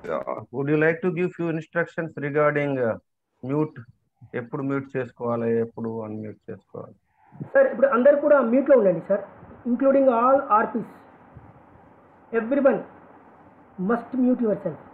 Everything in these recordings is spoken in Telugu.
Would you like to give few instructions regarding mute ఎప్పుడు మ్యూట్ చేసుకోవాలి ఎప్పుడు అన్మ్యూట్ చేసుకోవాలి సార్ ఇప్పుడు అందరు కూడా మ్యూట్లో ఉండండి sir including all RPs everyone must mute yourself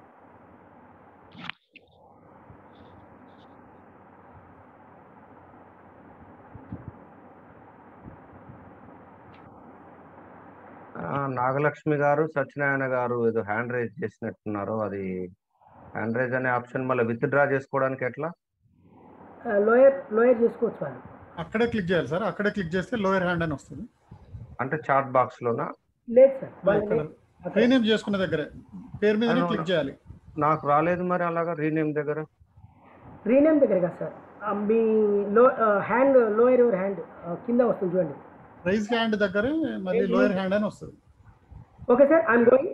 ఆ, నాగలక్ష్మి గారు సత్యనారాయణ గారు ఏదో హ్యాండ్ రైజ్ చేసినట్టున్నారు అది హ్యాండ్ రైజ్ అనే ఆప్షన్ మళ్ళీ విత్ డ్రా చేసుకోవడానికి ఎట్లా లోయర్ లోయర్ చేసుకోవచ్చు వాళ్ళు అక్కడే క్లిక్ చేయాలి సార్ అక్కడే క్లిక్ చేస్తే లోయర్ హ్యాండ్ అని వస్తుంది అంటే చాట్ బాక్స్ లోనా లేదు సార్ ఇక్కడ వాళ్ళు రీనేమ్ చేసుకున్న దగ్గరే పేరు మీదనే అవును. క్లిక్ చేయాలి నాకు రాలేదు మరి అలాగా రీనేమ్ దగ్గర రీనేమ్ దగ్గర కదా సార్ ఆ, మీ లో హ్యాండ్ లోయర్ యువర్ హ్యాండ్ కింద వస్తుంది చూడండి రైజ్ హ్యాండ్ దగ్గరే మళ్ళీ లోయర్ హ్యాండ్ అని వస్తుంది okay sir I'm going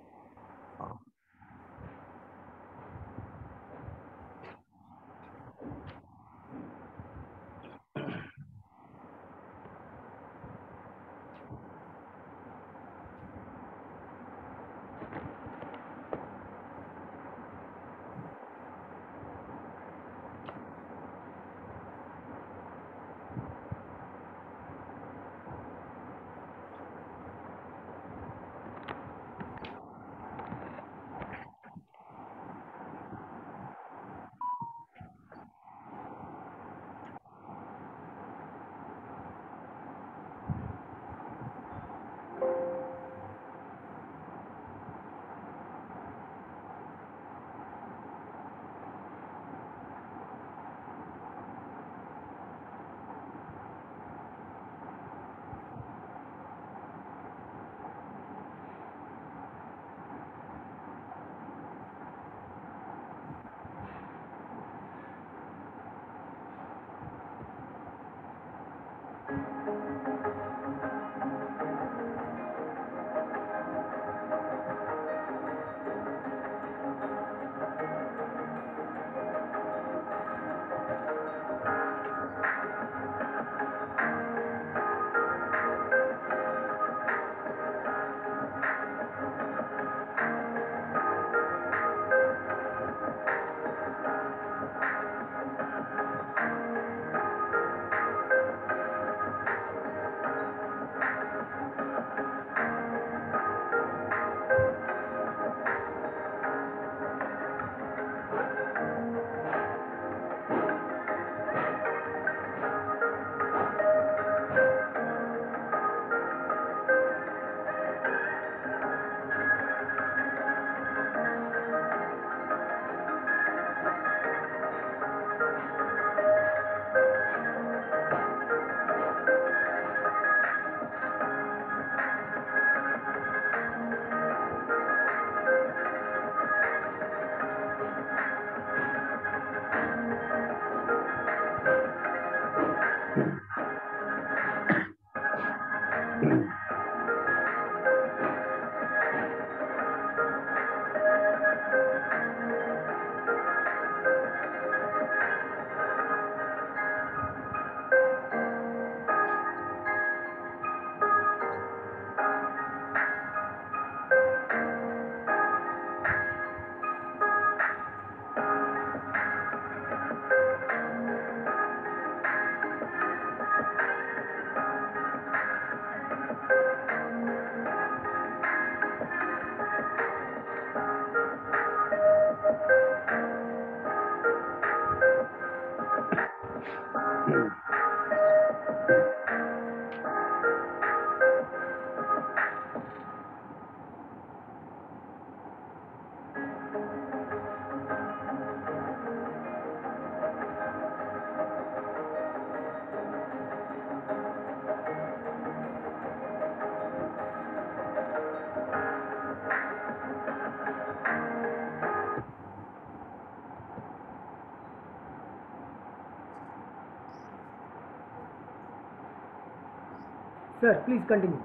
Sir, please continue.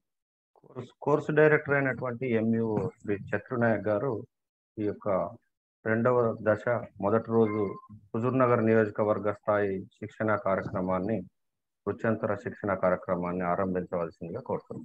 Course course director అయినటువంటి ఎంయు శ్రీ చక్రనాయక్ గారు ఈ యొక్క రెండవ దశ మొదటి రోజు హుజూర్నగర్ నియోజకవర్గ స్థాయి శిక్షణ కార్యక్రమాన్ని వృత్యంతర శిక్షణ కార్యక్రమాన్ని ఆరంభించవలసిందిగా కోరుతున్నాం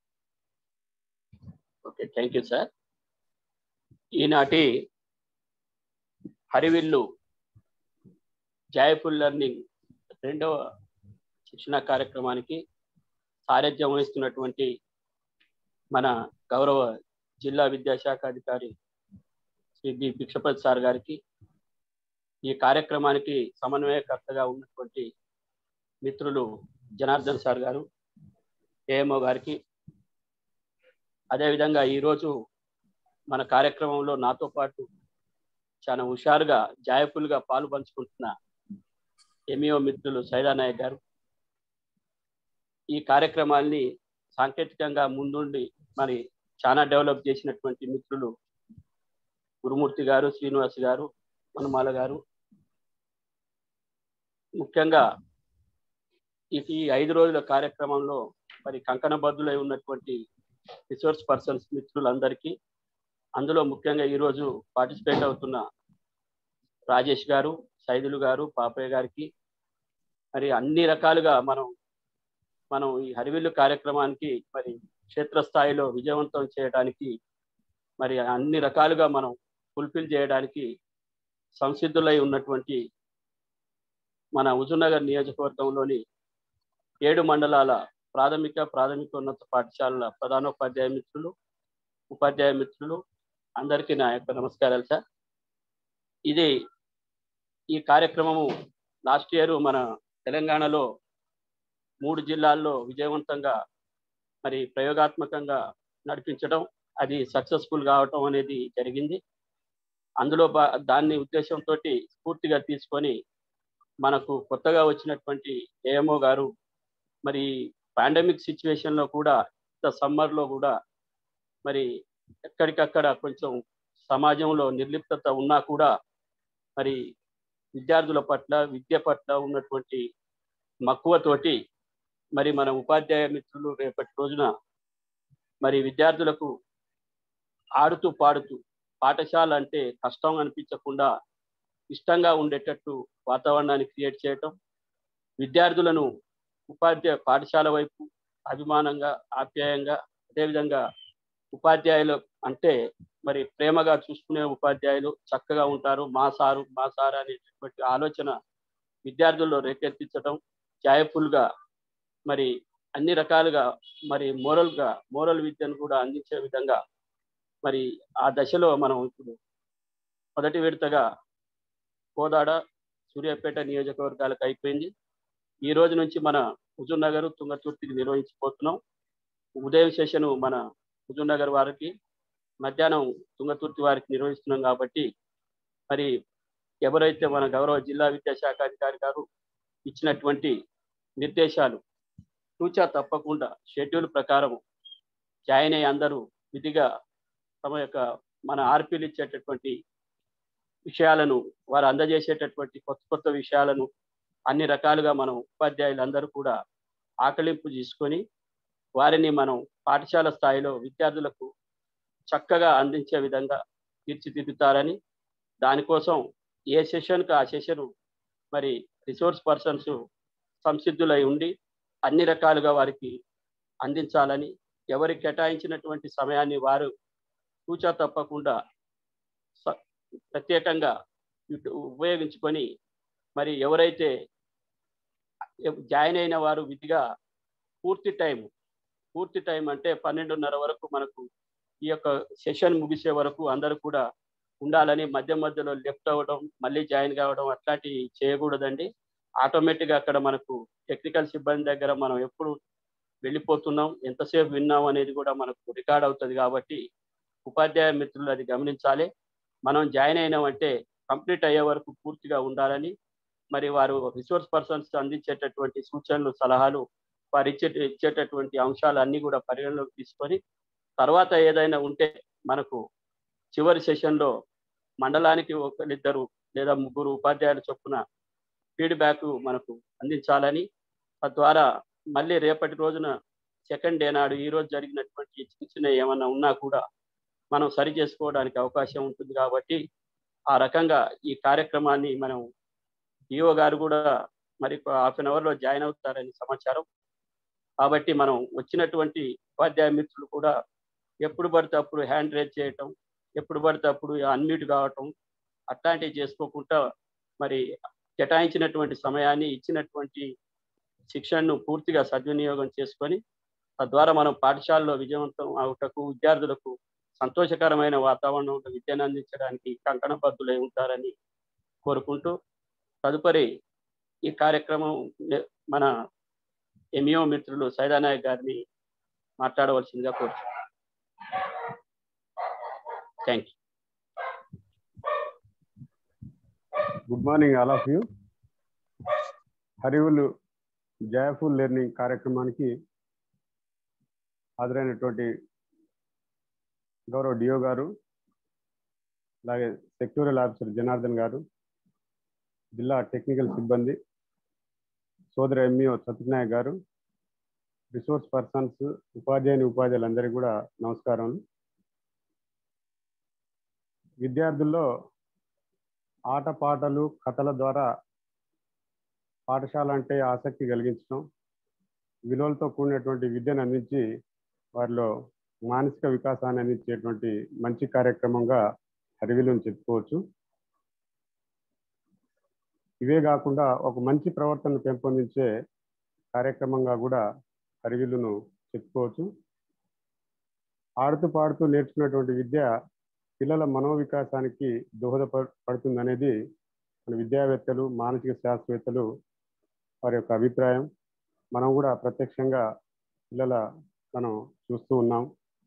ఓకే థ్యాంక్ యూ సార్ ఈనాటి హరివిల్లు జాయఫుల్ లెర్నింగ్ రెండవ శిక్షణ కార్యక్రమానికి సారథ్యం వహిస్తున్నటువంటి మన గౌరవ జిల్లా విద్యాశాఖ అధికారి శ్రీ బి భిక్షపతి సార్ గారికి ఈ కార్యక్రమానికి సమన్వయకర్తగా ఉన్నటువంటి మిత్రులు జనార్దన్ సార్ గారు ఏఎంఓ గారికి అదేవిధంగా ఈరోజు మన కార్యక్రమంలో నాతో పాటు చాలా హుషారుగా జాయఫుల్గా పాలు పంచుకుంటున్న ఎంఈఓ మిత్రులు సైదా నాయక్ గారు ఈ కార్యక్రమాల్ని సాంకేతికంగా ముందుండి మరి చాలా డెవలప్ చేసినటువంటి మిత్రులు గురుమూర్తి గారు శ్రీనివాస్ గారు మనుమాల గారు ముఖ్యంగా ఈ ఈ ఐదు రోజుల కార్యక్రమంలో మరి కంకణబద్దులై ఉన్నటువంటి రిసోర్స్ పర్సన్స్ మిత్రులందరికీ అందులో ముఖ్యంగా ఈరోజు పార్టిసిపేట్ అవుతున్న రాజేష్ గారు సైదులు గారు పాపయ్య గారికి మరి అన్ని రకాలుగా మనం మనం ఈ హరివిల్లు కార్యక్రమానికి మరి క్షేత్రస్థాయిలో విజయవంతం చేయడానికి మరి అన్ని రకాలుగా మనం ఫుల్ఫిల్ చేయడానికి సంసిద్ధులై ఉన్నటువంటి మన హుజూర్నగర్ నియోజకవర్గంలోని ఏడు మండలాల ప్రాథమిక ప్రాథమికోన్నత పాఠశాలల ప్రధానోపాధ్యాయ మిత్రులు ఉపాధ్యాయ మిత్రులు అందరికీ నా యొక్క నమస్కారాలు సార్ ఇది ఈ కార్యక్రమము లాస్ట్ ఇయర్ మన తెలంగాణలో మూడు జిల్లాల్లో విజయవంతంగా మరి ప్రయోగాత్మకంగా నడిపించడం అది సక్సెస్ఫుల్ కావటం అనేది జరిగింది అందులో బా దాన్ని ఉద్దేశంతో స్ఫూర్తిగా తీసుకొని మనకు కొత్తగా వచ్చినటువంటి ఏఎంఓ గారు మరి పాండమిక్ సిచ్యువేషన్లో కూడా ఇంత సమ్మర్లో కూడా మరి ఎక్కడికక్కడ కొంచెం సమాజంలో నిర్లిప్తత ఉన్నా కూడా మరి విద్యార్థుల పట్ల విద్య పట్ల ఉన్నటువంటి మక్కువతోటి మరి మన ఉపాధ్యాయ మిత్రులు రేపటి రోజున మరి విద్యార్థులకు ఆడుతూ పాడుతూ పాఠశాల అంటే కష్టం అనిపించకుండా ఇష్టంగా ఉండేటట్టు వాతావరణాన్ని క్రియేట్ చేయటం విద్యార్థులను ఉపాధ్యాయ పాఠశాల వైపు అభిమానంగా ఆప్యాయంగా అదేవిధంగా ఉపాధ్యాయులు అంటే మరి ప్రేమగా చూసుకునే ఉపాధ్యాయులు చక్కగా ఉంటారు మా సారు మా సార్ అనేటటువంటి ఆలోచన విద్యార్థుల్లో రేకెత్తించడం జాయఫుల్గా మరి అన్ని రకాలుగా మరి మోరల్గా మోరల్ విద్యను కూడా అందించే విధంగా మరి ఆ దశలో మనం ఇప్పుడు మొదటి విడతగా కోదాడ సూర్యాపేట నియోజకవర్గాలకు అయిపోయింది ఈ రోజు నుంచి మన హుజూర్ నగర్ తుంగతుర్తికి నిర్వహించిపోతున్నాం ఉదయం సెషన్ మన హుజూర్ నగర్ వారికి మధ్యాహ్నం తుంగతుర్తి వారికి నిర్వహిస్తున్నాం కాబట్టి మరి ఎవరైతే మన గౌరవ జిల్లా విద్యాశాఖ అధికారి గారు ఇచ్చినటువంటి నిర్దేశాలు సూచా తప్పకుండా షెడ్యూల్ ప్రకారం జాయిన్ అయ్యి అందరూ విధిగా తమ యొక్క మన ఆర్పీలు ఇచ్చేటటువంటి విషయాలను వారు అందజేసేటటువంటి కొత్త కొత్త విషయాలను అన్ని రకాలుగా మనం ఉపాధ్యాయులందరూ కూడా ఆకలింపు తీసుకొని వారిని మనం పాఠశాల స్థాయిలో విద్యార్థులకు చక్కగా అందించే విధంగా తీర్చిదిద్దుతారని దానికోసం ఏ సెషన్కి ఆ సెషన్ మరి రిసోర్స్ పర్సన్స్ సంసిద్ధులై ఉండి అన్ని రకాలుగా వారికి అందించాలని ఎవరి కేటాయించినటువంటి సమయాన్ని వారు కూచా తప్పకుండా ప్రత్యేకంగా ఉపయోగించుకొని మరి ఎవరైతే జాయిన్ అయిన వారు విధిగా పూర్తి టైం పూర్తి టైం అంటే పన్నెండున్నర వరకు మనకు ఈ యొక్క సెషన్ ముగిసే వరకు అందరూ కూడా ఉండాలని మధ్య మధ్యలో లెఫ్ట్ అవ్వడం మళ్ళీ జాయిన్ కావడం అట్లాంటివి చేయకూడదండి ఆటోమేటిక్గా అక్కడ మనకు టెక్నికల్ సిబ్బంది దగ్గర మనం ఎప్పుడు వెళ్ళిపోతున్నాం ఎంతసేపు విన్నాం అనేది కూడా మనకు రికార్డ్ అవుతుంది కాబట్టి ఉపాధ్యాయ మిత్రులు అది గమనించాలి మనం జాయిన్ అయినామంటే కంప్లీట్ అయ్యే వరకు పూర్తిగా ఉండాలని మరి వారు రిసోర్స్ పర్సన్స్ అందించేటటువంటి సూచనలు సలహాలు వారు ఇచ్చే ఇచ్చేటటువంటి అంశాలు అన్నీ కూడా పరిగణలోకి తీసుకొని తర్వాత ఏదైనా ఉంటే మనకు చివరి సెషన్లో మండలానికి ఒకరిద్దరు లేదా ముగ్గురు ఉపాధ్యాయులు చొప్పున ఫీడ్బ్యాక్ మనకు అందించాలని తద్వారా మళ్ళీ రేపటి రోజున సెకండ్ డే నాడు ఈ రోజు జరిగినటువంటి చిన్న చిన్న ఏమన్నా ఉన్నా కూడా మనం సరి చేసుకోవడానికి అవకాశం ఉంటుంది కాబట్టి ఆ రకంగా ఈ కార్యక్రమాన్ని మనం డిఓ గారు కూడా మరి హాఫ్ అన్ అవర్లో జాయిన్ అవుతారని సమాచారం కాబట్టి మనం వచ్చినటువంటి ఉపాధ్యాయ మిత్రులు కూడా ఎప్పుడు పడితే అప్పుడు హ్యాండ్ రేజ్ చేయటం ఎప్పుడు పడితే అప్పుడు అన్మ్యూట్ కావటం అట్లాంటివి చేసుకోకుండా మరి కేటాయించినటువంటి సమయాన్ని ఇచ్చినటువంటి శిక్షణను పూర్తిగా సద్వినియోగం చేసుకొని తద్వారా మనం పాఠశాలలో విజయవంతం అవుటకు విద్యార్థులకు సంతోషకరమైన వాతావరణంలో విద్యను అందించడానికి కంకణబద్దులై ఉంటారని కోరుకుంటూ తదుపరి ఈ కార్యక్రమం మన ఎంఈఓ మిత్రులు సైదానాయక్ గారిని మాట్లాడవలసిందిగా కోరుతున్నాను thank you good morning all of you హరివులు జయఫుల్ లెర్నింగ్ కార్యక్రమానికి హాజరైనటువంటి గౌరవ డిఓ గారు అలాగే సెక్యూరల్ ఆఫీసర్ జనార్దన్ గారు జిల్లా టెక్నికల్ సిబ్బంది సోదర ఎంఈఓ సత్యనాయక్ గారు రిసోర్స్ పర్సన్స్ ఉపాధ్యాయుని ఉపాధ్యాయులందరికీ కూడా నమస్కారం విద్యార్థుల్లో ఆటపాటలు కథల ద్వారా పాఠశాల అంటే ఆసక్తి కలిగించడం విలువలతో కూడినటువంటి విద్యను అందించి వారిలో మానసిక వికాసాన్ని అందించేటువంటి మంచి కార్యక్రమంగా హరివిలుని చెప్పుకోవచ్చు ఇవే కాకుండా ఒక మంచి ప్రవర్తనను పెంపొందించే కార్యక్రమంగా కూడా హరివిలును చెప్పుకోవచ్చు ఆడుతూ పాడుతూ నేర్చుకున్నటువంటి విద్య పిల్లల మనోవికాసానికి దోహదపడుతుందనేది మన విద్యావేత్తలు మానసిక శాస్త్రవేత్తలు వారి యొక్క అభిప్రాయం మనం కూడా ప్రత్యక్షంగా పిల్లల మనం చూస్తూ ఉన్నాం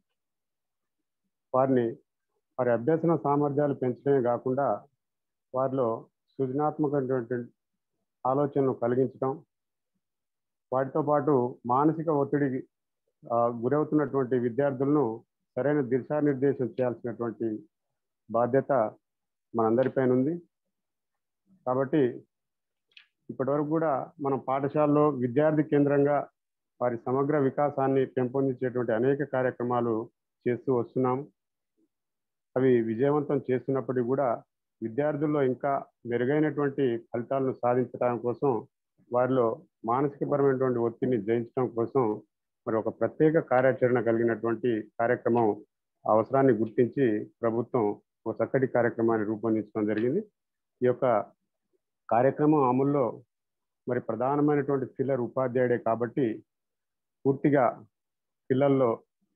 వారిని వారి అభ్యసన సామర్థ్యాలు పెంచడమే కాకుండా వారిలో సృజనాత్మకమైనటువంటి ఆలోచనను కలిగించడం వాటితో పాటు మానసిక ఒత్తిడికి గురవుతున్నటువంటి విద్యార్థులను సరైన దిశానిర్దేశం చేయాల్సినటువంటి బాధ్యత మనందరిపైన ఉంది కాబట్టి ఇప్పటివరకు కూడా మనం పాఠశాలలో విద్యార్థి కేంద్రంగా వారి సమగ్ర వికాసాన్ని పెంపొందించేటువంటి అనేక కార్యక్రమాలు చేస్తూ వస్తున్నాం అవి విజయవంతం చేస్తున్నప్పటికీ కూడా విద్యార్థుల్లో ఇంకా మెరుగైనటువంటి ఫలితాలను సాధించడం కోసం వారిలో మానసికపరమైనటువంటి ఒత్తిడిని జయించడం కోసం మరి ఒక ప్రత్యేక కార్యాచరణ కలిగినటువంటి కార్యక్రమం అవసరాన్ని గుర్తించి ప్రభుత్వం ఒక చక్కటి కార్యక్రమాన్ని రూపొందించడం జరిగింది ఈ యొక్క కార్యక్రమం అమల్లో మరి ప్రధానమైనటువంటి పిల్లర్ ఉపాధ్యాయుడే కాబట్టి పూర్తిగా పిల్లల్లో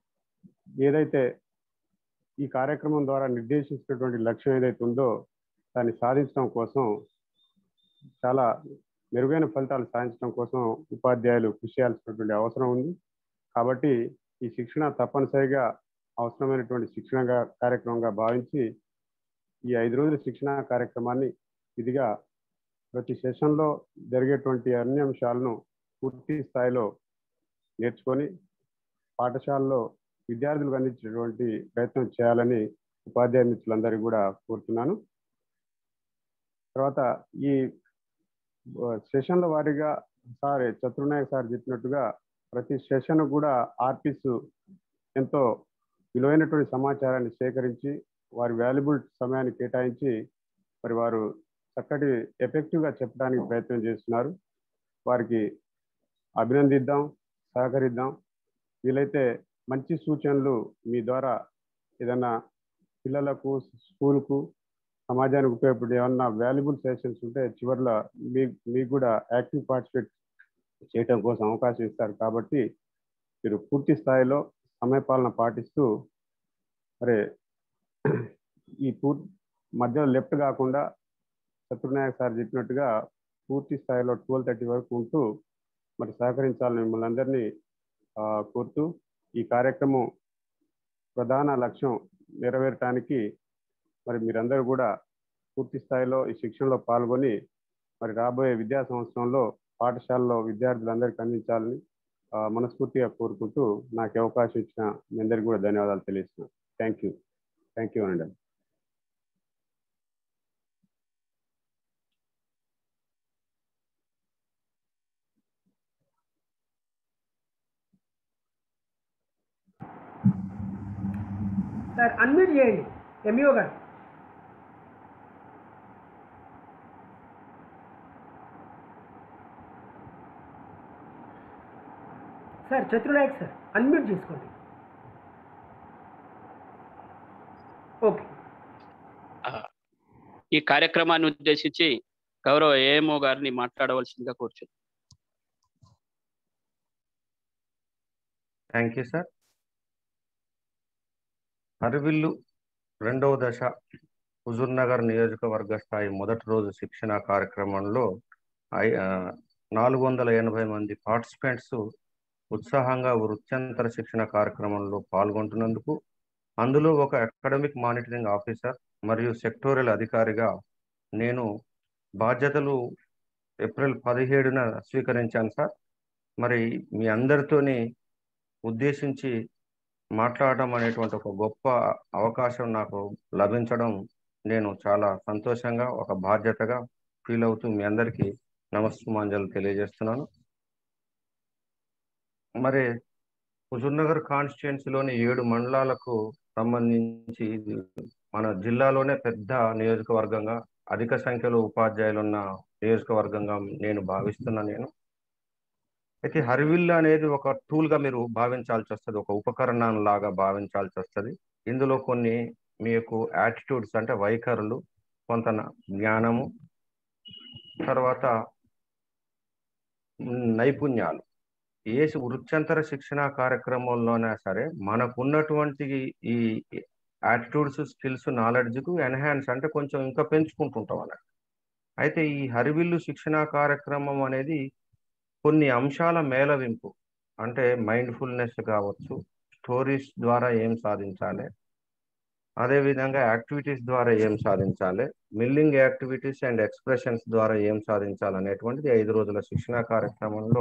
ఏదైతే ఈ కార్యక్రమం ద్వారా నిర్దేశించినటువంటి లక్ష్యం ఏదైతే ఉందో దాన్ని సాధించడం కోసం చాలా మెరుగైన ఫలితాలు సాధించడం కోసం ఉపాధ్యాయులు కృషి చేయాల్సినటువంటి అవసరం ఉంది కాబట్టి ఈ శిక్షణ తప్పనిసరిగా అవసరమైనటువంటి శిక్షణగా కార్యక్రమంగా భావించి ఈ ఐదు రోజుల శిక్షణ కార్యక్రమాన్ని ఇదిగా ప్రతి సెషన్లో జరిగేటువంటి అన్ని అంశాలను పూర్తి స్థాయిలో నేర్చుకొని పాఠశాలలో విద్యార్థులకు అందించేటువంటి ప్రయత్నం చేయాలని ఉపాధ్యాయ మిత్రులందరికీ కూడా కోరుతున్నాను తర్వాత ఈ సెషన్ల వారీగా సార్ చతుర్నాయక్ సార్ చెప్పినట్టుగా ప్రతి సెషన్ కూడా ఆర్టిస్ట్ ఎంతో విలువైనటువంటి సమాచారాన్ని సేకరించి వారి వాల్యుబుల్ సమయాన్ని కేటాయించి మరి వారు చక్కటి ఎఫెక్టివ్గా చెప్పడానికి ప్రయత్నం చేస్తున్నారు వారికి అభినందిద్దాం సహకరిద్దాం వీలైతే మంచి సూచనలు మీ ద్వారా ఏదన్నా పిల్లలకు స్కూల్కు సమాజానికి ఉపయోగపడే ఏమన్నా వాల్యుబుల్ సెషన్స్ ఉంటే చివరిలో మీ మీకు కూడా యాక్టివ్ పార్టిసిపేట్ చేయటం కోసం అవకాశం ఇస్తారు కాబట్టి మీరు పూర్తి స్థాయిలో సమయపాలన పాటిస్తూ మరి ఈ పూర్ మధ్యలో లెఫ్ట్ కాకుండా సత్యనాయక్ సార్ చెప్పినట్టుగా పూర్తి స్థాయిలో ట్వెల్వ్ థర్టీ వరకు ఉంటూ మరి సహకరించాలని మిమ్మల్ని అందరినీ కోరుతూ ఈ కార్యక్రమం ప్రధాన లక్ష్యం నెరవేరటానికి మరి మీరందరూ కూడా పూర్తి స్థాయిలో ఈ శిక్షణలో పాల్గొని మరి రాబోయే విద్యా సంవత్సరంలో పాఠశాలలో విద్యార్థులందరికీ అందించాలని మనస్ఫూర్తిగా కోరుకుంటూ నాకు అవకాశం ఇచ్చిన మీ అందరికీ కూడా ధన్యవాదాలు తెలియజేస్తున్నాను థ్యాంక్ యూ థ్యాంక్ యూ అండి సార్ అన్మ్యూట్ చేయండి ఎంఈఓ గారు సార్ చతుర్నాయక్ సార్ అన్మ్యూట్ చేసుకోండి ఓకే ఆ, ఈ కార్యక్రమాన్ని ఉద్దేశించి గౌరవ ఏఎంఓ గారిని మాట్లాడవలసిందిగా కూర్చున్నాను థ్యాంక్ యూ సార్ అరవిల్లు రెండవ దశ హుజూర్నగర్ నియోజకవర్గ స్థాయి మొదటి రోజు శిక్షణ కార్యక్రమంలో ఐ- ఆ, నాలుగు వందల ఎనభై మంది పార్టిసిపెంట్స్ ఉత్సాహంగా వృత్యంతర శిక్షణ కార్యక్రమంలో పాల్గొంటున్నందుకు అందులో ఒక అకాడమిక్ మానిటరింగ్ ఆఫీసర్ మరియు సెక్టోరియల్ అధికారిగా నేను బాధ్యతలు ఏప్రిల్ పదిహేడున స్వీకరించాను సార్ మరి మీ అందరితోని ఉద్దేశించి మాట్లాడడం అనేటువంటి ఒక గొప్ప అవకాశం నాకు లభించడం నేను చాలా సంతోషంగా ఒక బాధ్యతగా ఫీల్ అవుతూ మీ అందరికీ నమస్సుమాంజలు తెలియజేస్తున్నాను మరి హుజూర్నగర్ కాన్స్టిట్యున్సీలోని ఏడు మండలాలకు సంబంధించి ఇది మన జిల్లాలోనే పెద్ద నియోజకవర్గంగా అధిక సంఖ్యలో ఉపాధ్యాయులు ఉన్న నియోజకవర్గంగా నేను భావిస్తున్నా నేను అయితే హరివిల్ అనేది ఒక టూల్ గా మీరు భావించాల్సి వస్తుంది ఒక ఉపకరణం లాగా భావించాల్సి వస్తుంది ఇందులో కొన్ని మీకు యాటిట్యూడ్స్ అంటే వైఖరులు కొంత న- జ్ఞానము తర్వాత మ్, నైపుణ్యాలు ఏ వృత్యంతర శిక్షణ కార్యక్రమంలోనే సరే మనకున్నటువంటి ఈ యాటిట్యూడ్స్ స్కిల్స్ నాలెడ్జ్కు ఎన్హాన్స్ అంటే కొంచెం ఇంకా పెంచుకుంటుంటాం అన్నట్టు అయితే ఈ హరివిల్లు శిక్షణ కార్యక్రమం అనేది కొన్ని అంశాల మేళవింపు అంటే మైండ్ఫుల్నెస్ కావచ్చు స్టోరీస్ ద్వారా ఏం సాధించాలి అదేవిధంగా యాక్టివిటీస్ ద్వారా ఏం సాధించాలి మిల్లింగ్ యాక్టివిటీస్ అండ్ ఎక్స్ప్రెషన్స్ ద్వారా ఏం సాధించాలి అనేటువంటిది ఐదు రోజుల శిక్షణ కార్యక్రమంలో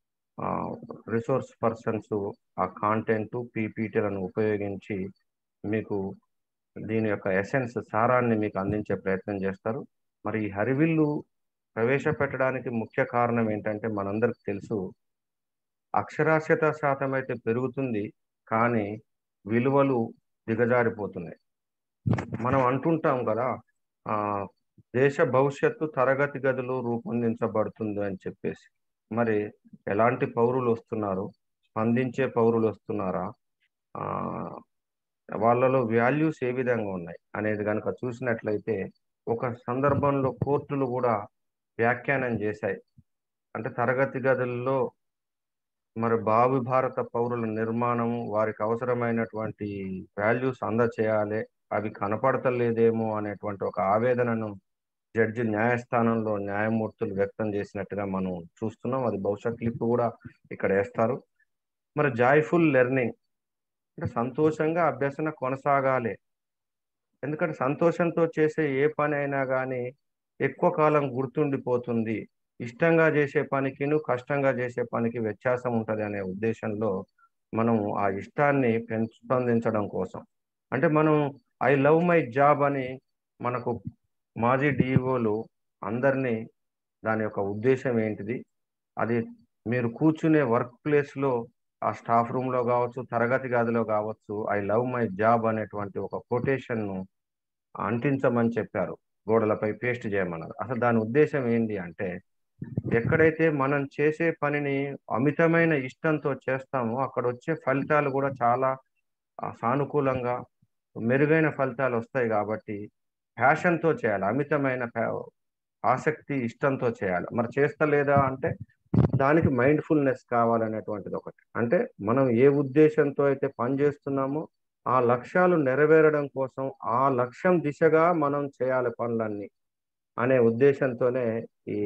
రిసోర్స్ పర్సన్స్ ఆ కాంటెంట్ పీపీటీలను ఉపయోగించి మీకు దీని యొక్క ఎసెన్స్ సారాన్ని మీకు అందించే ప్రయత్నం చేస్తారు మరి ఈ హరివిల్లు ప్రవేశపెట్టడానికి ముఖ్య కారణం ఏంటంటే మనందరికి తెలుసు అక్షరాస్యత శాతం అయితే పెరుగుతుంది కానీ విలువలు దిగజారిపోతున్నాయి మనం అంటుంటాం కదా ఆ దేశ భవిష్యత్తు తరగతి గదులు రూపొందించబడుతుంది అని చెప్పేసి మరి ఎలాంటి పౌరులు వస్తున్నారు స్పందించే పౌరులు వస్తున్నారా ఆ వాళ్ళలో వాల్యూస్ ఏ విధంగా ఉన్నాయి అనేది కనుక చూసినట్లయితే ఒక సందర్భంలో కోర్టులు కూడా వ్యాఖ్యానం చేశాయి అంటే తరగతి గదుల్లో మరి భావి భారత పౌరుల నిర్మాణం వారికి అవసరమైనటువంటి వాల్యూస్ అందచేయాలి అవి కనపడతలేదేమో అనేటువంటి ఒక ఆవేదనను జడ్జి న్యాయస్థానంలో న్యాయమూర్తులు వ్యక్తం చేసినట్టుగా మనం చూస్తున్నాం అది బహుశా క్లిప్ కూడా ఇక్కడ వేస్తారు మరి జాయ్ఫుల్ లెర్నింగ్ అంటే సంతోషంగా అభ్యసన కొనసాగాలి ఎందుకంటే సంతోషంతో చేసే ఏ పని అయినా కానీ ఎక్కువ కాలం గుర్తుండిపోతుంది ఇష్టంగా చేసే పనికిను కష్టంగా చేసే పనికి వ్యత్యాసం ఉంటుంది అనే ఉద్దేశంలో మనం ఆ ఇష్టాన్ని పెంపొందించడం కోసం అంటే మనం ఐ లవ్ మై జాబ్ అని మనకు మాజీ డిఈఓలు అందరినీ దాని యొక్క ఉద్దేశం ఏంటిది అది మీరు కూర్చునే వర్క్ ప్లేస్లో ఆ స్టాఫ్ రూమ్లో కావచ్చు తరగతి గదిలో కావచ్చు ఐ లవ్ మై జాబ్ అనేటువంటి ఒక కొటేషన్ను అంటించమని చెప్పారు గోడలపై పేస్ట్ చేయమన్నారు అసలు దాని ఉద్దేశం ఏంటి అంటే ఎక్కడైతే మనం చేసే పనిని అమితమైన ఇష్టంతో చేస్తామో అక్కడ వచ్చే ఫలితాలు కూడా చాలా ఆ, సానుకూలంగా మెరుగైన ఫలితాలు వస్తాయి కాబట్టి ప్యాషన్తో చేయాలి అమితమైన ప్యా- ఆసక్తి ఇష్టంతో చేయాలి మరి చేస్తలేదా అంటే దానికి మైండ్ఫుల్నెస్ కావాలనేటువంటిది ఒకటి అంటే మనం ఏ ఉద్దేశంతో అయితే పని చేస్తున్నామో ఆ లక్ష్యాలు నెరవేరడం కోసం ఆ లక్ష్యం దిశగా మనం చేయాలి పనులన్నీ అనే ఉద్దేశంతోనే ఈ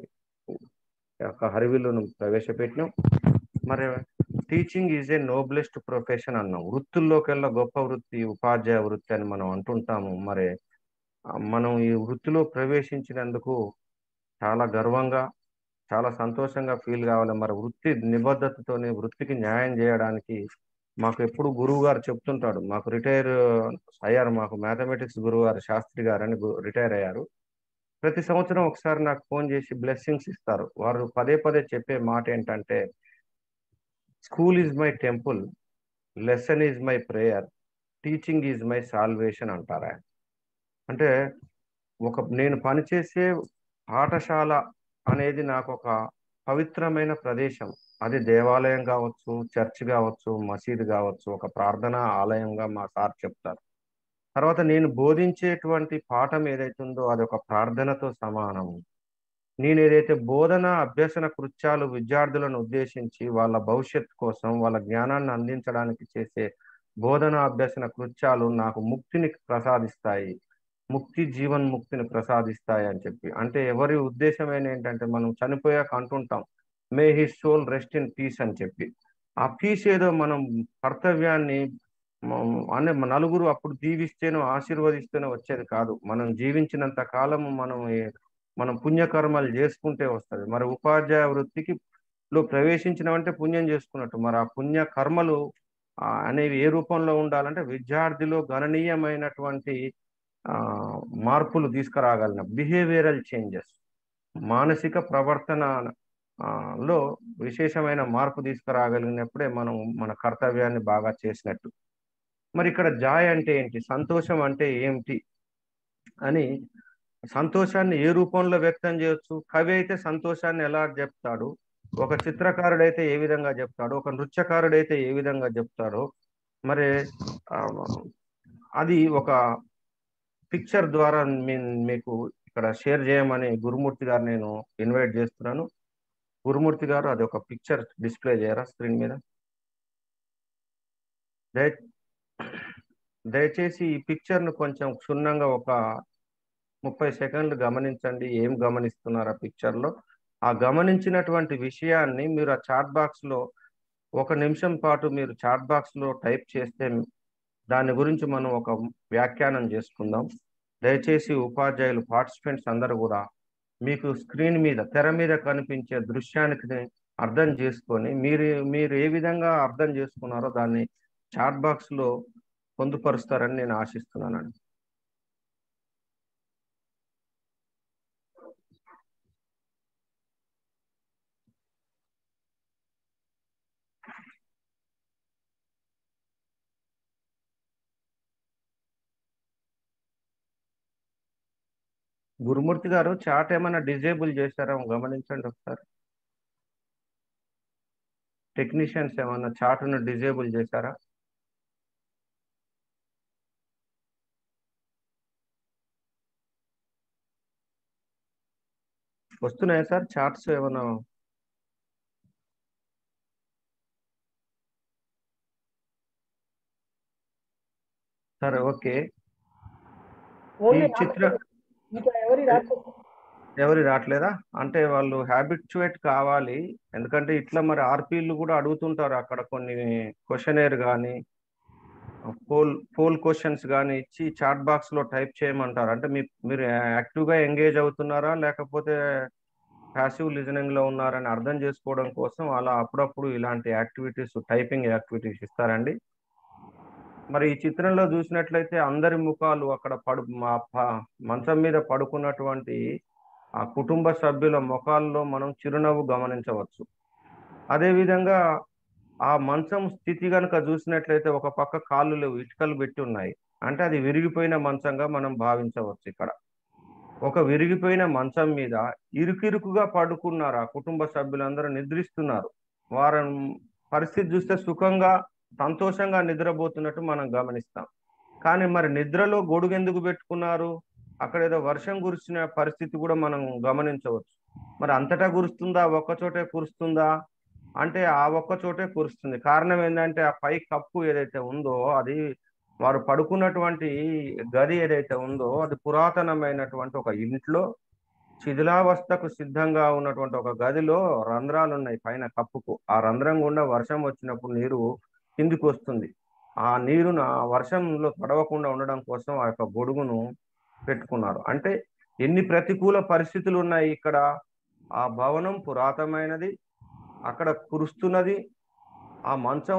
యొక్క హరివిల్లును ప్రవేశపెట్టినాం మరి teaching is a noblest profession అన్నాం వృత్తుల్లోకెల్లా గొప్ప వృత్తి ఉపాధ్యాయ వృత్తి అని మనం అంటుంటాము మరి ఆ, మనం ఈ వృత్తిలో ప్రవేశించినందుకు చాలా గర్వంగా చాలా సంతోషంగా ఫీల్ కావాలి మరి వృత్తి నిబద్ధతతోని వృత్తికి న్యాయం చేయడానికి మాకు ఎప్పుడు గురువు గారు చెప్తుంటాడు మాకు రిటైర్ అయ్యారు మాకు మ్యాథమెటిక్స్ గురువు గారు శాస్త్రి గారు అని రిటైర్ అయ్యారు ప్రతి సంవత్సరం ఒకసారి నాకు ఫోన్ చేసి బ్లెస్సింగ్స్ ఇస్తారు వారు పదే పదే చెప్పే మాట ఏంటంటే school is my temple lesson is my prayer teaching is my salvation అంటారు ఆయన అంటే ఒక నేను పనిచేసే పాఠశాల అనేది నాకు ఒక పవిత్రమైన ప్రదేశం అది దేవాలయం కావచ్చు చర్చ్ కావచ్చు మసీదు కావచ్చు ఒక ప్రార్థనా ఆలయంగా మా సార్ చెప్తారు తర్వాత నేను బోధించేటువంటి పాఠం ఏదైతే ఉందో అది ఒక ప్రార్థనతో సమానం నేను ఏదైతే బోధన అభ్యసన కృత్యాలు విద్యార్థులను ఉద్దేశించి వాళ్ళ భవిష్యత్ కోసం వాళ్ళ జ్ఞానాన్ని అందించడానికి చేసే బోధన అభ్యసన కృత్యాలు నాకు ముక్తిని ప్రసాదిస్తాయి ముక్తి జీవన్ ముక్తిని ప్రసాదిస్తాయి అని చెప్పి అంటే ఎవరి ఉద్దేశమైన ఏంటంటే మనం చనిపోయాక అంటుంటాం may he soul rest in peace అని చెప్పి ఆ పీస్ ఏదో మనం కర్తవ్యాన్ని అనే నలుగురు అప్పుడు దీవిస్తేనో ఆశీర్వదిస్తేనో వచ్చేది కాదు మనం జీవించినంత కాలము మనం మనం పుణ్యకర్మలు చేసుకుంటే వస్తుంది మరి ఉపాధ్యాయ వృత్తికి లో ప్రవేశించినవంటే పుణ్యం చేసుకున్నట్టు మరి ఆ పుణ్య కర్మలు అనేవి ఏ రూపంలో ఉండాలంటే విద్యార్థిలో గణనీయమైనటువంటి మార్పులు తీసుకురాగలిగిన బిహేవియరల్ చేంజెస్ మానసిక ప్రవర్తన లో విశేషమైన మార్పు తీసుకురాగలిగినప్పుడే మనం మన కర్తవ్యాన్ని బాగా చేసినట్టు మరి ఇక్కడ జాయ్ అంటే ఏంటి సంతోషం అంటే ఏమిటి అని సంతోషాన్ని ఏ రూపంలో వ్యక్తం చేయొచ్చు కవి అయితే సంతోషాన్ని ఎలా చెప్తాడు ఒక చిత్రకారుడైతే ఏ విధంగా చెప్తాడు ఒక నృత్యకారుడైతే ఏ విధంగా చెప్తాడో మరి అది ఒక పిక్చర్ ద్వారా మీకు ఇక్కడ షేర్ చేయమని గురుమూర్తి గారు నేను ఇన్వైట్ చేస్తున్నాను గురుమూర్తి గారు అది ఒక పిక్చర్ డిస్ప్లే చేయరా స్క్రీన్ మీద దయ దయచేసి ఈ పిక్చర్ను కొంచెం క్షుణ్ణంగా ఒక ముప్పై సెకండ్లు గమనించండి ఏం గమనిస్తున్నారు ఆ పిక్చర్లో ఆ గమనించినటువంటి విషయాన్ని మీరు ఆ చాట్ బాక్స్లో ఒక నిమిషం పాటు మీరు చాట్ బాక్స్లో టైప్ చేస్తే దాని గురించి మనం ఒక వ్యాఖ్యానం చేసుకుందాం దయచేసి ఉపాధ్యాయులు పార్టిసిపెంట్స్ అందరూ కూడా మీకు స్క్రీన్ మీద తెర మీద కనిపించే దృశ్యానికి అర్థం చేసుకొని మీరు మీరు ఏ విధంగా అర్థం చేసుకున్నారో దాన్ని చాట్ బాక్స్లో పొందుపరుస్తారని నేను ఆశిస్తున్నానండి గురుమూర్తి గారు చాట్ ఏమైనా డిజేబుల్ చేశారా గమనించండి ఒకసారి టెక్నీషియన్స్ ఏమైనా చాట్ను డిజేబుల్ చేశారా వస్తున్నాయా సార్ చార్ట్స్ ఏమైనా సరే ఓకే ఈ చిత్ర ఎవరి రాకపోతే ఎవరి రావట్లేదా అంటే వాళ్ళు హ్యాబిచువేట్ కావాలి ఎందుకంటే ఇట్లా మరి ఆర్పీలు కూడా అడుగుతుంటారు అక్కడ కొన్ని క్వశ్చనేర్ కానీ పోల్ పోల్ క్వశ్చన్స్ కానీ ఇచ్చి చాట్ బాక్స్ లో టైప్ చేయమంటారు అంటే మీ మీరు యాక్టివ్ గా ఎంగేజ్ అవుతున్నారా లేకపోతే ప్యాసివ్ లిజనింగ్ లో ఉన్నారని అర్థం చేసుకోవడం కోసం అలా అప్పుడప్పుడు ఇలాంటి యాక్టివిటీస్ టైపింగ్ యాక్టివిటీస్ ఇస్తారండి మరి ఈ చిత్రంలో చూసినట్లయితే అందరి ముఖాలు అక్కడ పడు మంచం మీద పడుకున్నటువంటి ఆ కుటుంబ సభ్యుల ముఖాల్లో మనం చిరునవ్వు గమనించవచ్చు అదేవిధంగా ఆ మంచం స్థితి కనుక చూసినట్లయితే ఒక పక్క కాళ్ళు లేవు ఇటుకలు పెట్టి ఉన్నాయి అంటే అది విరిగిపోయిన మంచంగా మనం భావించవచ్చు ఇక్కడ ఒక విరిగిపోయిన మంచం మీద ఇరుకిరుకుగా పడుకున్నారు ఆ కుటుంబ సభ్యులందరూ నిద్రిస్తున్నారు వారి పరిస్థితి చూస్తే సుఖంగా సంతోషంగా నిద్రపోతున్నట్టు మనం గమనిస్తాం కానీ మరి నిద్రలో గొడుగు ఎందుకు పెట్టుకున్నారు అక్కడ ఏదో వర్షం కురిసిన పరిస్థితి కూడా మనం గమనించవచ్చు మరి అంతటా కురుస్తుందా ఒక్క చోటే కురుస్తుందా అంటే ఆ ఒక్క చోటే కురుస్తుంది కారణం ఏంటంటే ఆ పై కప్పు ఏదైతే ఉందో అది వారు పడుకున్నటువంటి గది ఏదైతే ఉందో అది పురాతనమైనటువంటి ఒక ఇంట్లో శిథిలావస్థకు సిద్ధంగా ఉన్నటువంటి ఒక గదిలో రంధ్రాలు ఉన్నాయి పైన కప్పుకు ఆ రంధ్రం గుండా వర్షం వచ్చినప్పుడు నీరు కిందికి వస్తుంది ఆ నీరును ఆ వర్షంలో తడవకుండా ఉండడం కోసం ఆ యొక్క గొడుగును పెట్టుకున్నారు అంటే ఎన్ని ప్రతికూల పరిస్థితులు ఉన్నాయి ఇక్కడ ఆ భవనం పురాతనమైనది అక్కడ కురుస్తున్నది ఆ మంచం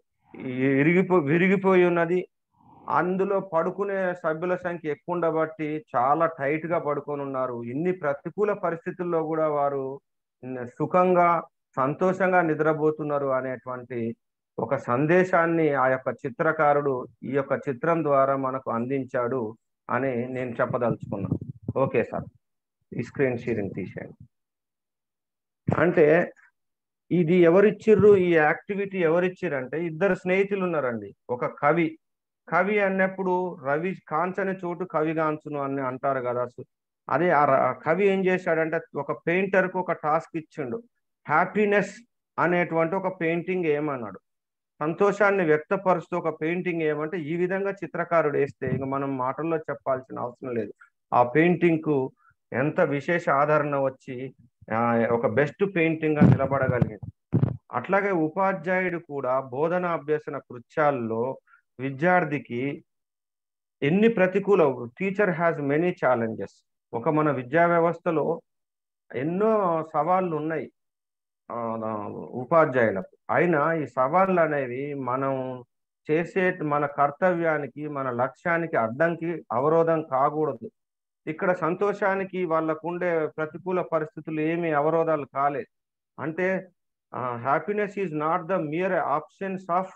ఇరిగిపో విరిగిపోయి ఉన్నది అందులో పడుకునే సభ్యుల సంఖ్య ఎక్కువ ఉండబట్టి చాలా టైట్ గా పడుకొని ఉన్నారు ఇన్ని ప్రతికూల పరిస్థితుల్లో కూడా వారు సుఖంగా సంతోషంగా నిద్రపోతున్నారు అనేటువంటి ఒక సందేశాన్ని ఆ యొక్క చిత్రకారుడు ఈ యొక్క చిత్రం ద్వారా మనకు అందించాడు అని నేను చెప్పదలుచుకున్నాను ఓకే సార్ ఈ స్క్రీన్ షేరింగ్ తీసేయండి అంటే ఇది ఎవరిచ్చిర్రు ఈ యాక్టివిటీ ఎవరిచ్చిర్రు అంటే ఇద్దరు స్నేహితులు ఉన్నారండి ఒక కవి కవి అన్నప్పుడు రవి కాంచని చోటు కవి కాంచును అని అంటారు కదా సో అదే ఆ ర- ఆ కవి ఏం చేశాడంటే ఒక పెయింటర్ కు ఒక టాస్క్ ఇచ్చిండు హ్యాపీనెస్ అనేటువంటి ఒక పెయింటింగ్ ఏమన్నాడు సంతోషాన్ని వ్యక్తపరుస్తూ ఒక పెయింటింగ్ ఏమంటే ఈ విధంగా చిత్రకారుడు వేస్తే ఇక మనం మాటల్లో చెప్పాల్సిన అవసరం లేదు ఆ పెయింటింగ్ కు ఎంత విశేష ఆదరణ వచ్చి ఆ, ఒక బెస్ట్ పెయింటింగ్ గా నిలబడగలిగింది అట్లాగే ఉపాధ్యాయుడు కూడా బోధన అభ్యసన కృత్యాల్లో విద్యార్థికి ఎన్ని ప్రతికూల టీచర్ హ్యాస్ మెనీ ఛాలెంజెస్ ఒక మన విద్యా వ్యవస్థలో ఎన్నో సవాళ్ళు ఉన్నాయి ఆ, ఆ, ఉపాధ్యాయులకు అయినా ఈ సవాళ్ళు అనేవి మనం చేసే మన కర్తవ్యానికి మన లక్ష్యానికి అడ్డంకి అవరోధం కాకూడదు ఇక్కడ సంతోషానికి వాళ్ళకు ఉండే ప్రతికూల పరిస్థితులు ఏమి అవరోధాలు కాలేదు అంటే happiness is not the mere options of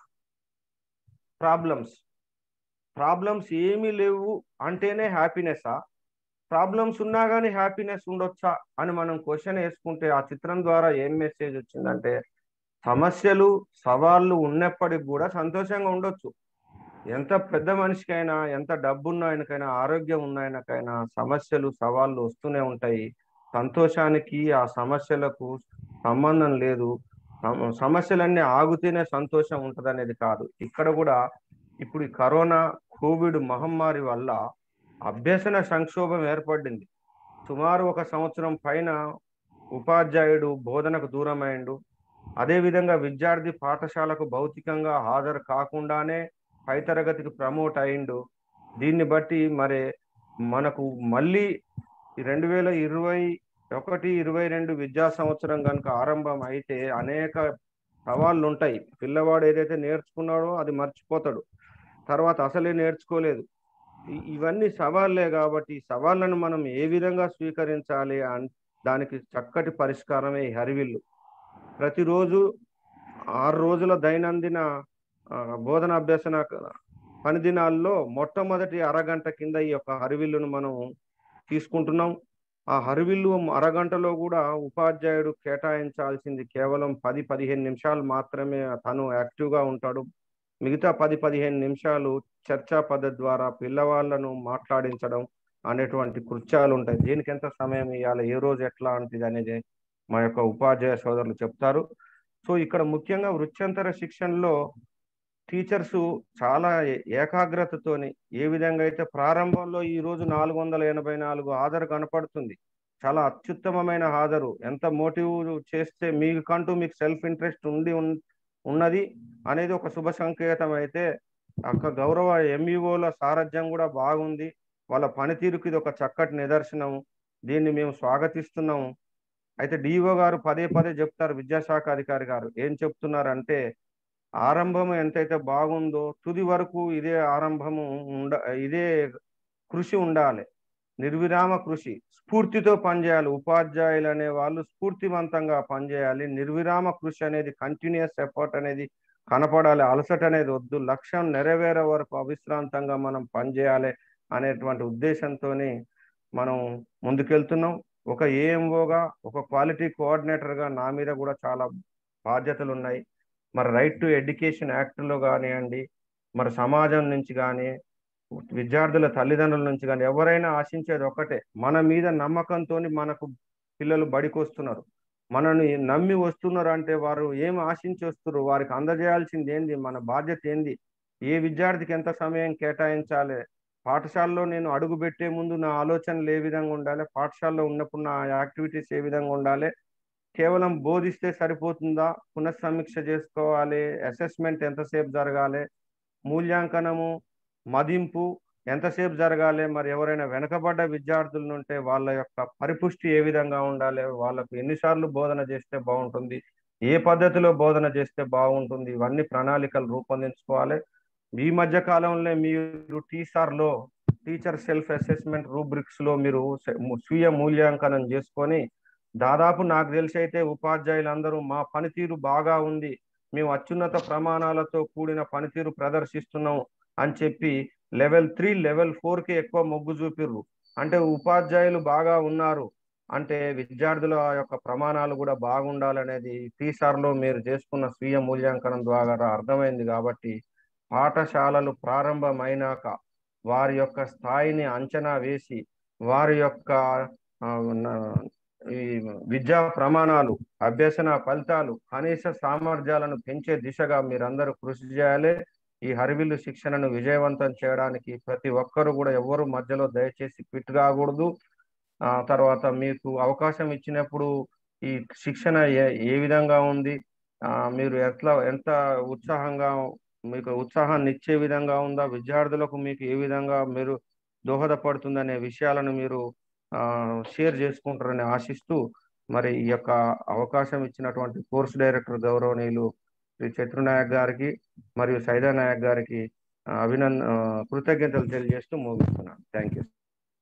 problems problems ఏమీ లేవు అంటేనే హ్యాపీనెస్సా ప్రాబ్లమ్స్ ఉన్నా కానీ హ్యాపీనెస్ ఉండొచ్చా అని మనం క్వశ్చన్ వేసుకుంటే ఆ చిత్రం ద్వారా ఏం మెసేజ్ వచ్చిందంటే సమస్యలు సవాళ్ళు ఉన్నప్పటికి కూడా సంతోషంగా ఉండొచ్చు ఎంత పెద్ద మనిషికైనా ఎంత డబ్బు ఉన్న ఆయనకైనా ఆరోగ్యం ఉన్న ఆయనకైనా సమస్యలు సవాళ్ళు వస్తూనే ఉంటాయి సంతోషానికి ఆ సమస్యలకు సంబంధం లేదు సమ- సమస్యలన్నీ ఆగితేనే సంతోషం ఉంటది అనేది కాదు ఇక్కడ కూడా ఇప్పుడు ఈ కరోనా కోవిడ్ మహమ్మారి వల్ల అభ్యసన సంక్షోభం ఏర్పడింది సుమారు ఒక సంవత్సరం పైన ఉపాధ్యాయుడు బోధనకు దూరమైండు అదేవిధంగా విద్యార్థి పాఠశాలకు భౌతికంగా హాజరు కాకుండానే పై తరగతికి ప్రమోట్ అయిండు దీన్ని బట్టి మరి మనకు మళ్ళీ రెండు వేల ఇరవై ఒకటి ఇరవై రెండు విద్యా సంవత్సరం కనుక ఆరంభం అయితే అనేక సవాళ్ళు ఉంటాయి పిల్లవాడు ఏదైతే నేర్చుకున్నాడో అది మర్చిపోతాడు తర్వాత అసలే నేర్చుకోలేదు ఇ- ఇవన్నీ సవాళ్ళే కాబట్టి ఈ సవాళ్ళను మనం ఏ విధంగా స్వీకరించాలి అన్ దానికి చక్కటి పరిష్కారమే ఈ హరివిల్లు ప్రతిరోజు ఆరు రోజుల దైనందిన ఆ, బోధన అభ్యసన పని దినాల్లో మొట్టమొదటి అరగంట కింద ఈ యొక్క హరివిల్లును మనం తీసుకుంటున్నాం ఆ హరివిల్లు అరగంటలో కూడా ఉపాధ్యాయుడు కేటాయించాల్సింది కేవలం పది పదిహేను నిమిషాలు మాత్రమే తను యాక్టివ్గా ఉంటాడు మిగతా పది పదిహేను నిమిషాలు చర్చా పద్ధతి ద్వారా పిల్లవాళ్ళను మాట్లాడించడం అనేటువంటి కృత్యాలు ఉంటాయి దీనికి ఎంత సమయం ఇవ్వాలి ఏ రోజు ఎట్లాంటిది అనేది మా యొక్క ఉపాధ్యాయ సోదరులు చెప్తారు సో ఇక్కడ ముఖ్యంగా వృత్యంతర శిక్షణలో టీచర్స్ చాలా ఏ- ఏకాగ్రతతోని ఏ విధంగా అయితే ప్రారంభంలో ఈ రోజు నాలుగు వందల ఎనభై నాలుగు హాజరు కనపడుతుంది చాలా అత్యుత్తమమైన హాజరు ఎంత మోటివ్ చేస్తే మీకంటూ మీకు సెల్ఫ్ ఇంట్రెస్ట్ ఉండి ఉన్- ఉన్నది అనేది ఒక శుభ సంకేతం అయితే అక్క గౌరవ ఎంఈఓల సారథ్యం కూడా బాగుంది వాళ్ళ పనితీరుకి ఇది ఒక చక్కటి నిదర్శనం దీన్ని మేము స్వాగతిస్తున్నాము అయితే డిఓ గారు పదే పదే చెప్తారు విద్యాశాఖ అధికారి గారు ఏం చెప్తున్నారంటే ఆరంభం ఎంతైతే బాగుందో తుది వరకు ఇదే ఆరంభము ఉండ ఇదే కృషి ఉండాలి నిర్విరామ కృషి స్ఫూర్తితో పనిచేయాలి ఉపాధ్యాయులు అనే వాళ్ళు స్ఫూర్తివంతంగా పనిచేయాలి నిర్విరామ కృషి అనేది కంటిన్యూస్ ఎఫర్ట్ అనేది కనపడాలి అలసట అనేది వద్దు లక్ష్యం నెరవేరే వరకు అవిశ్రాంతంగా మనం పనిచేయాలి అనేటువంటి ఉద్దేశంతోనే మనం ముందుకెళ్తున్నాం ఒక ఏఎంఓగా ఒక క్వాలిటీ కోఆర్డినేటర్గా నా మీద కూడా చాలా బాధ్యతలు ఉన్నాయి మరి రైట్ టు ఎడ్యుకేషన్ యాక్ట్లో కానివ్వండి మరి సమాజం నుంచి కానీ విద్యార్థుల తల్లిదండ్రుల నుంచి కానీ ఎవరైనా ఆశించేది ఒకటే మన మీద నమ్మకంతో మనకు పిల్లలు బడికి వస్తున్నారు మనని నమ్మి వస్తున్నారు అంటే వారు ఏం ఆశించి వస్తున్నారు వారికి అందజేయాల్సింది ఏంది మన బాధ్యత ఏంది ఏ విద్యార్థికి ఎంత సమయం కేటాయించాలి పాఠశాలలో నేను అడుగు పెట్టే ముందు నా ఆలోచనలు ఏ విధంగా ఉండాలి పాఠశాలలో ఉన్నప్పుడు నా యాక్టివిటీస్ ఏ విధంగా ఉండాలి కేవలం బోధిస్తే సరిపోతుందా పునఃసమీక్ష చేసుకోవాలి అసెస్మెంట్ ఎంతసేపు జరగాలి మూల్యాంకనము మదింపు ఎంతసేపు జరగాలి మరి ఎవరైనా వెనకబడ్డ విద్యార్థులు ఉంటే వాళ్ళ యొక్క పరిపుష్టి ఏ విధంగా ఉండాలి వాళ్ళకు ఎన్నిసార్లు బోధన చేస్తే బాగుంటుంది ఏ పద్ధతిలో బోధన చేస్తే బాగుంటుంది ఇవన్నీ ప్రణాళికలు రూపొందించుకోవాలి ఈ మధ్య కాలంలో మీరు టీసార్ లో టీచర్ సెల్ఫ్ అసెస్మెంట్ రూబ్రిక్స్ లో మీరు సె- స్వీయ మూల్యాంకనం చేసుకొని దాదాపు నాకు తెలిసి అయితే ఉపాధ్యాయులందరూ మా పనితీరు బాగా ఉంది మేము అత్యున్నత ప్రమాణాలతో కూడిన పనితీరు ప్రదర్శిస్తున్నాం అని చెప్పి లెవెల్ త్రీ లెవెల్ ఫోర్ కి ఎక్కువ మొగ్గు చూపిర్రు అంటే ఉపాధ్యాయులు బాగా ఉన్నారు అంటే విద్యార్థుల యొక్క ప్రమాణాలు కూడా బాగుండాలనేది టీసార్ లో మీరు చేసుకున్న స్వీయ మూల్యాంకనం ద్వారా అర్థమైంది కాబట్టి పాఠశాలలు ప్రారంభమైనాక వారి యొక్క స్థాయిని అంచనా వేసి వారి యొక్క ఆ, న- ఈ విద్యా ప్రమాణాలు అభ్యసన ఫలితాలు కనీస సామర్థ్యాలను పెంచే దిశగా మీరందరూ కృషి చేయాలి ఈ హరివిల్లు శిక్షణను విజయవంతం చేయడానికి ప్రతి ఒక్కరు కూడా ఎవరు మధ్యలో దయచేసి క్విట్ కాకూడదు ఆ తర్వాత మీకు అవకాశం ఇచ్చినప్పుడు ఈ శిక్షణ ఏ ఏ విధంగా ఉంది ఆ మీరు ఎట్లా ఎంత ఉత్సాహంగా మీకు ఉత్సాహాన్ని ఇచ్చే విధంగా ఉందా విద్యార్థులకు మీకు ఏ విధంగా మీరు దోహదపడుతుందనే విషయాలను మీరు ఆ షేర్ చేసుకుంటారని ఆశిస్తూ మరి ఈ యొక్క అవకాశం ఇచ్చినటువంటి కోర్స్ డైరెక్టర్ గౌరవనీయులు శ్రీ చత్రునాయక్ గారికి మరియు సైదా నాయక్ గారికి ఆ, అభినంద ఆ, కృతజ్ఞతలు తెలియజేస్తూ ముగిస్తున్నాను thank you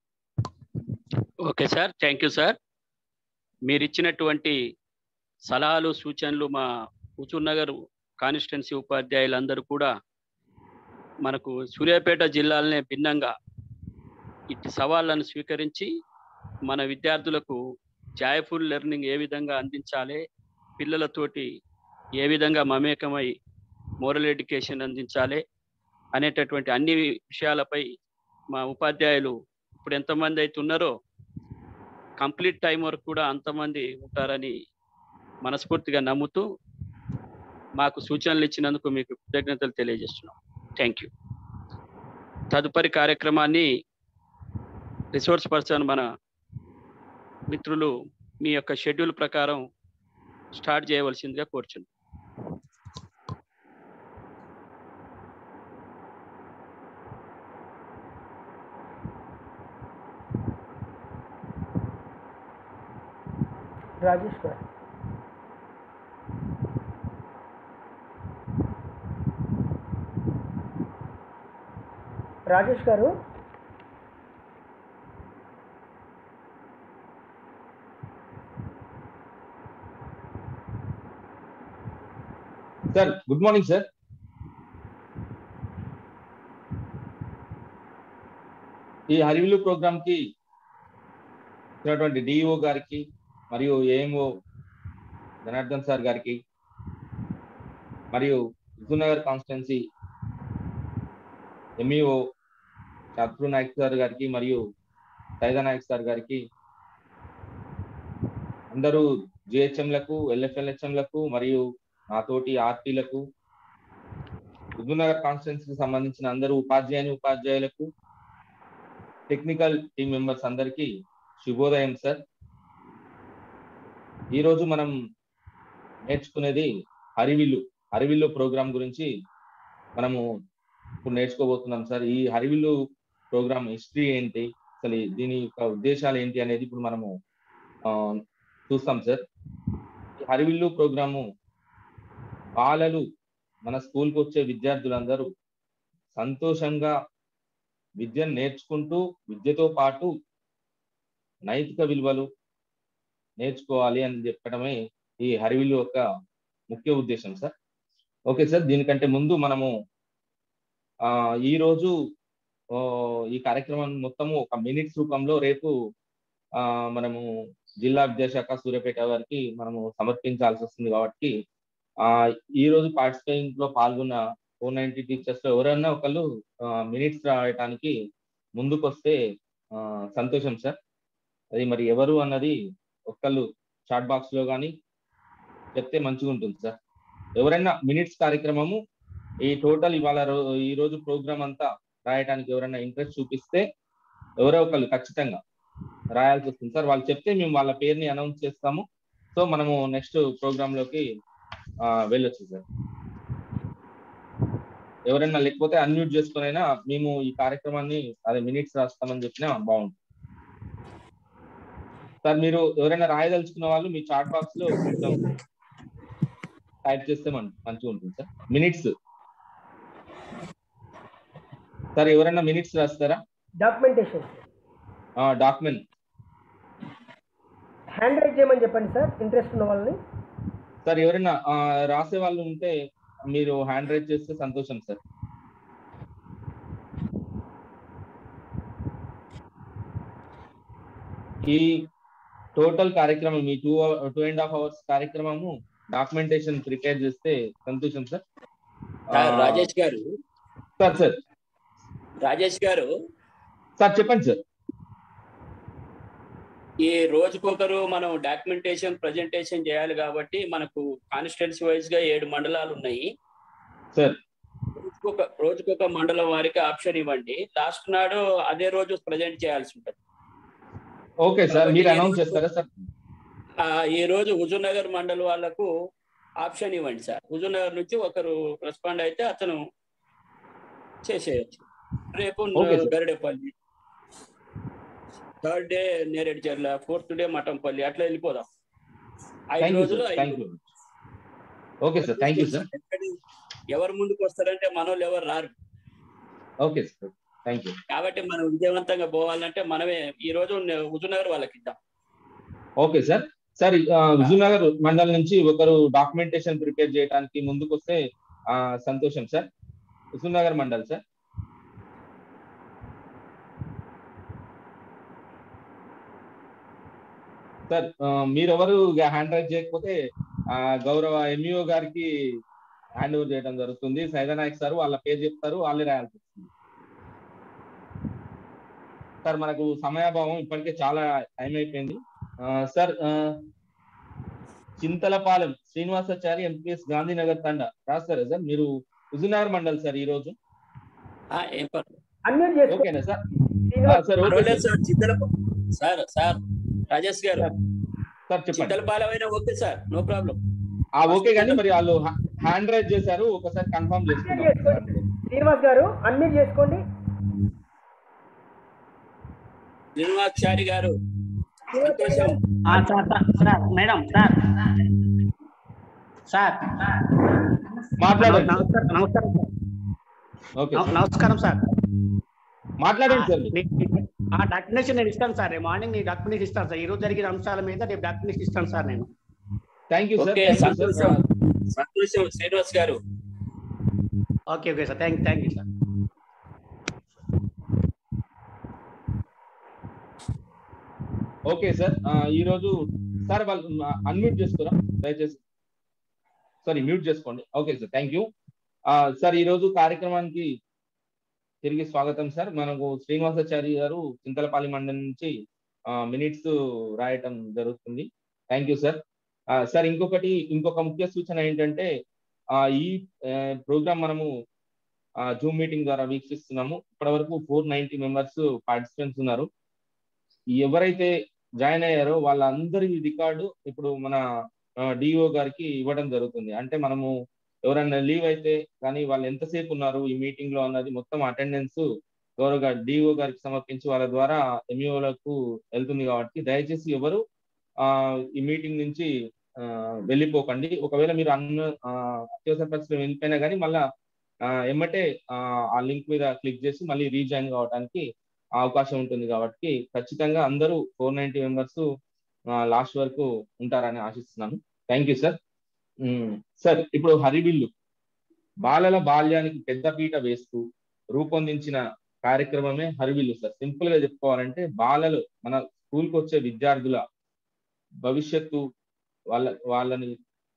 okay sir thank you sir మీరు ఇచ్చినటువంటి సలహాలు సూచనలు మా హుజూర్ నగర్ కాన్స్టిట్యున్సీ ఉపాధ్యాయులందరూ కూడా మనకు సూర్యాపేట జిల్లాలనే భిన్నంగా ఇట్టి సవాళ్ళను స్వీకరించి మన విద్యార్థులకు జాయ్ఫుల్ లెర్నింగ్ ఏ విధంగా అందించాలి పిల్లలతోటి ఏ విధంగా మమేకమై మోరల్ ఎడ్యుకేషన్ అందించాలి అనేటటువంటి అన్ని విషయాలపై మా ఉపాధ్యాయులు ఇప్పుడు ఎంతమంది అయితే ఉన్నారో కంప్లీట్ టైం వరకు కూడా అంతమంది ఉంటారని మనస్ఫూర్తిగా నమ్ముతూ మాకు సూచనలు ఇచ్చినందుకు మీకు కృతజ్ఞతలు తెలియజేస్తున్నాం థ్యాంక్ యూ తదుపరి కార్యక్రమాన్ని రిసోర్స్ పర్సన్ మన మిత్రులు మీ యొక్క షెడ్యూల్ ప్రకారం స్టార్ట్ చేయవలసిందిగా కోరుచున్నాం రాజేష్ గారు రాజేష్ గారు సార్ గుడ్ మార్నింగ్ సార్ ఈ హరివిల్లు ప్రోగ్రామ్ కి ఇచ్చినటువంటి డిఈఓ గారికి మరియు ఏఎంఓ జనార్దన్ సార్ గారికి మరియు హుజూర్నగర్ కాన్స్టిట్యున్సీ ఎంఈఓ శత్రు నాయక్ సార్ గారికి మరియు సైదా నాయక్ సార్ గారికి అందరూ జిహెచ్ఎంలకు ఎల్ఎఫ్ఎల్హెచ్ఎంలకు మరియు నాతోటి ఆర్టీలకు హుజూర్నగర్ కాన్స్టిట్యున్సీకి సంబంధించిన అందరూ ఉపాధ్యాయుని ఉపాధ్యాయులకు టెక్నికల్ టీం మెంబర్స్ అందరికీ శుభోదయం సార్ ఈరోజు మనం నేర్చుకునేది హరివిల్లు హరివిల్లు ప్రోగ్రాం గురించి మనము ఇప్పుడు నేర్చుకోబోతున్నాం సార్ ఈ హరివిల్లు ప్రోగ్రామ్ హిస్టరీ ఏంటి అసలు దీని యొక్క ఉద్దేశాలు ఏంటి అనేది ఇప్పుడు మనము ఆ, చూస్తాం సార్ ఈ హరివిల్లు ప్రోగ్రాము బాలలు మన స్కూల్కి వచ్చే విద్యార్థులందరూ సంతోషంగా విద్యను నేర్చుకుంటూ విద్యతో పాటు నైతిక విలువలు నేర్చుకోవాలి అని చెప్పడమే ఈ హరివిల్లు యొక్క ముఖ్య ఉద్దేశం సార్ ఓకే సార్ దీనికంటే ముందు మనము ఆ ఈ రోజు ఆ, ఈ కార్యక్రమం మొత్తము ఒక మినిట్స్ రూపంలో రేపు ఆ మనము జిల్లా విద్యాశాఖ సూర్యాపేట వారికి మనము సమర్పించాల్సి వస్తుంది కాబట్టి ఆ ఈ రోజు పార్టిసిపేటింగ్ లో పాల్గొన్న ఫోర్ నైన్టీ టీచర్స్ లో ఎవరైనా ఒకళ్ళు మినిట్స్ రాయటానికి ముందుకు వస్తే ఆ, సంతోషం సార్ అది మరి ఎవరు అన్నది ఒకళ్ళు చాట్ బాక్స్ లో కానీ చెప్తే మంచిగా ఉంటుంది సార్ ఎవరైనా మినిట్స్ కార్యక్రమము ఈ టోటల్ ఇవాళ రో- ఈ రోజు ప్రోగ్రామ్ అంతా రాయటానికి ఎవరైనా ఇంట్రెస్ట్ చూపిస్తే ఎవరో ఒకళ్ళు ఖచ్చితంగా రాయాల్సి వస్తుంది సార్ వాళ్ళు చెప్తే మేము వాళ్ళ పేరుని అనౌన్స్ చేస్తాము సో మనము నెక్స్ట్ ప్రోగ్రామ్ లోకి ఆ, వెళ్ళొచ్చు సార్ ఎవరైనా లేకపోతే అన్మ్యూట్ చేసుకునైనా మేము ఈ కార్యక్రమాన్ని అదే మినిట్స్ రాస్తామని చెప్పినా బాగుంటుంది సార్ మీరు ఎవరైనా రాయదలుచుకున్న వాళ్ళు మీ చాట్ బాక్స్ లో కొంచెం టైప్ చేస్తే మన- మంచిగా ఉంటుంది సార్ మినిట్స్ సార్ ఎవరైనా మినిట్స్ రాస్తారా డాక్యుమెంటేషన్ డాక్యుమెంట్ హ్యాండ్ రైట్ చేయమని చెప్పండి సార్ ఇంట్రెస్ట్ ఉన్న వాళ్ళని సార్ ఎవరైనా ఆ, రాసే వాళ్ళు ఉంటే మీరు హ్యాండ్ రైజ్ చేస్తే సంతోషం సార్ ఈ టోటల్ కార్యక్రమం ఈ two two and half hours కార్యక్రమము డాక్యుమెంటేషన్ ప్రిపేర్ చేస్తే సంతోషం సార్ సార్ రాజేష్ గారు సార్ సార్ రాజేష్ గారు సార్ చెప్పండి సార్ ఈ రోజుకొకరు మనం డాక్యుమెంటేషన్ ప్రజెంటేషన్ చేయాలి కాబట్టి మనకు కాన్స్టిట్యున్సీ వైజ్ గా ఏడు మండలాలు ఉన్నాయి సార్ రోజుకొక రోజుకొక మండలం వారికి ఆప్షన్ ఇవ్వండి లాస్ట్ నాడు అదే రోజు ప్రజెంట్ చేయాల్సి ఉంటుంది ఓకే సార్ మీరు అనౌన్స్ చేస్తారా సార్ ఆ, ఈ రోజు హుజూర్ నగర్ మండల్ వాళ్ళకు ఆప్షన్ ఇవ్వండి సార్ హుజూర్ నగర్ నుంచి ఒకరు రెస్పాండ్ అయితే అతను చేసేయచ్చు రేపు Okay, sir. Garidepalli third day Neredcherla fourth day Mathampalli అట్లా వెళ్ళిపోదాం ఐదు థ్యాంక్ యూ రోజులు సార్ ఐదు thank you okay sir thank you sir ఎందుకంటే ఎవరు ముందుకు వస్తారంటే మనోళ్ళు ఎవరు రారు ఓకే సార్ థ్యాంక్ యూ కాబట్టి మనం విజయవంతంగా పోవాలంటే మనమే ఈ రోజు హుజూర్నగర్ వాళ్ళకి ఇద్దాం ఓకే సార్ సార్ ఆ, హుజూర్నగర్ మండలం నుంచి ఒకరు డాక్యుమెంటేషన్ ప్రిపేర్ చేయడానికి ముందుకు వస్తే ఆ, సంతోషం sir Huzurnagar mandal sir sir ఆ, మీరెవరు హ్యాండ్ రైజ్ చేయకపోతే ఆ, గౌరవ ఎంఈఓ గారికి హ్యాండ్ ఓవర్ చేయడం జరుగుతుంది సైదనాయక్ సార్ వాళ్ళ పేరు చెప్తారు వాళ్ళే రాయాల్సి వస్తుంది సార్ మనకు సమయాభావం ఇప్పటికే చాలా టైం అయిపోయింది ఆ, సార్ ఆ, చింతలపాలెం శ్రీనివాసాచారి ఎంపీఎస్ గాంధీనగర్ తండ రాస్తారా సార్ మీరు హుజూర్నగర్ మండల్ సార్ ఈ రోజు ఆ, ఏం పర్లేదు అన్మ్యూట్ చేసుకో ఓకేనా సార్ ఆ, సార్ ఓకే పర్వాలేదు sir sir Chittala sir sir Rajesh గారు సార్ చెప్పండి చిత్తలపాలెం అయినా ఓకే సార్ నో ప్రాబ్లం ఆ ఓకే కానీ మరి వాళ్ళు హ్యాండ్ రైజ్ చేశారు ఒకసారి కన్ఫర్మ్ చేసుకుందాం చేసుకోండి శ్రీనివాస్ గారు అన్మ్యూట్ చేసుకోండి శ్రీనివాసారి గారు సంతోషం ఆ, sir sir sir madam sir sir మాట్లాడండి నమస్కారం నమస్కారం సార్ ఓకే నమ- నమస్కారం సార్ మాట్లాడండి సార్ నీ- ఆ డాక్యుమెంటేషన్ నేను ఇస్తాను సార్ రేపు మార్నింగ్ నీ డాక్యుమెంటేషన్ ఇస్తాను సార్ ఈ రోజు జరిగిన అంశాల మీద రేపు డాక్యుమెంటేషన్ ఇస్తాను సార్ నేను thank you sir okay thank you సంతోషం సార్ సంతోషం Srinivas garu okay okay sir thank thank you sir okay sir ఆ, ఈ రోజు సార్ వాళ్ళు అన్మ్యూట్ చేసుకోరా దయచేసి సారీ మ్యూట్ చేసుకోండి okay sir thank you sir ఈ రోజు కార్యక్రమానికి తిరిగి స్వాగతం సార్ మనకు శ్రీనివాసాచారి గారు చింతలపాలి మండలం నుంచి మినిట్స్ రాయటం జరుగుతుంది థ్యాంక్ యూ సార్ సార్ ఇంకొకటి ఇంకొక ముఖ్య సూచన ఏంటంటే ఆ, ఈ ప్రోగ్రామ్ మనము జూమ్ మీటింగ్ ద్వారా వీక్షిస్తున్నాము ఇప్పటి వరకు ఫోర్ నైన్టీ మెంబర్స్ పార్టిసిపెంట్స్ ఉన్నారు ఎవరైతే జాయిన్ అయ్యారో వాళ్ళందరి రికార్డు ఇప్పుడు మన డిఓ గారికి ఇవ్వడం జరుగుతుంది అంటే మనము ఎవరైనా లీవ్ అయితే కానీ వాళ్ళు ఎంతసేపు ఉన్నారు ఈ మీటింగ్ లో అన్నది మొత్తం అటెండెన్స్ గౌరవ డిఓ గారికి సమర్పించి వాళ్ళ ద్వారా ఎంఈఓలకు వెళ్తుంది కాబట్టి దయచేసి ఎవరు ఆ ఈ మీటింగ్ నుంచి ఆ, వెళ్ళిపోకండి ఒకవేళ మీరు అన్న ఆ, అత్యవసర పరిస్థితులు వెళ్ళిపోయినా కానీ మళ్ళా ఆ, ఎమ్మటే ఆ, ఆ లింక్ మీద క్లిక్ చేసి మళ్ళీ రీజాయిన్ కావడానికి అవకాశం ఉంటుంది కాబట్టి ఖచ్చితంగా అందరూ ఫోర్ నైన్టీ మెంబర్స్ లాస్ట్ వరకు ఉంటారని ఆశిస్తున్నాను థ్యాంక్ యూ సార్ సార్ ఇప్పుడు హరివిల్లు బాలల బాల్యానికి పెద్దపీట వేస్తూ రూపొందించిన కార్యక్రమమే హరివిల్లు సార్ సింపుల్ గా చెప్పుకోవాలంటే బాలలు మన స్కూల్కి వచ్చే విద్యార్థుల భవిష్యత్తు వాళ్ళ వాళ్ళని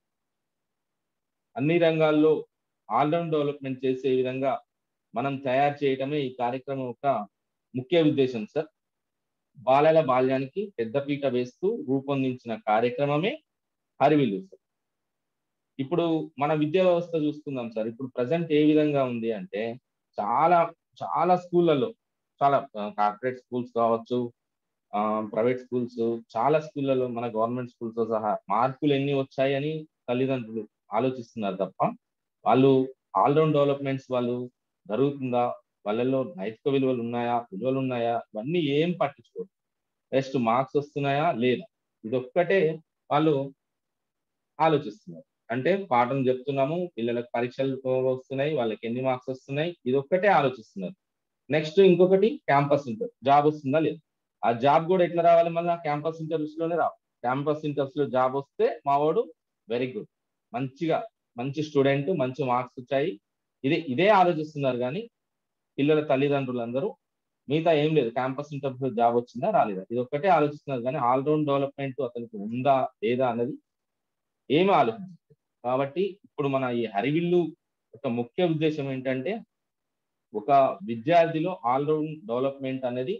అన్ని రంగాల్లో ఆల్రౌండ్ డెవలప్మెంట్ చేసే విధంగా మనం తయారు చేయటమే ఈ కార్యక్రమం యొక్క ముఖ్య ఉద్దేశం సార్ బాలల బాల్యానికి పెద్దపీట వేస్తూ రూపొందించిన కార్యక్రమమే హరివిల్లు సార్ ఇప్పుడు మన విద్యా వ్యవస్థ చూసుకుందాం సార్ ఇప్పుడు ప్రజెంట్ ఏ విధంగా ఉంది అంటే చాలా చాలా స్కూళ్ళలో చాలా కార్పొరేట్ స్కూల్స్ కావచ్చు ప్రైవేట్ స్కూల్స్ చాలా స్కూళ్ళలో మన గవర్నమెంట్ స్కూల్స్ తో సహా మార్కులు ఎన్ని వచ్చాయని తల్లిదండ్రులు ఆలోచిస్తున్నారు తప్ప వాళ్ళు ఆల్రౌండ్ డెవలప్మెంట్స్ వాళ్ళు జరుగుతుందా వాళ్ళల్లో నైతిక విలువలు ఉన్నాయా విలువలు ఉన్నాయా ఇవన్నీ ఏం పట్టించుకోరు బెస్ట్ మార్క్స్ వస్తున్నాయా లేదా ఇదొక్కటే వాళ్ళు ఆలోచిస్తున్నారు అంటే పాఠం చెప్తున్నాము పిల్లలకు పరీక్షలు వస్తున్నాయి వాళ్ళకి ఎన్ని మార్క్స్ వస్తున్నాయి ఇదొక్కటే ఆలోచిస్తున్నారు నెక్స్ట్ ఇంకొకటి క్యాంపస్ ఇంటర్ జాబ్ వస్తుందా లేదా ఆ జాబ్ కూడా ఎట్లా రావాలి మళ్ళీ క్యాంపస్ ఇంటర్వ్యూస్ లోనే రావాలి క్యాంపస్ ఇంటర్వ్యూస్ లో జాబ్ వస్తే మావాడు వెరీ గుడ్ మంచిగా మంచి స్టూడెంట్ మంచి మార్క్స్ వచ్చాయి ఇదే ఇదే ఆలోచిస్తున్నారు కానీ పిల్లల తల్లిదండ్రులందరూ మిగతా ఏం లేదు క్యాంపస్ ఇంటర్వ్యూ జాబ్ వచ్చిందా రాలేదా ఇది ఒక్కటే ఆలోచిస్తున్నారు కానీ ఆల్రౌండ్ డెవలప్మెంట్ అతనికి ఉందా లేదా అన్నది ఏమీ ఆలోచించలేదు కాబట్టి ఇప్పుడు మన ఈ హరివిల్లు ఒక ముఖ్య ఉద్దేశం ఏంటంటే ఒక విద్యార్థిలో ఆల్రౌండ్ డెవలప్మెంట్ అనేది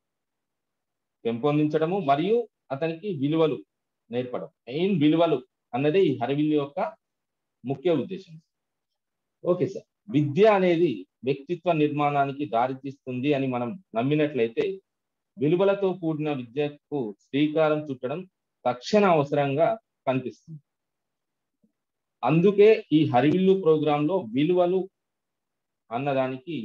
పెంపొందించడము మరియు అతనికి విలువలు నేర్పడం మెయిన్ విలువలు అన్నదే ఈ హరివిల్లు యొక్క ముఖ్య ఉద్దేశం ఓకే సార్ విద్య అనేది వ్యక్తిత్వ నిర్మాణానికి దారితీస్తుంది అని మనం నమ్మినట్లయితే విలువలతో కూడిన విద్యకు శ్రీకారం చుట్టడం తక్షణ అవసరంగా కనిపిస్తుంది అందుకే ఈ హరివిల్లు ప్రోగ్రాంలో విలువలు అన్నదానికి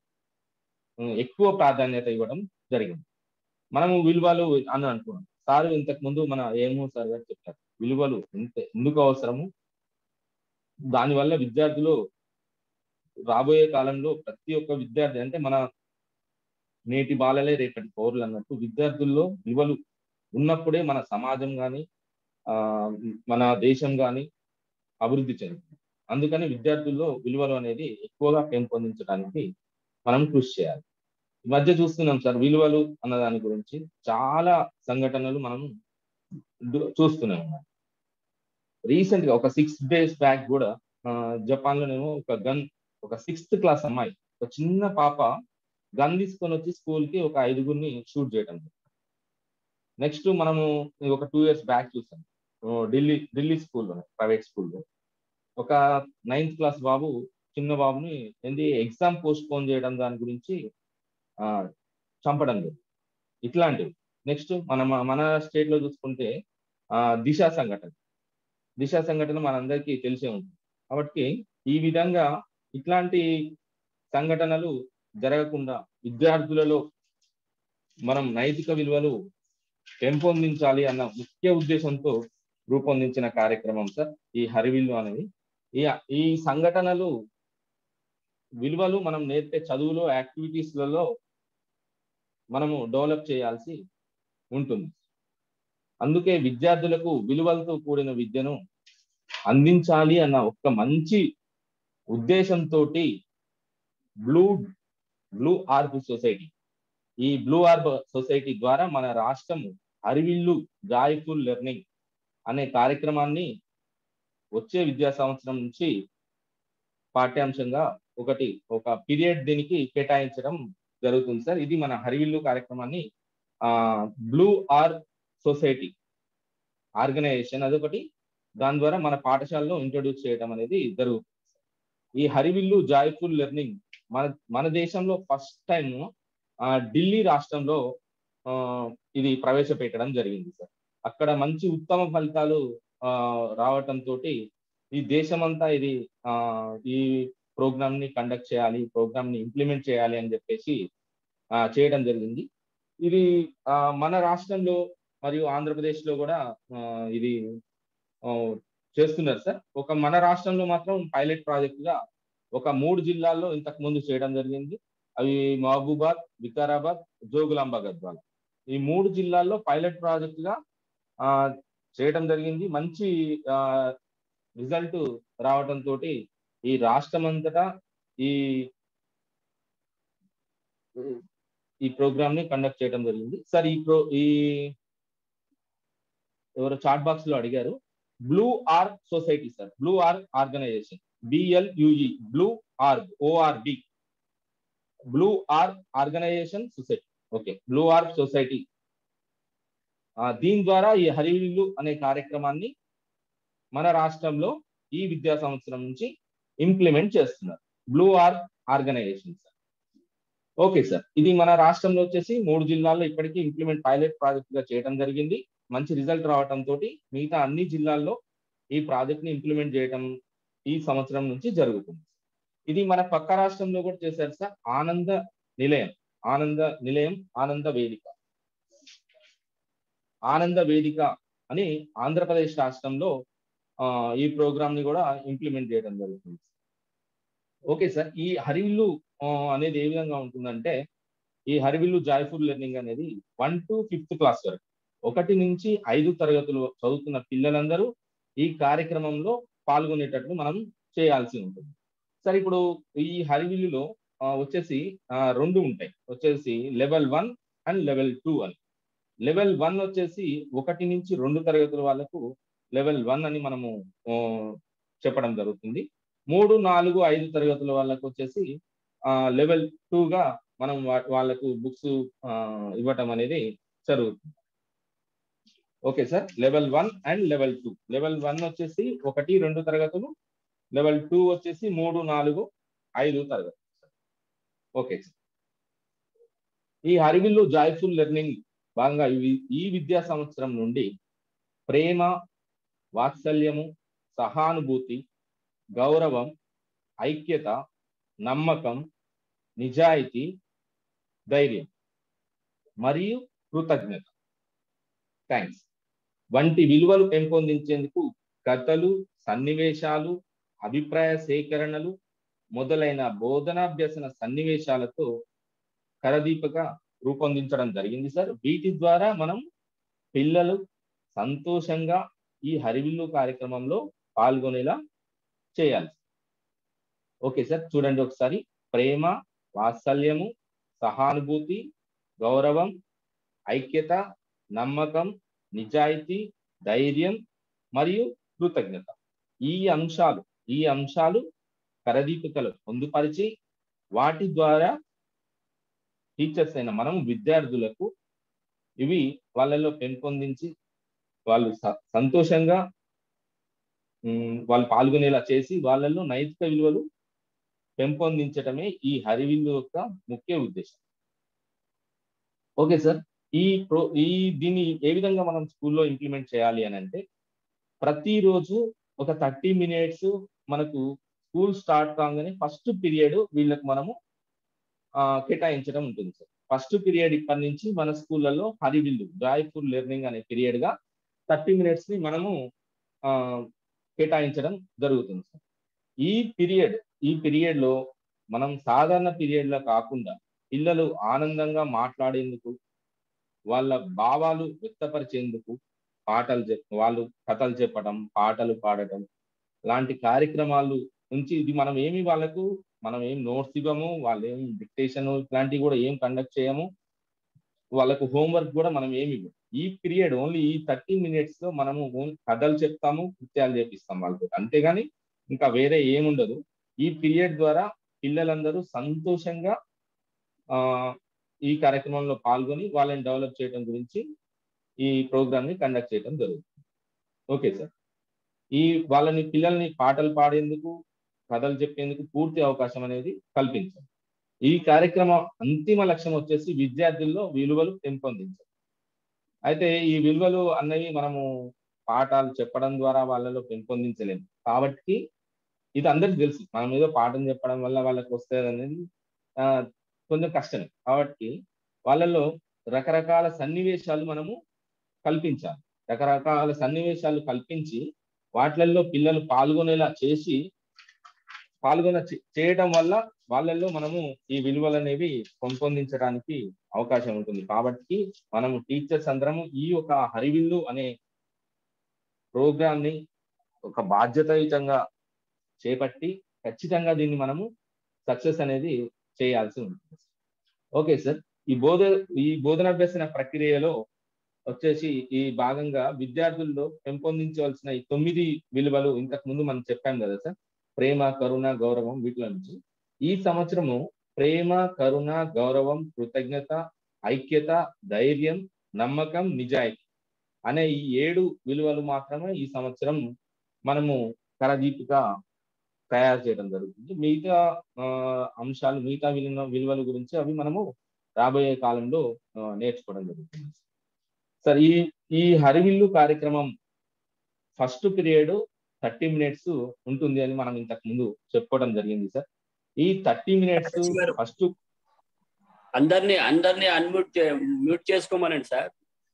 ఎక్కువ ప్రాధాన్యత ఇవ్వడం జరిగింది మనము విలువలు అని అనుకున్నాం సార్ ఇంతకు ముందు మన ఏమో సార్ గారు చెప్పారు విలువలు ఎంత ఎందుకు అవసరము దానివల్ల విద్యార్థులు రాబోయే కాలంలో ప్రతి ఒక్క విద్యార్థి అంటే మన నేటి బాలలే రేపటి పౌరులు అన్నట్టు విద్యార్థుల్లో విలువలు ఉన్నప్పుడే మన సమాజం కానీ ఆ మన దేశం కానీ అభివృద్ధి చెందుతుంది అందుకని విద్యార్థుల్లో విలువలు అనేది ఎక్కువగా పెంపొందించడానికి మనం కృషి చేయాలి ఈ మధ్య చూస్తున్నాం సార్ విలువలు అన్న దాని గురించి చాలా సంఘటనలు మనం చూస్తూనే ఉన్నాం రీసెంట్ గా ఒక సిక్స్ డేస్ బ్యాక్ కూడా జపాన్ లోనేమో ఒక గన్ ఒక సిక్స్త్ క్లాస్ అమ్మాయి ఒక చిన్న పాప గన్ తీసుకొని వచ్చి స్కూల్ కి ఒక ఐదుగురిని షూట్ చేయడం నెక్స్ట్ మనము ఒక టూ ఇయర్స్ బ్యాక్ చూసాం ఢిల్లీ ఢిల్లీ స్కూల్లో ప్రైవేట్ స్కూల్లో ఒక నైన్త్ క్లాస్ బాబు చిన్న బాబుని ఏంది ఎగ్జామ్ పోస్ట్ పోన్ చేయడం దాని గురించి చంపడం లేదు ఇట్లాంటివి నెక్స్ట్ మన మన స్టేట్ లో చూసుకుంటే దిశ సంఘటన దిశ సంఘటన మనందరికీ తెలిసే ఉంటుంది కాబట్టి ఈ విధంగా ఇట్లాంటి సంఘటనలు జరగకుండా విద్యార్థులలో మనం నైతిక విలువలు పెంపొందించాలి అన్న ముఖ్య ఉద్దేశంతో రూపొందించిన కార్యక్రమం సార్ ఈ హరివిల్లు అనేది ఈ ఈ సంఘటనలు విలువలు మనం నేర్పే చదువులో యాక్టివిటీస్లలో మనము డెవలప్ చేయాల్సి ఉంటుంది అందుకే విద్యార్థులకు విలువలతో కూడిన విద్యను అందించాలి అన్న ఒక మంచి ఉద్దేశంతో బ్లూ బ్లూ ఆర్బ్ సొసైటీ ఈ బ్లూ ఆర్బ్ సొసైటీ ద్వారా మన రాష్ట్రము అరివిల్లు జాయ్ఫుల్ లెర్నింగ్ అనే కార్యక్రమాన్ని వచ్చే విద్యా సంవత్సరం నుంచి పాఠ్యాంశంగా ఒకటి ఒక పీరియడ్ దీనికి కేటాయించడం జరుగుతుంది సార్ ఇది మన హరివిల్లు కార్యక్రమాన్ని ఆ బ్లూ ఆర్ సొసైటీ ఆర్గనైజేషన్ అదొకటి దాని ద్వారా మన పాఠశాలలో ఇంట్రొడ్యూస్ చేయడం అనేది జరుగుతుంది ఈ హరివిల్లు జాయ్ఫుల్ లెర్నింగ్ మన మన దేశంలో ఫస్ట్ టైం ఢిల్లీ రాష్ట్రంలో ఇది ప్రవేశపెట్టడం జరిగింది సార్ అక్కడ మంచి ఉత్తమ ఫలితాలు రావటంతో ఈ దేశమంతా ఇది ఈ ప్రోగ్రామ్ ని కండక్ట్ చేయాలి ప్రోగ్రామ్ ని ఇంప్లిమెంట్ చేయాలి అని చెప్పేసి చేయడం జరిగింది ఇది మన రాష్ట్రంలో మరియు ఆంధ్రప్రదేశ్ లో కూడా ఇది చేస్తున్నారు సార్ ఒక మన రాష్ట్రంలో మాత్రం పైలట్ ప్రాజెక్ట్ గా ఒక మూడు జిల్లాల్లో ఇంతకు ముందు చేయడం జరిగింది అవి మహబూబాద్ వికారాబాద్ జోగులాంబ గద్వాల ఈ మూడు జిల్లాల్లో పైలట్ ప్రాజెక్ట్ గా చేయడం జరిగింది మంచి రిజల్ట్ రావడంతో ఈ రాష్ట్రం అంతటా ఈ ఈ ప్రోగ్రామ్ ని కండక్ట్ చేయడం జరిగింది సార్ ఈ ప్రో ఈ ఎవరో చాట్ బాక్స్ లో అడిగారు blue orb society sir blue orb organization B L U E blue orb O R B blue orb organization society okay blue orb society దీని ద్వారా ఈ హరివిల్లు అనే కార్యక్రమాన్ని మన రాష్ట్రంలో ఈ విద్యా సంవత్సరం నుంచి ఇంప్లిమెంట్ చేస్తున్నారు blue orb organization sir okay sir ఇది మన రాష్ట్రంలో వచ్చేసి మూడు జిల్లాల్లో ఇప్పటికీ ఇంప్లిమెంట్ పైలట్ ప్రాజెక్ట్ గా చేయడం జరిగింది మంచి రిజల్ట్ రావడంతో మిగతా అన్ని జిల్లాల్లో ఈ ప్రాజెక్ట్ ని ఇంప్లిమెంట్ చేయడం ఈ సంవత్సరం నుంచి జరుగుతుంది ఇది మన పక్క రాష్ట్రంలో కూడా చేశారు సార్ ఆనంద నిలయం ఆనంద నిలయం ఆనంద వేదిక ఆనంద వేదిక అని ఆంధ్రప్రదేశ్ రాష్ట్రంలో ఈ ప్రోగ్రామ్ ని కూడా ఇంప్లిమెంట్ చేయడం జరుగుతుంది ఓకే సార్ ఈ హరివిల్లు అనేది ఏ విధంగా ఉంటుందంటే ఈ హరివిల్లు జాయ్ఫుల్ లెర్నింగ్ అనేది వన్ టు ఫిఫ్త్ క్లాస్ వరకు ఒకటి నుంచి ఐదు తరగతులు చదువుతున్న పిల్లలందరూ ఈ కార్యక్రమంలో పాల్గొనేటట్లు మనం చేయాల్సి ఉంటుంది సార్ ఇప్పుడు ఈ హరివిల్లులో ఆ, వచ్చేసి ఆ, రెండు ఉంటాయి వచ్చేసి level one and level two అని లెవెల్ వన్ వచ్చేసి ఒకటి నుంచి రెండు తరగతుల వాళ్ళకు లెవెల్ వన్ అని మనము ఆ, చెప్పడం జరుగుతుంది మూడు నాలుగు ఐదు తరగతుల వాళ్ళకు వచ్చేసి లెవెల్ గా మనం వా- వాళ్ళకు బుక్స్ ఇవ్వటం అనేది జరుగుతుంది okay sir level one and level two level one వచ్చేసి ఒకటి రెండు తరగతులు లెవెల్ టూ వచ్చేసి మూడు నాలుగు ఐదు తరగతులు ఓకే సార్ ఈ హరివిల్లు జాయ్ఫుల్ లెర్నింగ్ భాగంగా ఇవి- ఈ విద్యా సంవత్సరం నుండి ప్రేమ వాత్సల్యము సహానుభూతి గౌరవం ఐక్యత నమ్మకం నిజాయితీ ధైర్యం మరియు కృతజ్ఞత థ్యాంక్స్ వంటి విలువలు పెంపొందించేందుకు కథలు సన్నివేశాలు అభిప్రాయ సేకరణలు మొదలైన బోధనాభ్యసన సన్నివేశాలతో కరదీపక రూపొందించడం జరిగింది సార్ వీటి ద్వారా మనం పిల్లలు సంతోషంగా ఈ హరివిల్లు కార్యక్రమంలో పాల్గొనేలా చేయాలి ఓకే సార్ చూడండి ఒకసారి ప్రేమ వాత్సల్యము సహానుభూతి గౌరవం ఐక్యత నమ్మకం నిజాయితీ ధైర్యం మరియు కృతజ్ఞత ఈ అంశాలు ఈ అంశాలు కరదీపికలు పొందుపరిచి వాటి ద్వారా టీచర్స్ అయిన మనం విద్యార్థులకు ఇవి వాళ్ళలో పెంపొందించి వాళ్ళు స- సంతోషంగా ఉమ్, వాళ్ళు పాల్గొనేలా చేసి వాళ్ళలో నైతిక విలువలు పెంపొందించటమే ఈ హరివిల్లు యొక్క ముఖ్య ఉద్దేశం ఓకే సార్ ఈ ప్రో ఈ దీన్ని ఏ విధంగా మనం స్కూల్లో ఇంప్లిమెంట్ చేయాలి అని అంటే ప్రతిరోజు ఒక థర్టీ మినిట్స్ మనకు స్కూల్ స్టార్ట్ కాగానే ఫస్ట్ పీరియడ్ వీళ్ళకి మనము ఆ, కేటాయించడం ఉంటుంది సార్ ఫస్ట్ పీరియడ్ ఇక్కడి నుంచి మన స్కూళ్ళలో హరివిల్లు జాయ్ఫుల్ లెర్నింగ్ అనే పీరియడ్ గా థర్టీ మినిట్స్ ని మనము ఆ, కేటాయించడం జరుగుతుంది సార్ ఈ పీరియడ్ ఈ పీరియడ్ లో మనం సాధారణ పీరియడ్ లో కాకుండా పిల్లలు ఆనందంగా మాట్లాడేందుకు వాళ్ళ భావాలు వ్యక్తపరిచేందుకు పాటలు చెప్ వాళ్ళు కథలు చెప్పడం పాటలు పాడటం లాంటి కార్యక్రమాలు నుంచి ఇది మనం ఏమి వాళ్ళకు మనం ఏం నోట్స్ ఇవ్వము వాళ్ళు ఏం డిక్టేషన్ ఇట్లాంటివి కూడా ఏం కండక్ట్ చేయము వాళ్ళకు హోంవర్క్ కూడా మనం ఏమి ఇవ్వము ఈ పీరియడ్ ఓన్లీ ఈ థర్టీ మినిట్స్ లో మనము ఓన్ కథలు చెప్తాము కృత్యాలు చేపిస్తాం వాళ్ళతో అంతేగాని ఇంకా వేరే ఏముండదు ఈ పీరియడ్ ద్వారా పిల్లలందరూ సంతోషంగా ఆ ఈ కార్యక్రమంలో పాల్గొని వాళ్ళని డెవలప్ చేయడం గురించి ఈ ప్రోగ్రామ్ ని కండక్ట్ చేయడం జరుగుతుంది ఓకే సార్ ఈ వాళ్ళని పిల్లల్ని పాటలు పాడేందుకు కథలు చెప్పేందుకు పూర్తి అవకాశం అనేది కల్పించాం ఈ కార్యక్రమం అంతిమ లక్ష్యం వచ్చేసి విద్యార్థుల్లో విలువలు పెంపొందించడం అయితే ఈ విలువలు అన్నవి మనము పాఠాలు చెప్పడం ద్వారా వాళ్ళలో పెంపొందించలేము కాబట్టి ఇది అందరికి తెలుసు మనం ఏదో పాఠం చెప్పడం వల్ల వాళ్ళకి వస్తుంది అనేది ఆ, కొంచెం కష్టమే కాబట్టి వాళ్ళలో రకరకాల సన్నివేశాలు మనము కల్పించాలి రకరకాల సన్నివేశాలు కల్పించి వాటిల్లో పిల్లలు పాల్గొనేలా చేసి పాల్గొన చే- చేయడం వల్ల వాళ్ళల్లో మనము ఈ విలువలు అనేవి పెంపొందించడానికి అవకాశం ఉంటుంది కాబట్టి మనము టీచర్స్ అందరము ఈ ఒక హరివిల్లు అనే ప్రోగ్రామ్ ని ఒక బాధ్యతాయుతంగా చేపట్టి ఖచ్చితంగా దీన్ని మనము సక్సెస్ అనేది చేయాల్సి ఉంటుంది ఓకే సార్ ఈ బోధ ఈ బోధనాభ్యసన ప్రక్రియలో వచ్చేసి ఈ భాగంగా విద్యార్థుల్లో పెంపొందించవలసిన ఈ తొమ్మిది విలువలు ఇంతకు ముందు మనం చెప్పాం కదా సార్ ప్రేమ కరుణ గౌరవం వీటిలో నుంచి ఈ సంవత్సరము ప్రేమ కరుణ గౌరవం కృతజ్ఞత ఐక్యత ధైర్యం నమ్మకం నిజాయితీ అనే ఈ ఏడు విలువలు మాత్రమే ఈ సంవత్సరం మనము కరదీపిక తయారు చేయడం జరుగుతుంది మిగతా ఆ, అంశాలు మిగతా విలువ విలువల గురించి అవి మనము రాబోయే కాలంలో ఆ, నేర్చుకోవడం జరుగుతుంది సార్ ఈ ఈ హరివిల్లు కార్యక్రమం ఫస్ట్ పీరియడ్ థర్టీ మినిట్స్ ఉంటుంది అని మనం ఇంతకు ముందు చెప్పుకోవడం జరిగింది సార్ ఈ థర్టీ మినిట్స్ రాజేష్ గారు. ఫస్ట్ అందరినీ అందరినీ అన్మ్యూట్ చే- mute చేసుకోమనండి sir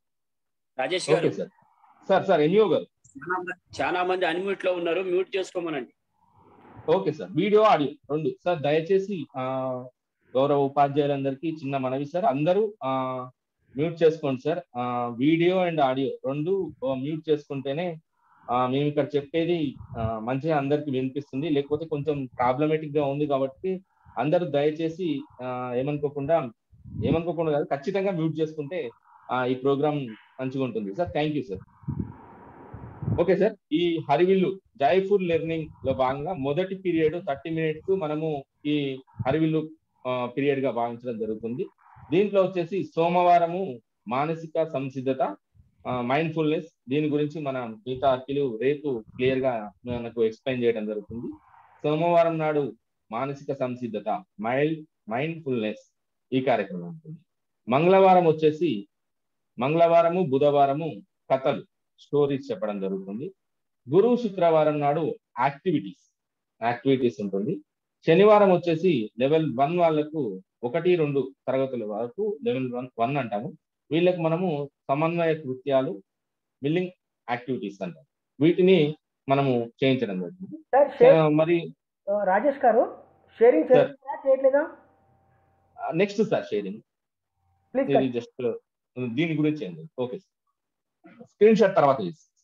Rajesh garu okay sir sir sir ఎన్యో గారు చాలా మంది- చాలా మంది అన్మ్యూట్ లో ఉన్నారు మ్యూట్ చేసుకోమనండి ఓకే సార్ వీడియో ఆడియో రెండు సార్ దయచేసి ఆ, గౌరవ ఉపాధ్యాయులందరికీ చిన్న మనవి సార్ అందరూ ఆ, మ్యూట్ చేసుకోండి సార్ ఆ, వీడియో అండ్ ఆడియో రెండు ఆ, మ్యూట్ చేసుకుంటేనే ఆ, మేము ఇక్కడ చెప్పేది ఆ, మంచిగా అందరికి వినిపిస్తుంది లేకపోతే కొంచెం ప్రాబ్లమేటిక్ గా ఉంది కాబట్టి అందరూ దయచేసి ఆ, ఏమనుకోకుండా ఏమనుకోకుండా కాదు ఖచ్చితంగా మ్యూట్ చేసుకుంటే ఆ, ఈ ప్రోగ్రామ్ మంచిగా ఉంటుంది sir thank you sir okay sir ఈ హరివిల్లు జాయ్ఫుల్ లెర్నింగ్ లో భాగంగా మొదటి పీరియడ్ థర్టీ మినిట్స్ మనము ఈ హరివిల్లు పీరియడ్ గా భావించడం జరుగుతుంది దీంట్లో వచ్చేసి సోమవారము మానసిక సంసిద్ధత మైండ్ఫుల్నెస్ దీని గురించి మన మిగతా అర్పీలు రేపు క్లియర్ గా మనకు ఎక్స్ప్లెయిన్ చేయడం జరుగుతుంది సోమవారం నాడు మానసిక సంసిద్ధత మైల్డ్ మైండ్ఫుల్నెస్ ఈ కార్యక్రమం ఉంటుంది మంగళవారం వచ్చేసి మంగళవారము బుధవారము కథలు స్టోరీస్ చెప్పడం జరుగుతుంది గురు శుక్రవారం నాడు యాక్టివిటీస్ యాక్టివిటీస్ ఉంటుంది శనివారం వచ్చేసి లెవెల్ వన్ వాళ్ళకు ఒకటి రెండు తరగతుల వరకు లెవెల్ వన్ వన్ అంటాము వీళ్ళకి మనము సమన్వయ కృత్యాలు మిల్లింగ్ యాక్టివిటీస్ అంటాం వీటిని మనము చేయించడం జరుగుతుంది సార్ షేర్ ఆ, మరి ఆ, రాజేష్ గారు షేరింగ్ సార్. చేస్తున్నారా చేయట్లేదా నెక్స్ట్ సార్ షేరింగ్ ప్లీజ్ ఇది జస్ట్ దీని గురించి ఏంది ఓకే స్క్రీన్ షాట్ తర్వాత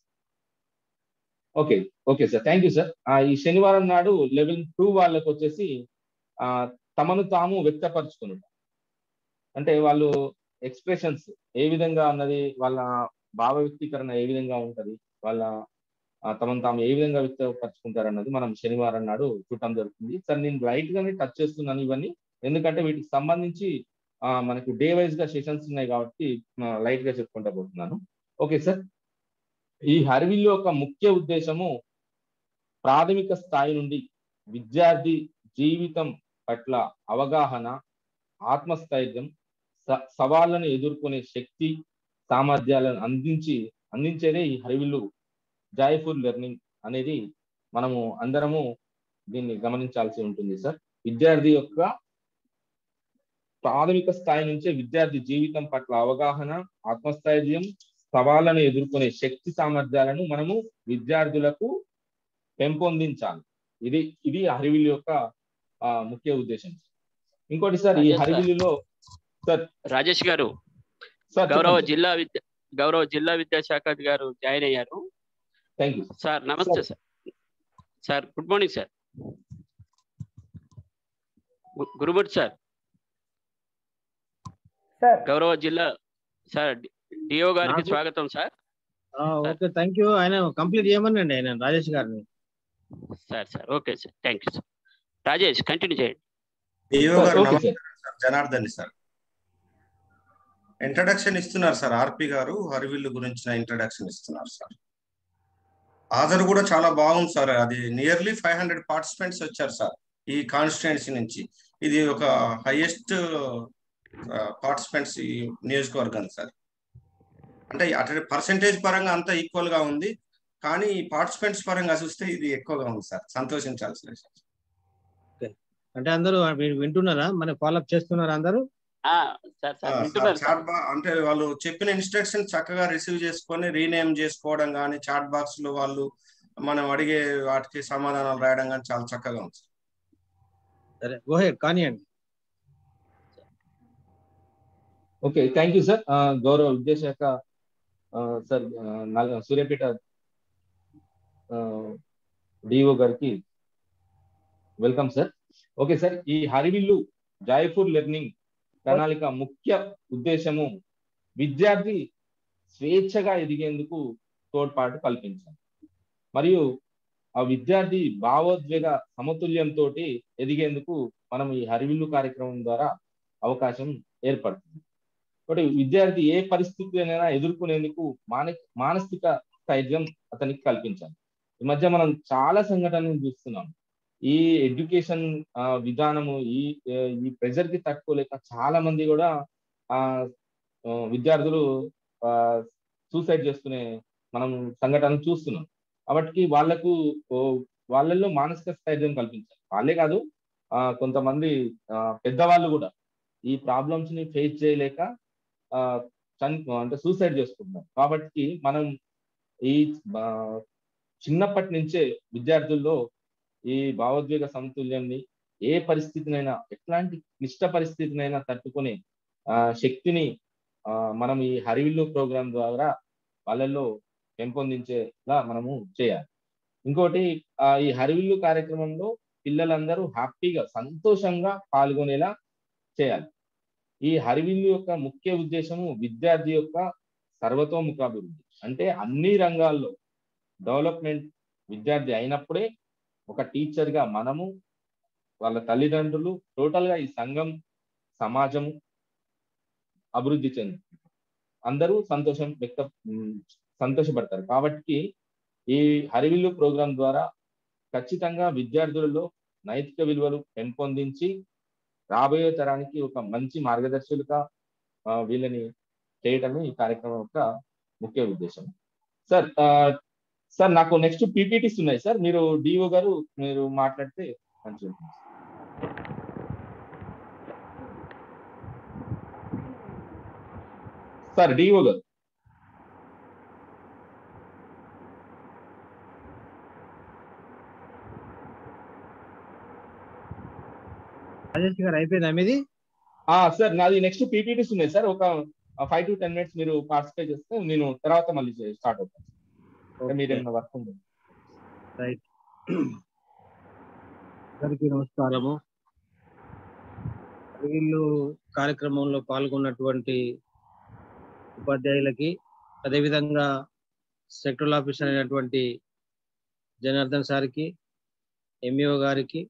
okay okay sir thank you sir ఈ శనివారం నాడు లెవెల్ టూ వాళ్ళకి వచ్చేసి ఆ, తమను తాము వ్యక్తపరచుకున్నట అంటే వాళ్ళు ఎక్స్ప్రెషన్స్ ఏ విధంగా అన్నది వాళ్ళ భావ వ్యక్తీకరణ ఏ విధంగా ఉంటది వాళ్ళ ఆ, తమను తాము ఏ విధంగా వ్యక్తపరచుకుంటారు అన్నది మనం శనివారం నాడు చూడటం జరుగుతుంది సార్ నేను లైట్ గానే టచ్ చేస్తున్నాను ఇవన్నీ ఎందుకంటే వీటికి సంబంధించి ఆ, మనకు డే వైజ్ గా సెషన్స్ ఉన్నాయి కాబట్టి లైట్ గా చెప్పుకుంటా పోతున్నాను ఓకే సార్ ఈ హర్విల్ యొక్క ముఖ్య ఉద్దేశము ప్రాథమిక స్థాయి నుండి విద్యార్థి జీవితం పట్ల అవగాహన ఆత్మస్థైర్యం స- సవాళ్ళను ఎదుర్కొనే శక్తి సామర్థ్యాలను అందించి అందించేదే ఈ హరివిల్లు జాయ్ఫుల్ లెర్నింగ్ అనేది మనము అందరము దీన్ని గమనించాల్సి ఉంటుంది సార్ విద్యార్థి యొక్క ప్రాథమిక స్థాయి నుంచే విద్యార్థి జీవితం పట్ల అవగాహన ఆత్మస్థైర్యం సవాళ్ళను ఎదుర్కొనే శక్తి సామర్థ్యాలను మనము విద్యార్థులకు పెంపొందించాలి ఇది ఇది హరివిల్ యొక్క ఆ, ముఖ్య ఉద్దేశం ఇంకోటి సార్ ఈ రాజేష్ సార్. హరివిల్లులో సార్ రాజేష్ గారు సార్ గౌరవ జిల్లా విద్య గౌరవ జిల్లా విద్యాశాఖ గారు జాయిన్ అయ్యారు థ్యాంక్ యూ సార్ నమస్తే sir sir good morning sir గు- గురుమూర్తి సార్ సార్ గౌరవ జిల్లా సార్ డిఓ గారికి నాకు- స్వాగతం సార్ ఓకే థ్యాంక్ యూ ఆయన కంప్లీట్ చేయమనండి ఆయన రాజేష్ గారిని sir sir okay sir thank you sir Rajesh continue చేయండి డిఓ సార్, గారు ఓకే సార్. నమస్కారం సార్ జనార్దన్ సార్ ఇంట్రడక్షన్ ఇస్తున్నారు సార్ ఆర్పి గారు హరివిల్లు గురించిన ఇంట్రడక్షన్ ఇస్తున్నారు సార్ హాజరు కూడా చాలా బాగుంది సార్ అది నియర్లీ ఫైవ్ హండ్రెడ్ పార్టిసిపెంట్స్ వచ్చారు సార్ ఈ కాన్స్టిట్యుయెన్సీ నుంచి ఇది ఒక హైయెస్ట్ పార్టిసిపెంట్స్ ఈ నియోజకవర్గం సార్ అంటే అటు పర్సంటేజ్ పరంగా అంతా ఈక్వల్ గా ఉంది కానీ పార్టిసిపెంట్స్ పరంగా చూస్తే ఇది ఎక్కువగా ఉంది సార్ సంతోషించాల్సిన విషయం అంటే అందరూ వీ- వింటున్నారా మన ఫాలోఅప్ చేస్తున్నారా అందరూ ఆ, సార్ సార్ వింటున్నారు సార్ చాట్ బా అంటే వాళ్ళు చెప్పిన ఇన్స్ట్రక్షన్ చక్కగా రిసీవ్ చేసుకొని రీనేమ్ చేసుకోవడం కానీ చాట్ బాక్స్ లో వాళ్ళు మనం అడిగే వాటికి సమాధానాలు రాయడం కానీ చాలా చక్కగా ఉంది సరే గోహెడ్ కానివ్వండి ఓకే థ్యాంక్ యూ సార్ గౌరవ విద్యాశాఖ ఆ, సార్ ఆ, నల్- సూర్యాపేట డిఓ గారికి వెల్కమ్ సార్ ఓకే సార్ ఈ హరివిల్లు జాయ్ఫుల్ లెర్నింగ్ ప్రణాళిక ముఖ్య ఉద్దేశము విద్యార్థి స్వేచ్ఛగా ఎదిగేందుకు తోడ్పాటు కల్పించాలి మరియు ఆ విద్యార్థి భావోద్వేగ సమతుల్యంతో ఎదిగేందుకు మనం ఈ హరివిల్లు కార్యక్రమం ద్వారా అవకాశం ఏర్పడుతుంది ఒకటి విద్యార్థి ఏ పరిస్థితినైనా ఎదుర్కొనేందుకు మాన మానసిక స్థైర్యం అతనికి కల్పించాలి ఈ మధ్య మనం చాలా సంఘటనలు చూస్తున్నాం ఈ ఎడ్యుకేషన్ విధానము ఈ ఈ ప్రెజర్ కి తట్టుకోలేక చాలా మంది కూడా ఆ ఆ, విద్యార్థులు సూసైడ్ చేసుకునే మనం సంఘటనలు చూస్తున్నాం కాబట్టి వాళ్ళకు ఓ, వాళ్ళల్లో మానసిక స్థైర్యం కల్పించాలి వాళ్ళే కాదు ఆ కొంతమంది ఆ, పెద్దవాళ్ళు కూడా ఈ ప్రాబ్లమ్స్ ని ఫేస్ చేయలేక ఆ, చని అంటే సూసైడ్ చేసుకుంటున్నారు కాబట్టి మనం ఈ ఆ, చిన్నప్పటి నుంచే విద్యార్థుల్లో ఈ భావోద్వేగ సమతుల్యాన్ని ఏ పరిస్థితినైనా ఎట్లాంటి క్లిష్ట పరిస్థితినైనా తట్టుకునే ఆ, శక్తిని ఆ, మనం ఈ హరివిల్లు ప్రోగ్రాం ద్వారా వాళ్ళల్లో పెంపొందించేలా మనము చేయాలి ఇంకోటి ఆ, ఈ హరివిల్లు కార్యక్రమంలో పిల్లలందరూ హ్యాపీగా సంతోషంగా పాల్గొనేలా చేయాలి ఈ హరివిల్లు యొక్క ముఖ్య ఉద్దేశము విద్యార్థి యొక్క సర్వతోముఖాభివృద్ధి అంటే అన్ని రంగాల్లో డెవలప్మెంట్ విద్యార్థి అయినప్పుడే ఒక టీచర్ గా మనము వాళ్ళ తల్లిదండ్రులు టోటల్ గా ఈ సంఘం సమాజము అభివృద్ధి చెంది అందరూ సంతోషం వ్యక్త ఉమ్, సంతోషపడతారు కాబట్టి ఈ హరివిల్లు ప్రోగ్రాం ద్వారా ఖచ్చితంగా విద్యార్థులలో నైతిక విలువలు పెంపొందించి రాబోయే తరానికి ఒక మంచి మార్గదర్శకులుగా ఆ, వీళ్ళని చేయటమే ఈ కార్యక్రమం యొక్క ముఖ్య ఉద్దేశం సార్ ఆ, సార్ నాకు నెక్స్ట్ పీపీటీస్ ఉన్నాయి సార్ మీరు డిఓ గారు మీరు మాట్లాడితే మంచిగా ఉంటుంది సార్ డిఓ గారు రాజేష్ గారు అయిపోయిందా మీది ఆ సార్ నాది నెక్స్ట్ పీపీటీస్ ఉన్నాయి సార్ ఒక ఫైవ్ టు టెన్ మినిట్స్ మీరు పార్టిసిపేట్ చేస్తే నేను తర్వాత మళ్ళీ స్టార్ట్ అవుతాను అంటే మీరు ఏమైనా వర్క్ ఉంది రైట్ అందరికీ నమస్కారము వీళ్ళు కార్యక్రమంలో పాల్గొన్నటువంటి ఉపాధ్యాయులకి అదేవిధంగా సెక్టరల్ ఆఫీసర్ అయినటువంటి జనార్దన్ సార్కి ఎంఈఓ గారికి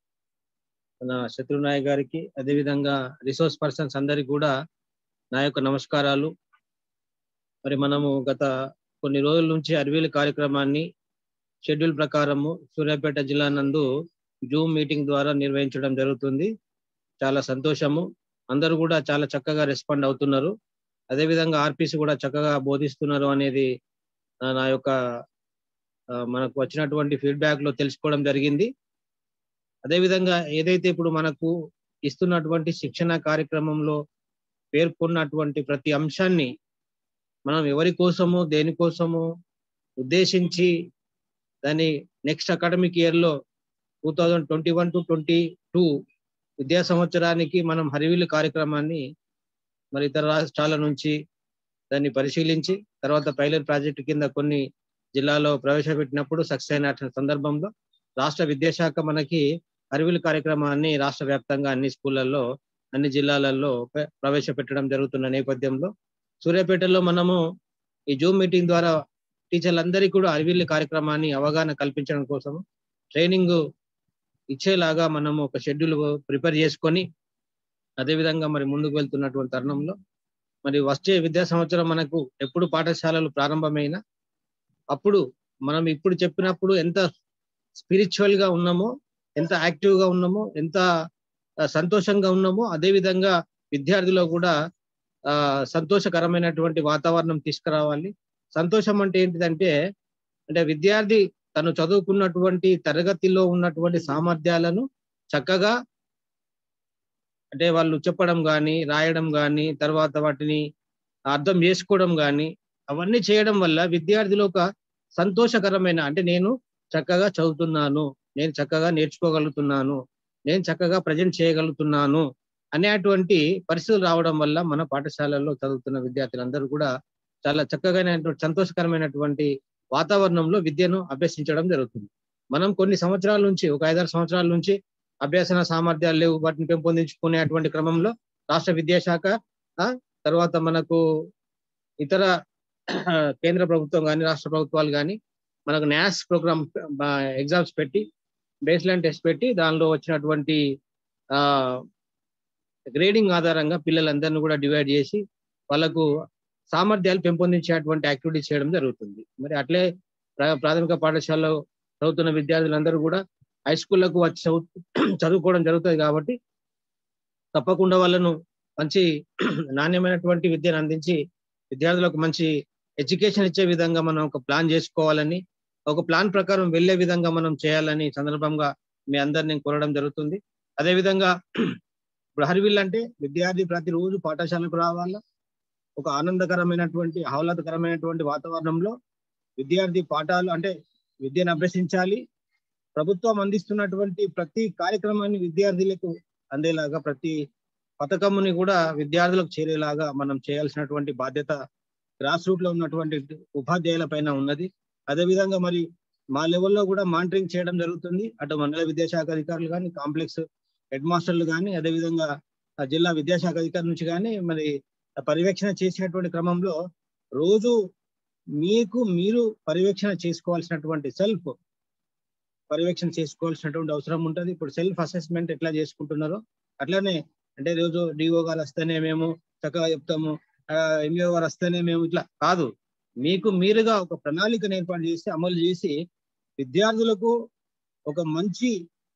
మన శత్రునాయక్ గారికి అదేవిధంగా రిసోర్స్ పర్సన్స్ అందరికి కూడా నా యొక్క నమస్కారాలు మరి మనము గత కొన్ని రోజుల నుంచి అరవీల కార్యక్రమాన్ని షెడ్యూల్ ప్రకారము సూర్యాపేట జిల్లా నందు జూమ్ మీటింగ్ ద్వారా నిర్వహించడం జరుగుతుంది చాలా సంతోషము అందరూ కూడా చాలా చక్కగా రెస్పాండ్ అవుతున్నారు అదేవిధంగా ఆర్పిసి కూడా చక్కగా బోధిస్తున్నారు అనేది ఆ, నా యొక్క ఆ, మనకు వచ్చినటువంటి ఫీడ్బ్యాక్ లో తెలుసుకోవడం జరిగింది అదేవిధంగా ఏదైతే ఇప్పుడు మనకు ఇస్తున్నటువంటి శిక్షణ కార్యక్రమంలో పేర్కొన్నటువంటి ప్రతి అంశాన్ని మనం ఎవరి కోసము దేనికోసము ఉద్దేశించి దాన్ని నెక్స్ట్ అకాడమిక్ ఇయర్ లో two thousand twenty one to twenty two విద్యా సంవత్సరానికి మనం హరివిల్లు కార్యక్రమాన్ని మరి ఇతర రాష్ట్రాల నుంచి దాన్ని పరిశీలించి తర్వాత పైలట్ ప్రాజెక్టు కింద కొన్ని జిల్లాలో ప్రవేశపెట్టినప్పుడు సక్సెస్ అయిన సందర్భంలో రాష్ట్ర విద్యాశాఖ మనకి హరివిల్లు కార్యక్రమాన్ని రాష్ట్ర వ్యాప్తంగా అన్ని స్కూళ్ళల్లో అన్ని జిల్లాలలో ప్ర- ప్రవేశపెట్టడం జరుగుతున్న నేపథ్యంలో సూర్యాపేటలో మనము ఈ జూమ్ మీటింగ్ ద్వారా టీచర్లందరికీ కూడా అరవిల్లి కార్యక్రమాన్ని అవగాహన కల్పించడం కోసం ట్రైనింగ్ ఇచ్చేలాగా మనము ఒక షెడ్యూల్ ప్రిపేర్ చేసుకొని అదేవిధంగా మరి ముందుకు వెళ్తున్నటువంటి తరుణంలో మరి వచ్చే విద్యా సంవత్సరం మనకు ఎప్పుడు పాఠశాలలు ప్రారంభమైన అప్పుడు మనం ఇప్పుడు చెప్పినప్పుడు ఎంత స్పిరిచువల్ గా ఉన్నామో ఎంత యాక్టివ్ గా ఉన్నామో ఎంత ఆ, సంతోషంగా ఉన్నామో అదే విధంగా విద్యార్థిలో కూడా ఆ సంతోషకరమైనటువంటి వాతావరణం తీసుకురావాలి సంతోషం అంటే ఏంటిదంటే అంటే విద్యార్థి తను చదువుకున్నటువంటి తరగతిలో ఉన్నటువంటి సామర్థ్యాలను చక్కగా అంటే వాళ్ళు చెప్పడం కానీ రాయడం కానీ తర్వాత వాటిని అర్థం చేసుకోవడం కానీ అవన్నీ చేయడం వల్ల విద్యార్థిలో ఒక సంతోషకరమైన అంటే నేను చక్కగా చదువుతున్నాను నేను చక్కగా నేర్చుకోగలుగుతున్నాను నేను చక్కగా ప్రజెంట్ చేయగలుగుతున్నాను అనేటువంటి పరిస్థితులు రావడం వల్ల మన పాఠశాలల్లో చదువుతున్న విద్యార్థులందరూ కూడా చాలా చక్కగా సంతోషకరమైనటువంటి వాతావరణంలో విద్యను అభ్యసించడం జరుగుతుంది మనం కొన్ని సంవత్సరాల నుంచి ఒక ఐదారు సంవత్సరాల నుంచి అభ్యసన సామర్థ్యాలు లేవు వాటిని పెంపొందించుకునేటువంటి క్రమంలో రాష్ట్ర విద్యాశాఖ ఆ, తర్వాత మనకు ఇతర కేంద్ర ప్రభుత్వం కానీ రాష్ట్ర ప్రభుత్వాలు కానీ మనకు న్యాస్ ప్రోగ్రామ్ ఎగ్జామ్స్ పెట్టి బేస్ లైన్ టెస్ట్ పెట్టి దానిలో వచ్చినటువంటి ఆ గ్రేడింగ్ ఆధారంగా పిల్లలందరినీ కూడా డివైడ్ చేసి వాళ్ళకు సామర్థ్యాలు పెంపొందించేటువంటి యాక్టివిటీస్ చేయడం జరుగుతుంది మరి అట్లే ప్రా- ప్రాథమిక పాఠశాలలో చదువుతున్న విద్యార్థులందరూ కూడా హై స్కూళ్ళకు వచ్చి చదువు చదువుకోవడం జరుగుతుంది కాబట్టి తప్పకుండా వాళ్ళను మంచి నాణ్యమైనటువంటి విద్యను అందించి విద్యార్థులకు మంచి ఎడ్యుకేషన్ ఇచ్చే విధంగా మనం ఒక ప్లాన్ చేసుకోవాలని ఒక ప్లాన్ ప్రకారం వెళ్ళే విధంగా మనం చేయాలని ఈ సందర్భంగా మీ అందరిని నేను కోరడం జరుగుతుంది అదేవిధంగా ఇప్పుడు హరివిల్ అంటే విద్యార్థి ప్రతిరోజు పాఠశాలకు రావాలా ఒక ఆనందకరమైనటువంటి ఆహ్లాదకరమైనటువంటి వాతావరణంలో విద్యార్థి పాఠాలు అంటే విద్యను అభ్యసించాలి ప్రభుత్వం అందిస్తున్నటువంటి ప్రతి కార్యక్రమాన్ని విద్యార్థులకు అందేలాగా ప్రతి పథకముని కూడా విద్యార్థులకు చేరేలాగా మనం చేయాల్సినటువంటి బాధ్యత గ్రాస్ రూట్ లో ఉన్నటువంటి ఉపాధ్యాయుల పైన ఉన్నది అదేవిధంగా మరి మా లెవెల్లో కూడా మానిటరింగ్ చేయడం జరుగుతుంది అటు మండల విద్యాశాఖ అధికారులు కానీ కాంప్లెక్స్ హెడ్ మాస్టర్లు కానీ అదేవిధంగా ఆ జిల్లా విద్యాశాఖ అధికారి నుంచి కానీ మరి పర్యవేక్షణ చేసేటువంటి క్రమంలో రోజు మీకు మీరు పర్యవేక్షణ చేసుకోవాల్సినటువంటి సెల్ఫ్ పర్యవేక్షణ చేసుకోవాల్సినటువంటి అవసరం ఉంటుంది ఇప్పుడు సెల్ఫ్ అసెస్మెంట్ ఎట్లా చేసుకుంటున్నారో అట్లానే అంటే రోజు డిఓ గారు వస్తేనే మేము చక్కగా చెప్తాము ఎంఈఓ గారు వస్తేనే మేము ఇట్లా కాదు మీకు మీరుగా ఒక ప్రణాళికను ఏర్పాటు చేసి అమలు చేసి విద్యార్థులకు ఒక మంచి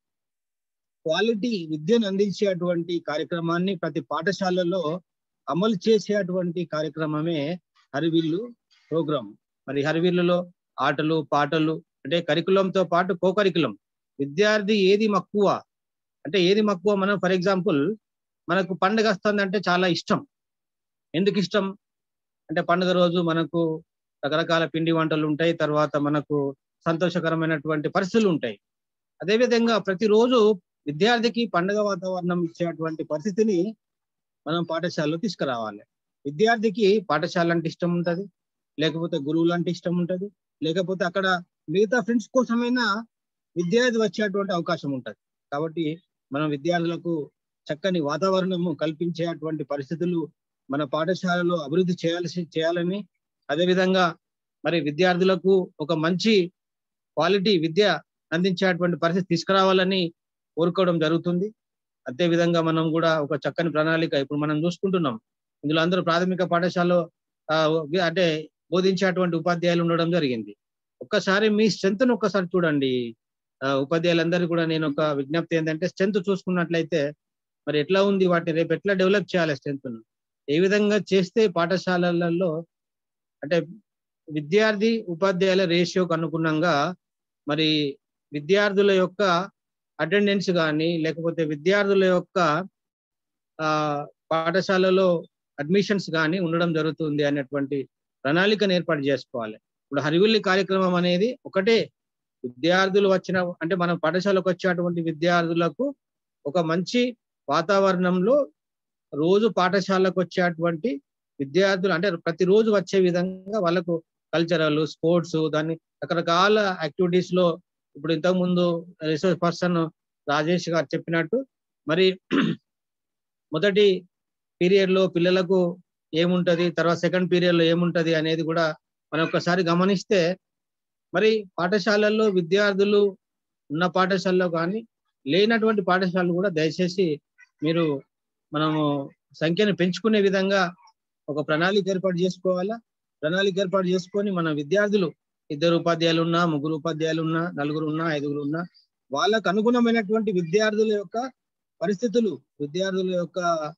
క్వాలిటీ విద్యను అందించేటువంటి కార్యక్రమాన్ని ప్రతి పాఠశాలలో అమలు చేసేటువంటి కార్యక్రమమే హరివిల్లు ప్రోగ్రామ్ మరి హరివిల్లులో ఆటలు పాటలు అంటే కరికులంతో పాటు కో కరికులం విద్యార్థి ఏది మక్కువ అంటే ఏది మక్కువ మనం ఫర్ ఎగ్జాంపుల్ మనకు పండుగ వస్తుందంటే చాలా ఇష్టం ఎందుకు ఇష్టం అంటే పండుగ రోజు మనకు రకరకాల పిండి వంటలు ఉంటాయి తర్వాత మనకు సంతోషకరమైనటువంటి పరిస్థితులు ఉంటాయి అదేవిధంగా ప్రతిరోజు విద్యార్థికి పండుగ వాతావరణం ఇచ్చేటువంటి పరిస్థితిని మనం పాఠశాలలో తీసుకురావాలి విద్యార్థికి పాఠశాల అంటే ఇష్టం ఉంటుంది లేకపోతే గురువులు అంటే ఇష్టం ఉంటుంది లేకపోతే అక్కడ మిగతా ఫ్రెండ్స్ కోసమైనా విద్యార్థి వచ్చేటువంటి అవకాశం ఉంటుంది కాబట్టి మనం విద్యార్థులకు చక్కని వాతావరణము కల్పించేటువంటి పరిస్థితులు మన పాఠశాలలో అభివృద్ధి చేయాల్సి చేయాలని అదేవిధంగా మరి విద్యార్థులకు ఒక మంచి క్వాలిటీ విద్య అందించేటువంటి పరిస్థితి తీసుకురావాలని కోరుకోవడం జరుగుతుంది అదే విధంగా మనం కూడా ఒక చక్కని ప్రణాళిక ఇప్పుడు మనం చూసుకుంటున్నాం ఇందులో అందరూ ప్రాథమిక పాఠశాలలో అంటే బోధించేటువంటి ఉపాధ్యాయులు ఉండడం జరిగింది ఒక్కసారి మీ స్ట్రెంత్ను ఒక్కసారి చూడండి ఉపాధ్యాయులందరూ కూడా నేను ఒక విజ్ఞప్తి ఏంటంటే స్ట్రెంత్ చూసుకున్నట్లయితే మరి ఎట్లా ఉంది వాటిని రేపు ఎట్లా డెవలప్ చేయాలి స్ట్రెంత్ను ఏ విధంగా చేస్తే పాఠశాలలలో అంటే విద్యార్థి ఉపాధ్యాయుల రేషియోకి అనుగుణంగా మరి విద్యార్థుల యొక్క అటెండెన్స్ కానీ లేకపోతే విద్యార్థుల యొక్క పాఠశాలలో అడ్మిషన్స్ కానీ ఉండడం జరుగుతుంది అనేటువంటి ప్రణాళికను ఏర్పాటు చేసుకోవాలి ఇప్పుడు హరివిల్లి కార్యక్రమం అనేది ఒకటే విద్యార్థులు వచ్చిన అంటే మనం పాఠశాలకు వచ్చేటువంటి విద్యార్థులకు ఒక మంచి వాతావరణంలో రోజు పాఠశాలకు వచ్చేటువంటి విద్యార్థులు అంటే ప్రతిరోజు వచ్చే విధంగా వాళ్ళకు కల్చరల్ స్పోర్ట్స్ దాన్ని రకరకాల యాక్టివిటీస్ లో ఇప్పుడు ఇంతకు ముందు రిసోర్స్ పర్సన్ రాజేష్ గారు చెప్పినట్టు మరి మొదటి పీరియడ్ లో పిల్లలకు ఏముంటది తర్వాత సెకండ్ పీరియడ్ లో ఏముంటది అనేది కూడా మనం ఒక్కసారి గమనిస్తే మరి పాఠశాలల్లో విద్యార్థులు ఉన్న పాఠశాలలో కానీ లేనటువంటి పాఠశాలలు కూడా దయచేసి మీరు మనము సంఖ్యను పెంచుకునే విధంగా ఒక ప్రణాళిక ఏర్పాటు చేసుకోవాలా ప్రణాళిక ఏర్పాటు చేసుకొని మన విద్యార్థులు ఇద్దరు ఉపాధ్యాయులు ఉన్నా ముగ్గురు ఉపాధ్యాయులు ఉన్నా నలుగురు ఉన్నా ఐదుగురు ఉన్నా వాళ్ళకు అనుగుణమైనటువంటి విద్యార్థుల యొక్క పరిస్థితులు విద్యార్థుల యొక్క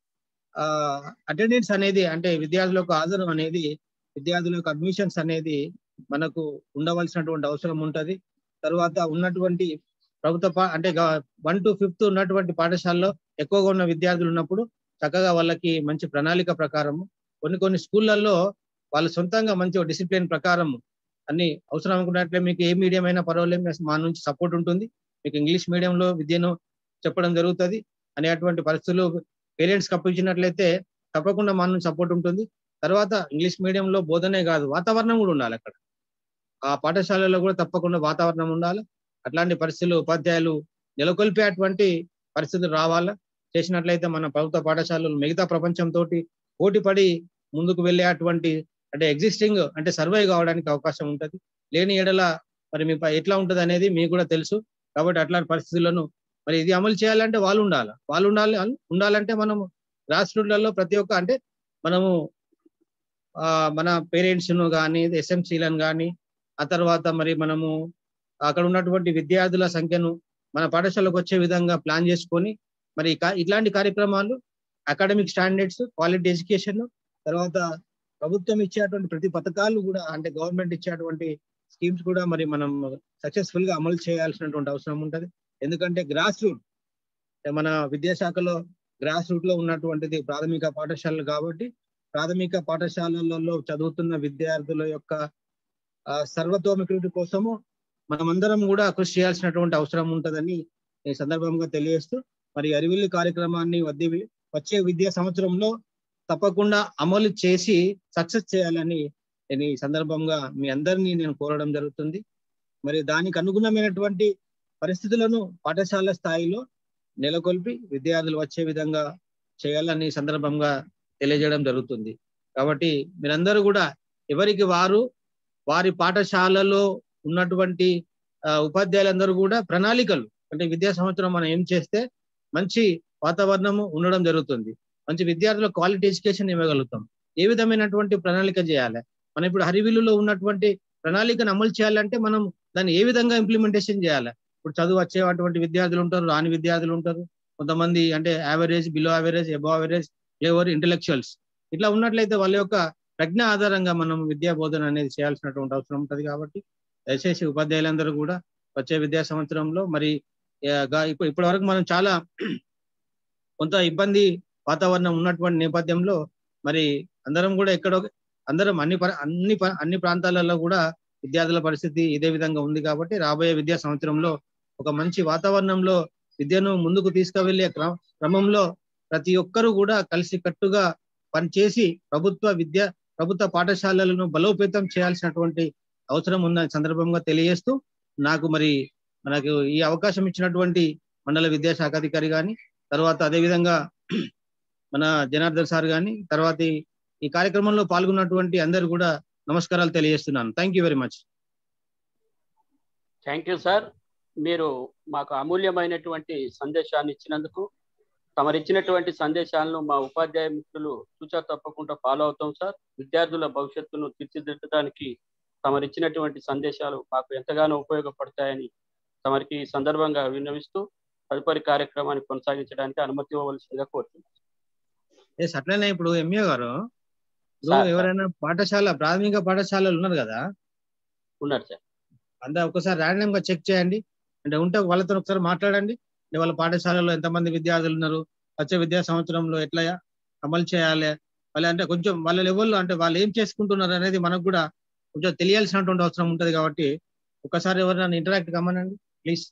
అటెండెన్స్ అనేది అంటే విద్యార్థుల యొక్క హాజరు అనేది విద్యార్థుల యొక్క అడ్మిషన్స్ అనేది మనకు ఉండవలసినటువంటి అవసరం ఉంటుంది తర్వాత ఉన్నటువంటి ప్రభుత్వ అంటే వన్ టు ఫిఫ్త్ ఉన్నటువంటి పాఠశాలలో ఎక్కువగా ఉన్న విద్యార్థులు ఉన్నప్పుడు చక్కగా వాళ్ళకి మంచి ప్రణాళిక ప్రకారము కొన్ని కొన్ని స్కూళ్ళల్లో వాళ్ళ సొంతంగా మంచి డిసిప్లిన్ ప్రకారం అన్ని అవసరం అనుకున్నట్లే మీకు ఏ మీడియం అయినా పర్వాలేదు మా నుంచి సపోర్ట్ ఉంటుంది మీకు ఇంగ్లీష్ మీడియంలో విద్యను చెప్పడం జరుగుతుంది అనేటువంటి పరిస్థితులు పేరెంట్స్ కప్పించినట్లయితే తప్పకుండా మా నుంచి సపోర్ట్ ఉంటుంది తర్వాత ఇంగ్లీష్ మీడియంలో బోధనే కాదు వాతావరణం కూడా ఉండాలి అక్కడ ఆ పాఠశాలలో కూడా తప్పకుండా వాతావరణం ఉండాలి అట్లాంటి పరిస్థితులు ఉపాధ్యాయులు నెలకొల్పేటువంటి పరిస్థితులు రావాలా చేసినట్లయితే మన ప్రభుత్వ పాఠశాలలు మిగతా ప్రపంచంతో పోటీపడి ముందుకు వెళ్ళేటువంటి అంటే ఎగ్జిస్టింగ్ అంటే సర్వే కావడానికి అవకాశం ఉంటుంది లేని ఎడల మరి మీ ఎట్లా ఉంటుంది అనేది మీకు కూడా తెలుసు కాబట్టి అట్లాంటి పరిస్థితులను మరి ఇది అమలు చేయాలంటే వాళ్ళు ఉండాలి వాళ్ళు ఉండాలి ఉండాలంటే మనము గ్రాస్ రూట్లలో ప్రతి ఒక్క అంటే మనము మన పేరెంట్స్ను కానీ ఎస్ఎంసీలను కానీ ఆ తర్వాత మరి మనము అక్కడ ఉన్నటువంటి విద్యార్థుల సంఖ్యను మన పాఠశాలకు వచ్చే విధంగా ప్లాన్ చేసుకొని మరి ఇట్లాంటి కార్యక్రమాలు అకాడమిక్ స్టాండర్డ్స్ క్వాలిటీ ఎడ్యుకేషన్ తర్వాత ప్రభుత్వం ఇచ్చేటువంటి ప్రతి పథకాలు కూడా అంటే గవర్నమెంట్ ఇచ్చేటువంటి స్కీమ్స్ కూడా మరి మనం సక్సెస్ఫుల్ గా అమలు చేయాల్సినటువంటి అవసరం ఉంటుంది ఎందుకంటే గ్రాస్ రూట్ మన విద్యాశాఖలో గ్రాస్ రూట్ లో ఉన్నటువంటిది ప్రాథమిక పాఠశాలలు కాబట్టి ప్రాథమిక పాఠశాలలలో చదువుతున్న విద్యార్థుల యొక్క సర్వతోముఖి కోసము మనమందరం కూడా కృషి చేయాల్సినటువంటి అవసరం ఉంటుందని ఈ సందర్భంగా తెలియజేస్తూ మరి అరివిల్లి కార్యక్రమాన్ని వద్ద వచ్చే విద్యా సంవత్సరంలో తప్పకుండా అమలు చేసి సక్సెస్ చేయాలని నేను ఈ సందర్భంగా మీ అందరినీ నేను కోరడం జరుగుతుంది మరి దానికి అనుగుణమైనటువంటి పరిస్థితులను పాఠశాల స్థాయిలో నెలకొల్పి విద్యార్థులు వచ్చే విధంగా చేయాలని ఈ సందర్భంగా తెలియజేయడం జరుగుతుంది కాబట్టి మీరందరూ కూడా ఎవరికి వారు వారి పాఠశాలలో ఉన్నటువంటి ఆ, ఉపాధ్యాయులందరూ కూడా ప్రణాళికలు అంటే విద్యా సంవత్సరం మనం ఏం చేస్తే మంచి వాతావరణము ఉండడం జరుగుతుంది మంచి విద్యార్థులకు క్వాలిటీ ఎడ్యుకేషన్ ఇవ్వగలుగుతాం ఏ విధమైనటువంటి ప్రణాళిక చేయాలి మనం ఇప్పుడు హరివిల్లులో ఉన్నటువంటి ప్రణాళికను అమలు చేయాలంటే మనం దాన్ని ఏ విధంగా ఇంప్లిమెంటేషన్ చేయాలి ఇప్పుడు చదువు వచ్చేటువంటి విద్యార్థులు ఉంటారు రాని విద్యార్థులు ఉంటారు కొంతమంది అంటే average below average above average ఎవరు ఇంటలెక్చువల్స్ ఇట్లా ఉన్నట్లయితే వాళ్ళ యొక్క ప్రజ్ఞ ఆధారంగా మనం విద్యా బోధన అనేది చేయాల్సినటువంటి అవసరం ఉంటుంది కాబట్టి దయచేసి ఉపాధ్యాయులందరూ కూడా వచ్చే విద్యా సంవత్సరంలో మరి ఆ, గా- ఇప్పుడు ఇప్పటి వరకు మనం చాలా కొంత ఇబ్బంది వాతావరణం ఉన్నటువంటి నేపథ్యంలో మరి అందరం కూడా ఎక్కడో అందరం అన్ని ప- అన్ని ప- అన్ని ప్రాంతాలలో కూడా విద్యార్థుల పరిస్థితి ఇదే విధంగా ఉంది కాబట్టి రాబోయే విద్యా సంవత్సరంలో ఒక మంచి వాతావరణంలో విద్యను ముందుకు తీసుకువెళ్ళే క్రమ- క్రమంలో ప్రతి ఒక్కరూ కూడా కలిసి కట్టుగా పనిచేసి ప్రభుత్వ విద్య ప్రభుత్వ పాఠశాలలను బలోపేతం చేయాల్సినటువంటి అవసరం ఉన్న సందర్భంగా తెలియజేస్తూ నాకు మరి మనకు ఈ అవకాశం ఇచ్చినటువంటి మండల విద్యాశాఖ అధికారి కానీ తర్వాత అదేవిధంగా మన జనార్దన్ సార్ కానీ తర్వాత ఈ- ఈ కార్యక్రమంలో పాల్గొన్నటువంటి అందరు కూడా నమస్కారాలు తెలియజేస్తున్నాను thank you very much thank you sir మీరు మాకు అమూల్యమైనటువంటి సందేశాన్ని ఇచ్చినందుకు తమరిచ్చినటువంటి సందేశాలను మా ఉపాధ్యాయ మిత్రులు సూచా తప్పకుండా ఫాలో అవుతాం సార్ విద్యార్థుల భవిష్యత్తును తీర్చిదిద్దడానికి తమరిచ్చినటువంటి సందేశాలు మాకు ఎంతగానో ఉపయోగపడతాయని తమరికి ఈ సందర్భంగా విన్నవిస్తూ తదుపరి కార్యక్రమాన్ని కొనసాగించడానికి అనుమతి ఇవ్వవలసిందిగా కోరుతున్నాను ఎస్ అట్లనే ఇప్పుడు ఎంఏ గారు ఇప్పుడు సార్, సార్. ఎవరైనా పాఠశాల ప్రాథమిక పాఠశాలలు ఉన్నారు కదా ఉన్నారు సార్ అంతా ఒకసారి ర్యాండమ్ గా చెక్ చేయండి అంటే ఉంటే వాళ్ళతో ఒకసారి మాట్లాడండి అంటే వాళ్ళ పాఠశాలలో ఎంతమంది విద్యార్థులు ఉన్నారు వచ్చే విద్యా సంవత్సరంలో ఎట్లా అమలు చేయాలి వాళ్ళ అంటే కొంచెం వాళ్ళ లెవెల్లో అంటే వాళ్ళు ఏం చేసుకుంటున్నారు అనేది మనకు కూడా కొంచెం తెలియాల్సినటువంటి అవసరం ఉంటది కాబట్టి ఒకసారి ఎవరైనా ఇంటరాక్ట్ కమ్మనండి ప్లీజ్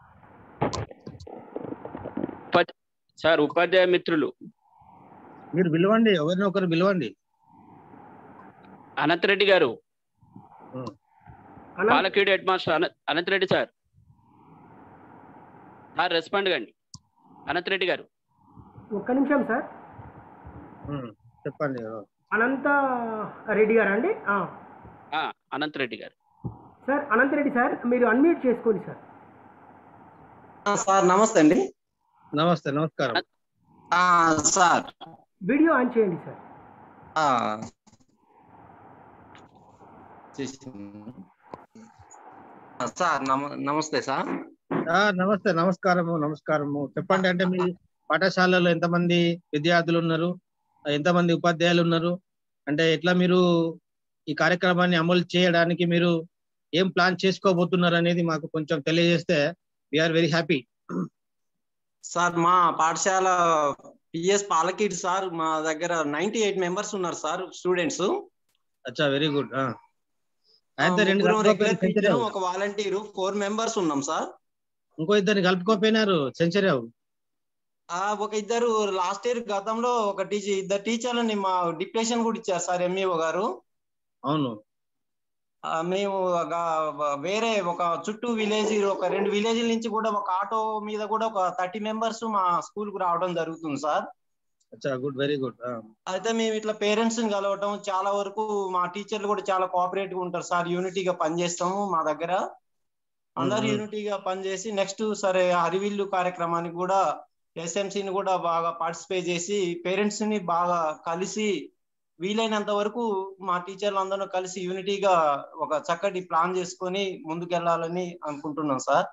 సార్ ఉపాధ్యాయ మిత్రులు మీరు పిలవండి ఎవరిని ఒకరు పిలవండి అనంత్ రెడ్డి గారు అనంత్ పాలకీడు హెడ్ మాస్టర్ అన- Anant Reddy sir sir respond కండి అనంత్ రెడ్డి గారు ఒక్క నిమిషం సార్ ఉమ్, చెప్పండి అనంత రెడ్డి గారా అండి ఆ. ఆ, అనంత్ రెడ్డి గారు సార్ అనంత రెడ్డి సార్ మీరు అన్మ్యూట్ చేసుకోండి సార్ సార్ నమస్తే అండి నమస్తే నమస్కారం ఆ, సార్ వీడియో ఆన్ చేయండి సార్ ఆ, చేసింది. ఆ, సార్ నమ నమస్తే సార్ ఆ, నమస్తే నమస్కారము నమస్కారము చెప్పండి అంటే మీ పాఠశాలలో ఎంతమంది విద్యార్థులు ఉన్నారు ఎంతమంది ఉపాధ్యాయులు ఉన్నారు అంటే ఎట్లా మీరు ఈ కార్యక్రమాన్ని అమలు చేయడానికి మీరు ఏం ప్లాన్ చేసుకోబోతున్నారు అనేది మాకు కొంచెం తెలియజేస్తే వీఆర్ వెరీ హ్యాపీ సార్ మా పాఠశాల పిఎస్ పాలకీడ్ సార్ మా దగ్గర నైన్టీ ఎయిట్ మెంబర్స్ ఉన్నారు సార్ స్టూడెంట్స్ అచ్చా వెరీ గుడ్ అయితే రెండు కలుపుకోపోయిన సెంచరీ అవ్వు. ఒక వాలంటీరు ఫోర్ మెంబర్స్ ఉన్నాం సార్ ఇంకో ఇద్దరిని కలుపుకోపోయినారు సెంచరీ అవు ఆ ఒక ఇద్దరు లాస్ట్ ఇయర్ గతంలో ఒక టీచర్ ఇద్దరు టీచర్లని మా డిప్రెషన్ కూడా ఇచ్చారు సార్ ఎంఈఓ గారు అవును ఆ, మేము ఒక వేరే ఒక చుట్టూ విలేజ్ ఒక రెండు విలేజ్ నుంచి కూడా ఒక ఆటో మీద కూడా ఒక థర్టీ మెంబర్స్ మా స్కూల్ కు రావడం జరుగుతుంది సార్ అచ్చా గుడ్ వెరీ గుడ్ అయితే మేము ఇట్లా పేరెంట్స్ ని కలవటం చాలా వరకు మా టీచర్లు కూడా చాలా కోఆపరేటివ్ ఉంటారు సార్ యూనిటీగా పనిచేస్తాము మా దగ్గర అందరు మ్మ్. యూనిటీగా పనిచేసి నెక్స్ట్ సరే హరివిల్లు కార్యక్రమానికి కూడా SMC ని కూడా బాగా పార్టిసిపేట్ చేసి పేరెంట్స్ ని బాగా కలిసి వీలైనంత వరకు మా టీచర్లు అందరూ కలిసి యూనిటీగా ఒక చక్కటి ప్లాన్ చేసుకొని ముందుకెళ్లాలని అనుకుంటున్నాం సార్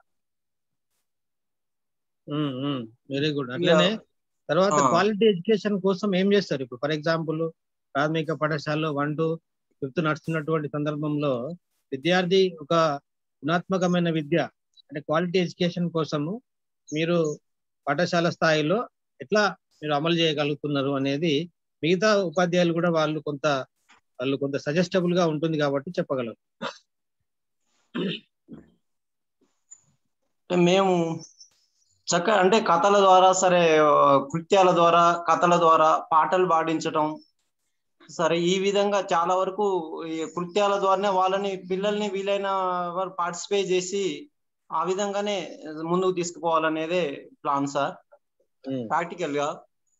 వెరీ గుడ్ అట్లనే తర్వాత ఆ. క్వాలిటీ ఎడ్యుకేషన్ కోసం ఏం చేస్తారు ఇప్పుడు ఫర్ ఎగ్జాంపుల్ ప్రాథమిక పాఠశాలలో వన్ టు ఫిఫ్త్ నడుస్తున్నటువంటి సందర్భంలో విద్యార్థి ఒక గుణాత్మకమైన విద్య అంటే క్వాలిటీ ఎడ్యుకేషన్ కోసము మీరు పాఠశాల స్థాయిలో ఎట్లా మీరు అమలు చేయగలుగుతున్నారు అనేది మిగతా ఉపాధ్యాయులు కూడా వాళ్ళు కొంత వాళ్ళు కొంత సజెస్టబుల్ గా ఉంటుంది కాబట్టి చెప్పగలరు మేము చక్క అంటే కథల ద్వారా సరే ఆ, కృత్యాల ద్వారా కథల ద్వారా పాటలు పాడించటం సరే ఈ విధంగా చాలా వరకు ఈ కృత్యాల ద్వారానే వాళ్ళని పిల్లల్ని వీలైన వారు పార్టిసిపేట్ చేసి ఆ విధంగానే ముందుకు తీసుకుపోవాలనేదే ప్లాన్ సార్ ప్రాక్టికల్ గా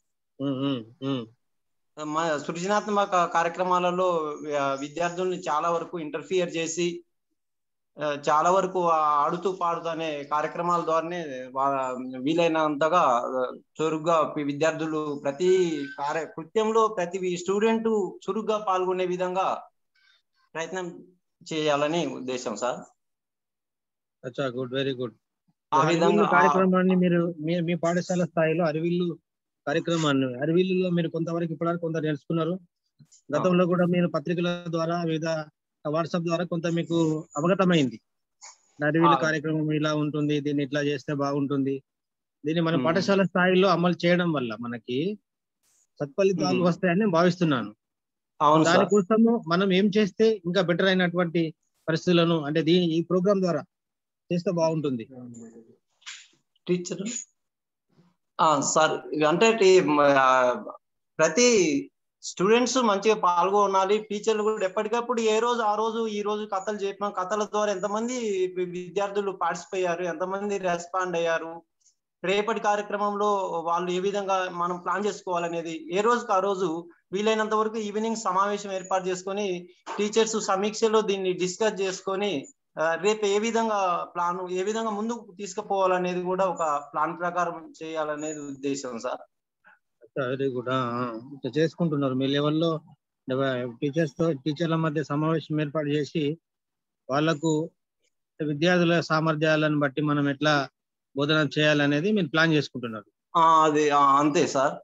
మా సృజనాత్మక కార్యక్రమాలలో ఆ, విద్యార్థుల్ని చాలా వరకు ఇంటర్ఫియర్ చేసి ఆ, చాలా వరకు ఆ ఆడుతూ పాడుతూ అనే కార్యక్రమాల ద్వారానే వా- వీలైనంతగా ఆ, చురుగ్గా పి- విద్యార్థులు ప్రతి కార్య కృత్యంలో ప్రతి స్టూడెంట్ చురుగ్గా పాల్గొనే విధంగా ప్రయత్నం చేయాలని ఉద్దేశం సార్ అచ్చా గుడ్ వెరీ గుడ్ ఆ అరివిల్లు విధంగా ఆ- కార్యక్రమాన్ని మీరు మీ మీ పాఠశాల స్థాయిలో అరివిల్లు కార్యక్రమాన్ని అరివిల్లులో మీరు కొంతవరకు ఇప్పటివరకు కొంత నేర్చుకున్నారు గతంలో కూడా మీరు పత్రికల ద్వారా వివిధ వాట్సాప్ ద్వారా కొంత మీకు అవగతమైంది అరివిల్లు ఆ. కార్యక్రమం ఇలా ఉంటుంది దీన్ని ఇట్లా చేస్తే బాగుంటుంది దీన్ని మన మ్మ్. పాఠశాల స్థాయిలో అమలు చేయడం వల్ల మనకి సత్ఫలితాలు మ్మ్. వస్తాయని నేను భావిస్తున్నాను అవును సార్ దానికోసము మనం ఏం చేస్తే ఇంకా బెటర్ అయినటువంటి పరిస్థితులను అంటే దీని ఈ ప్రోగ్రామ్ ద్వారా చేస్తే బాగుంటుంది టీచర్ ఆ, సార్ ఇవి అంటే టీ- మ- ఆ, ప్రతి స్టూడెంట్స్ మంచిగా పాల్గొనాలి టీచర్లు కూడా ఎప్పటికప్పుడు ఏ రోజు ఆ రోజు ఈ రోజు కథలు చెప్పిన కథల ద్వారా ఎంతమంది వి- విద్యార్థులు పార్టిసిపేట్ అయ్యారు ఎంతమంది రెస్పాండ్ అయ్యారు రేపటి కార్యక్రమంలో వాళ్ళు ఏ విధంగా మనం ప్లాన్ చేసుకోవాలనేది ఏ రోజుకి ఆ రోజు వీలైనంత వరకు ఈవినింగ్ సమావేశం ఏర్పాటు చేసుకొని టీచర్స్ సమీక్షలో దీన్ని డిస్కస్ చేసుకొని ఆ, రేపు ఏ విధంగా ప్లాన్ ఏ విధంగా ముందుకు తీసుకుపోవాలనేది కూడా ఒక ప్లాన్ ప్రకారం చేయాలనేది ఉద్దేశం సార్ వెరీ గుడ్ ఇట్లా చేసుకుంటున్నారు మీ లెవెల్లో టీచర్స్ తో టీచర్ల మధ్య సమావేశం ఏర్పాటు చేసి వాళ్ళకు విద్యార్థుల సామర్థ్యాలను బట్టి మనం ఎట్లా బోధన చేయాలనేది మీరు ప్లాన్ చేసుకుంటున్నారు ఆ, అది ఆ, అంతే సార్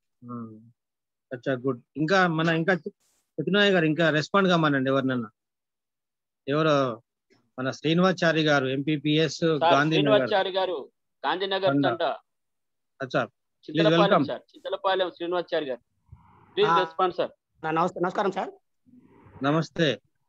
అచ్చా గుడ్ ఇంకా మన ఇంకా సత్యనారాయణ గారు ఇంకా రెస్పాండ్ కామానండి ఎవరినన్నా ఎవరో మన శ్రీనివాచారి గారు ఎంపీపీఎస్ సార్ గాంధీనగర్ శ్రీనివాచారి గారు గాంధీనగర్ తండా. తండ అచ్చా Chinthalapalem welcome. Sir Chinthalapalem Srinivachari garu please ఆ. రెస్పాండ్ సార్ నమస్తే నమస్కారం సార్ నమస్తే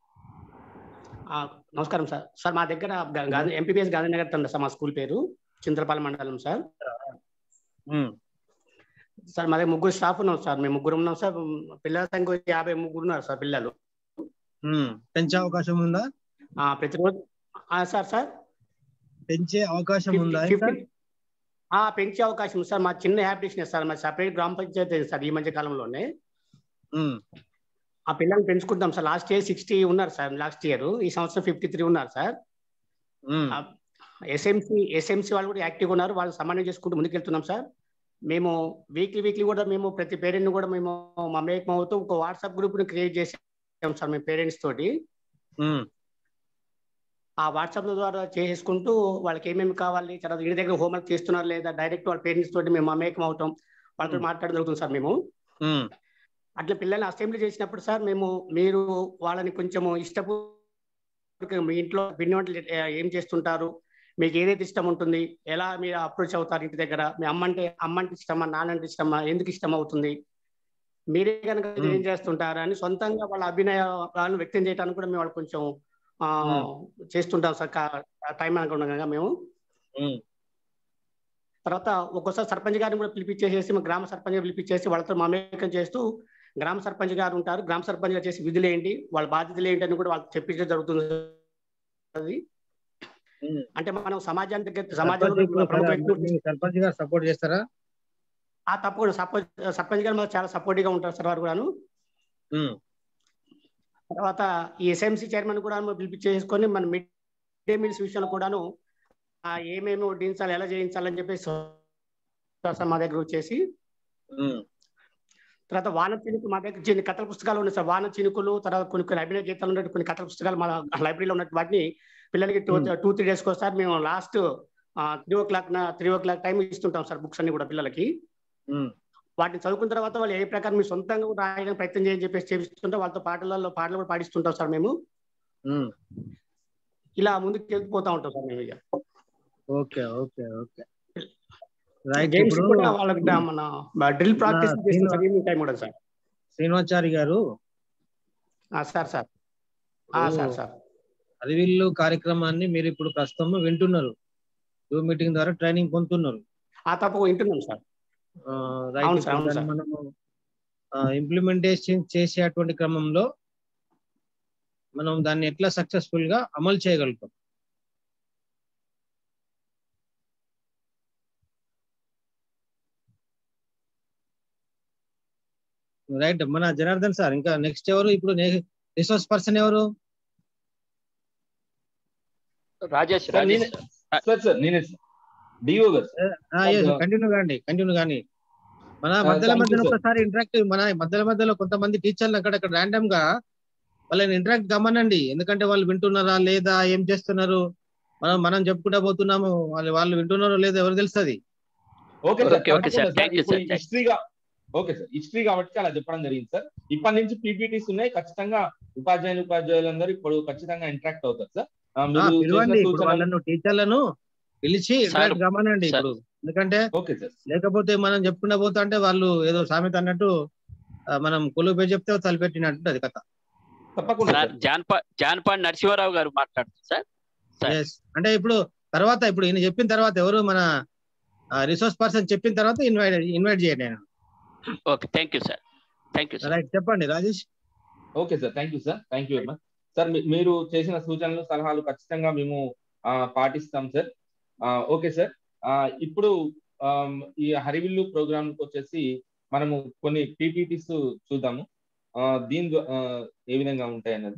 ఆ, నమస్కారం సార్ సార్ మా దగ్గర గా- గాంధీ ఎంపీపీఎస్ గాంధీనగర్ తండ సార్ మా స్కూల్ పేరు చింతలపాలెం మండలం సార్ ఉమ్, సార్ మా దగ్గర ముగ్గురు స్టాఫ్ ఉన్నాం సార్ మేము ముగ్గురు ఉన్నాం సార్ పిల్లల సంఖ్య యాభై ముగ్గురు ఉన్నారు సార్ పిల్లలు ఉమ్. పెంచే అవకాశం ఉందా ఆ, ప్రతిరోజు ఆ, సార్ సార్ పెంచే అవకాశం ఉందా ఫిఫ్టీ ఇంకా ఆ, పెంచే అవకాశం ఉంది సార్ మా చిన్న హ్యాబిటేషన్ సార్ మా సపరేట్ గ్రామ పంచాయతీ అయింది సార్ ఈ మధ్య కాలంలోనే ఉమ్, ఆ పిల్లల్ని పెంచుకుంటాం సార్ లాస్ట్ ఇయర్ సిక్స్టీ ఉన్నారు సార్ లాస్ట్ ఇయర్ ఈ సంవత్సరం ఫిఫ్టీ త్రీ ఉన్నారు సార్ ఉమ్. ఎస్ఎంసి ఎస్ఎంసి వాళ్ళు కూడా యాక్టివ్గా ఉన్నారు వాళ్ళు సమన్వయం చేసుకుంటూ ముందుకెళ్తున్నాం సార్ మేము వీక్లీ వీక్లీ కూడా మేము ప్రతి పేరెంట్ కూడా మేము మమేకం అవుతూ ఒక వాట్సాప్ గ్రూప్ ని క్రియేట్ చేసాం సార్ మేము పేరెంట్స్ తోటి ఉమ్, ఆ వాట్సాప్ ద్వారా చేసుకుంటూ వాళ్ళకి ఏమేమి కావాలి తర్వాత ఇంటి దగ్గర హోంవర్క్ చేస్తున్నారు లేదా డైరెక్ట్ వాళ్ళ పేరెంట్స్ తోటి మేము మమేకం అవుతాం వాళ్ళతో మాట్లాడడం జరుగుతుంది సార్ మేము ఉమ్, అట్లా పిల్లల్ని అసెంబ్లీ చేసినప్పుడు సార్ మేము మీరు వాళ్ళని కొంచెము ఇష్టపూర్వక మీ ఇంట్లో పిండి వంటలు ఏ- ఏం చేస్తుంటారు మీకు ఏదైతే ఇష్టం ఉంటుంది ఎలా మీరు అప్రోచ్ అవుతారు ఇంటి దగ్గర మీ అమ్మంటే అమ్మంటే ఇష్టమా నాన్నంటే ఇష్టమా ఎందుకు ఇష్టం అవుతుంది మీరే కనుక మ్మ్. ఏం చేస్తుంటారు అని సొంతంగా వాళ్ళ అభినయాలను వ్యక్తం చేయడానికి కూడా మేము వాళ్ళు కొంచెం ఆ, చేస్తుంటాం సార్ టైం అనుగుణంగా మేము ఉమ్, తర్వాత ఒక్కోసారి సర్పంచ్ గారిని కూడా పిలిపించేసేసి మా గ్రామ సర్పంచ్ గారిని పిలిపించేసి వాళ్ళతో మమేకం చేస్తూ గ్రామ సర్పంచ్ గారు ఉంటారు గ్రామ సర్పంచ్ గారు చేసే విధులు ఏంటి వాళ్ళ బాధ్యతలు ఏంటి అని కూడా వాళ్ళకి చెప్పించడం జరుగుతుంది అది ఉమ్. అంటే మనం సమాజానికి దగ్గర సర్పంచ్ సమాజంలో ఇప్పుడు ప్రముఖ సరే, వ్యక్తులు మీ సర్పంచ్ గారు సపోర్ట్ చేస్తారా ఆ తప్పకుండా సర్పంచ్ సర్పంచ్ గారు మాకు చాలా సపోర్టివ్ గా ఉంటారు సార్ వారు కూడాను ఉమ్, తర్వాత ఈ ఎస్ఎంసీ చైర్మన్ కూడా పిలిపించేసుకొని మన మిడ్ డే మీల్స్ విషయంలో కూడాను ఆ ఏమేమి వడ్డించాలి ఎలా చేయించాలని చెప్పేసి సార్ మా దగ్గర వచ్చేసి ఉమ్, తర్వాత వాన చినుకు మా దగ్గర చిన్న కథల పుస్తకాలు ఉన్నాయి సార్ వాన చినుకులు తర్వాత కొన్ని కొన్ని అభినయ గీతాలు ఉన్నట్టు కొన్ని కథల పుస్తకాలు మా లైబ్రరీలో ఉన్నట్టు వాటిని పిల్లలకి టూ టూ త్రీ డేస్కి ఒకసారి మేము last three o'clock three o'clock time ఇస్తుంటాం సార్ బుక్స్ అన్ని కూడా పిల్లలకి ఉమ్, వాటిని చదువుకున్న తర్వాత వాళ్ళు ఏ ప్రకారం మీరు సొంతంగా కూడా రాయడానికి ప్రయత్నం చేయని చెప్పేసి చేపిస్తుంటాం వాళ్ళతో పాటలలో పాటలు కూడా పాడిస్తుంటాం సార్ మేము ఉమ్. ఇలా ముందుకు వెళ్ళిపోతా ఉంటాం సార్ మేము ఇక okay okay okay right games ఇప్పుడు కూడా వాళ్ళకి డా- మన డ్రిల్ ప్రాక్టీస్ నా చేస్తాం సార్ శ్రీనివాస్ ఈవినింగ్ టైం కూడా సార్ శ్రీనివాచారి గారు ఆ, సార్ సార్ ఆ, సార్ సార్ అరివిల్లు కార్యక్రమాన్ని మీరు ఇప్పుడు ప్రస్తుతం వింటున్నారు జూమ్ మీటింగ్ ద్వారా ట్రైనింగ్ పొందుతున్నారు ఆ తప్ప వింటున్నాం సార్ ఆ, రైట్ అవును సార్, ఇప్పుడు అవును దాన్ని సార్. మనము ఇంప్లిమెంటేషన్ చేసేటువంటి క్రమంలో మనం దాన్ని ఎట్లా సక్సెస్ఫుల్ గా అమలు చేయగలుగుతాం రైట్ మన జనార్దన్ సార్ ఇంకా నెక్స్ట్ ఎవరు ఇప్పుడు రిసోర్స్ పర్సన్ ఎవరు రాజేష్ సార్ రాజేష్ నేనే సార్ సార్ నేనే సార్ డిఓ గారు సార్. కంటిన్యూ కాండి కంటిన్యూ కానీ మన ఆ, మధ్యలో thank you, మధ్యలో sir. ఒకసారి ఇంటరాక్ట్ మన మధ్యలో మధ్యలో కొంతమంది టీచర్లు అక్కడక్కడ ర్యాండమ్ గా వాళ్ళని ఇంటరాక్ట్ కమ్మనండి ఎందుకంటే వాళ్ళు వింటున్నారా లేదా ఏం చేస్తున్నారు మనం మనం చెప్పుకుంటా పోతున్నాము వాళ్ళు వాళ్ళు వింటున్నారో లేదో ఎవరు తెలుస్తుంది okay sir Okay, okay, sir. Thank you, sir. Thank you. హిస్టరీగా ఓకే సార్ హిస్టరీ కాబట్టి అలా చెప్పడం జరిగింది సార్ ఇప్పటి నుంచి పీపీటీస్ ఉన్నాయి ఖచ్చితంగా ఉపాధ్యాయులు ఉపాధ్యాయులందరూ ఇప్పుడు ఖచ్చితంగా ఇంటరాక్ట్ అవుతారు సార్ ఆ, మీరు చేసిన పిలవండి ఇప్పుడు సూచనలు వాళ్ళను టీచర్లను పిలిచి ఇంటరాక్ట్ కమ్మనండి Sir. ఇప్పుడు ఎందుకంటే ఓకే సార్ లేకపోతే మనం చెప్పుకుంటా పోతా అంటే వాళ్ళు ఏదో సామెత అన్నట్టు ఆ, మనం కొలుపే చెప్తే తలపెట్టినట్టు అది కథ తప్పకుండా సార్ సార్ జాన్పా జాన్పాడ్ నరసింహారావు గారు మాట్లాడుతున్నారు సార్ సార్. Yes. అంటే ఇప్పుడు తర్వాత ఇప్పుడు ఈయన చెప్పిన తర్వాత ఎవరు మన రిసోర్స్ పర్సన్ చెప్పిన తర్వాత ఇన్వైట్ ఇన్వైట్ చేయండి ఆయన okay thank you sir thank you sir right చెప్పండి Rajesh okay sir thank you sir thank you very much sir మీ- మీరు చేసిన సూచనలు సలహాలు ఖచ్చితంగా మేము ఆ, పాటిస్తాం సార్ ఆ, ఓకే సార్ ఆ, ఇప్పుడు ఆమ్, ఈ హరివిల్లు ప్రోగ్రామ్ వచ్చేసి మనము కొన్ని పీపీటీస్ చూద్దాము ఆ, దీని ద్వా- ఆ, ఏ విధంగా ఉంటాయి అన్నది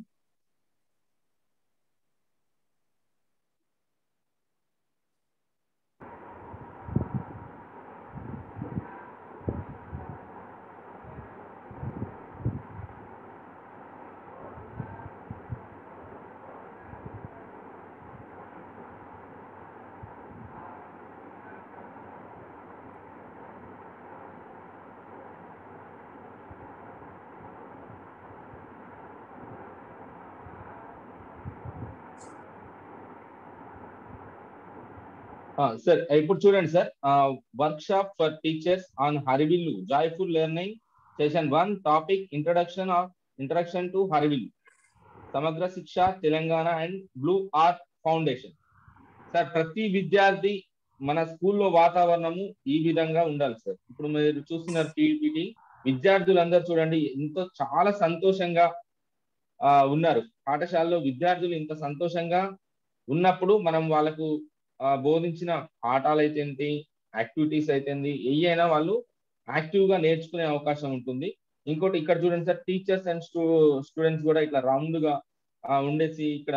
సార్ ఇప్పుడు చూడండి sir workshop for teachers on Harivillu joyful learning session one topic introduction of introduction to Harivillu Samagra Shiksha Telangana and blue art foundation sir ప్రతి విద్యార్థి మన స్కూల్లో వాతావరణము ఈ విధంగా ఉండాలి సార్ ఇప్పుడు మీరు చూస్తున్నారు టీపీటీ విద్యార్థులందరూ చూడండి ఎంతో చాలా సంతోషంగా ఆ, ఉన్నారు పాఠశాలలో విద్యార్థులు ఇంత సంతోషంగా ఉన్నప్పుడు మనం వాళ్ళకు ఆ, బోధించిన పాఠాలు అయితే ఏంటి యాక్టివిటీస్ అయితే ఏంటి ఏ అయినా వాళ్ళు యాక్టివ్ గా నేర్చుకునే అవకాశం ఉంటుంది ఇంకోటి ఇక్కడ చూడండి సార్ టీచర్స్ అండ్ స్టూడెంట్స్ కూడా ఇట్లా రౌండ్ గా ఆ, ఉండేసి ఇక్కడ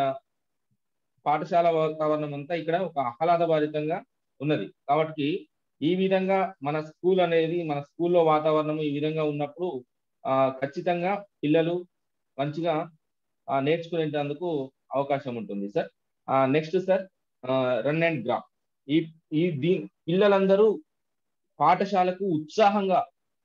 పాఠశాల వాతావరణం అంతా ఇక్కడ ఒక ఆహ్లాదభరితంగా ఉన్నది కాబట్టి ఈ విధంగా మన స్కూల్ అనేది మన స్కూల్లో వాతావరణం ఈ విధంగా ఉన్నప్పుడు ఆ, ఖచ్చితంగా పిల్లలు మంచిగా ఆ, నేర్చుకునేటందుకు అవకాశం ఉంటుంది sir next sir run and graph ఈ ఈ దీ పిల్లలందరూ పాఠశాలకు ఉత్సాహంగా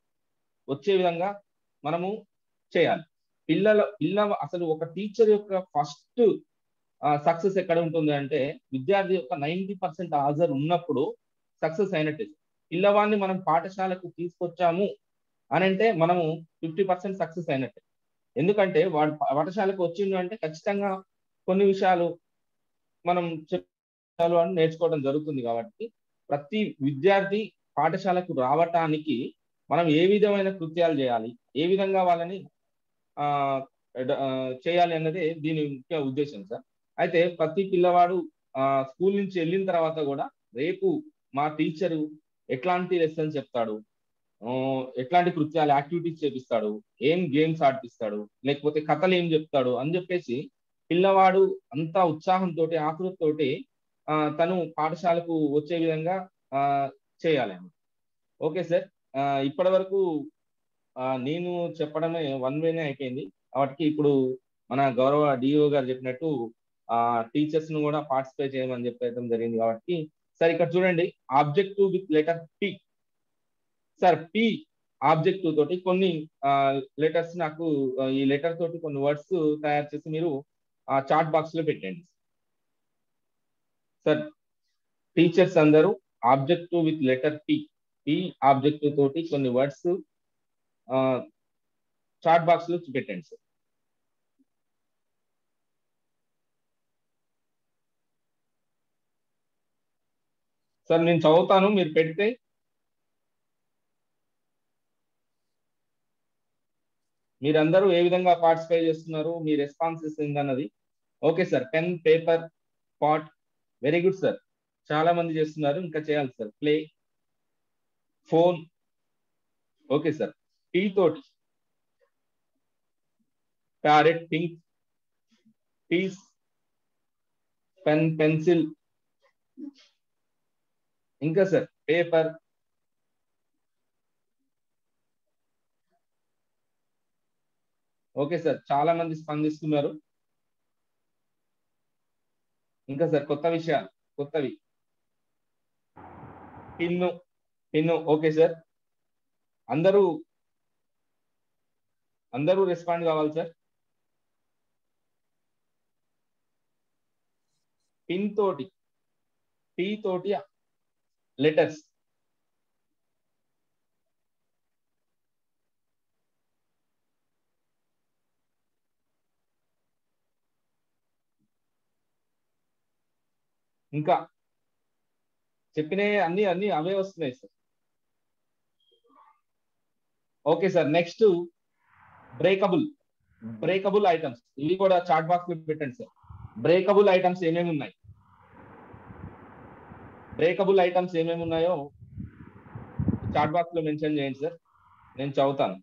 వచ్చే విధంగా మనము చేయాలి పిల్లల పిల్ల అసలు ఒక టీచర్ యొక్క ఫస్ట్ సక్సెస్ ఎక్కడ ఉంటుంది అంటే విద్యార్థి యొక్క నైంటీ పర్సెంట్ హాజరు ఉన్నప్పుడు సక్సెస్ అయినట్టే పిల్లవాడిని మనం పాఠశాలకు తీసుకొచ్చాము అని అంటే మనము ఫిఫ్టీ పర్సెంట్ సక్సెస్ అయినట్టే ఎందుకంటే వాడు పాఠశాలకు వచ్చిండు అంటే ఖచ్చితంగా కొన్ని విషయాలు మనం చెప్పాలి అని నేర్చుకోవడం జరుగుతుంది కాబట్టి ప్రతి విద్యార్థి పాఠశాలకు రావటానికి మనం ఏ విధమైన కృత్యాలు చేయాలి ఏ విధంగా వాళ్ళని ఆ ఎడ- ఆ, చేయాలి అన్నదే దీని ముఖ్య ఉద్దేశం సార్ అయితే ప్రతి పిల్లవాడు ఆ స్కూల్ నుంచి వెళ్ళిన తర్వాత కూడా రేపు మా టీచరు ఎట్లాంటి లెసన్స్ చెప్తాడు ఆ, ఎట్లాంటి కృత్యాలు యాక్టివిటీస్ చేపిస్తాడు ఏం గేమ్స్ ఆడిపిస్తాడు లేకపోతే కథలు ఏం చెప్తాడు అని చెప్పేసి పిల్లవాడు అంతా ఉత్సాహంతో ఆతృతతోటి ఆ, తను పాఠశాలకు వచ్చే విధంగా ఆ, చేయాలి అన్నమాట. ఓకే సార్ ఇప్పటి వరకు నేను చెప్పడమే వన్ వేనే అయిపోయింది కాబట్టి ఇప్పుడు మన గౌరవ డిఓ గారు చెప్పినట్టు ఆ టీచర్స్ ను కూడా పార్టిసిపేట్ చేయమని చెప్పడం జరిగింది కాబట్టి సార్ ఇక్కడ చూడండి objective with letter P sir P objective తోటి కొన్ని లెటర్స్ నాకు ఆ, ఈ లెటర్ తోటి కొన్ని వర్డ్స్ తయారు చేసి మీరు ఆ చాట్ బాక్స్ లో పెట్టండి సార్ టీచర్స్ అందరూ objective with letter P P objective తోటి కొన్ని వర్డ్స్ చాట్ బాక్స్ లో పెట్టండి సార్ సార్ నేను చదువుతాను మీరు పెడితే మీరందరూ ఏ విధంగా పార్టిసిపేట్ చేస్తున్నారు మీ రెస్పాన్సెస్ ఏందన్నది okay sir pen paper pot very good sir చాలా మంది చేస్తున్నారు ఇంకా చేయాలి sir play phone okay sir T తోటి parrot pink piece pen pencil ఇంకా సార్ పేపర్ ఓకే సార్ చాలా మంది స్పందిస్తున్నారు ఇంకా సార్ కొత్త విషయాలు కొత్తవి పిన్ను పిన్ను ఓకే సార్ అందరూ అందరూ రెస్పాండ్ కావాలి సార్ పిన్ తోటి టీ తోటి లెటర్స్ ఇంకా చెప్పినవి అన్ని అన్ని అవే వస్తున్నాయి sir okay sir next breakable breakable items ఇవి కూడా చాట్ బాక్స్ పెట్టండి సార్ బ్రేకబుల్ ఐటమ్స్ ఏమేమి ఉన్నాయి బ్రేకబుల్ ఐటమ్స్ ఏమేమి ఉన్నాయో చాట్ బాక్స్ లో మెన్షన్ చేయండి సార్ నేను చదువుతాను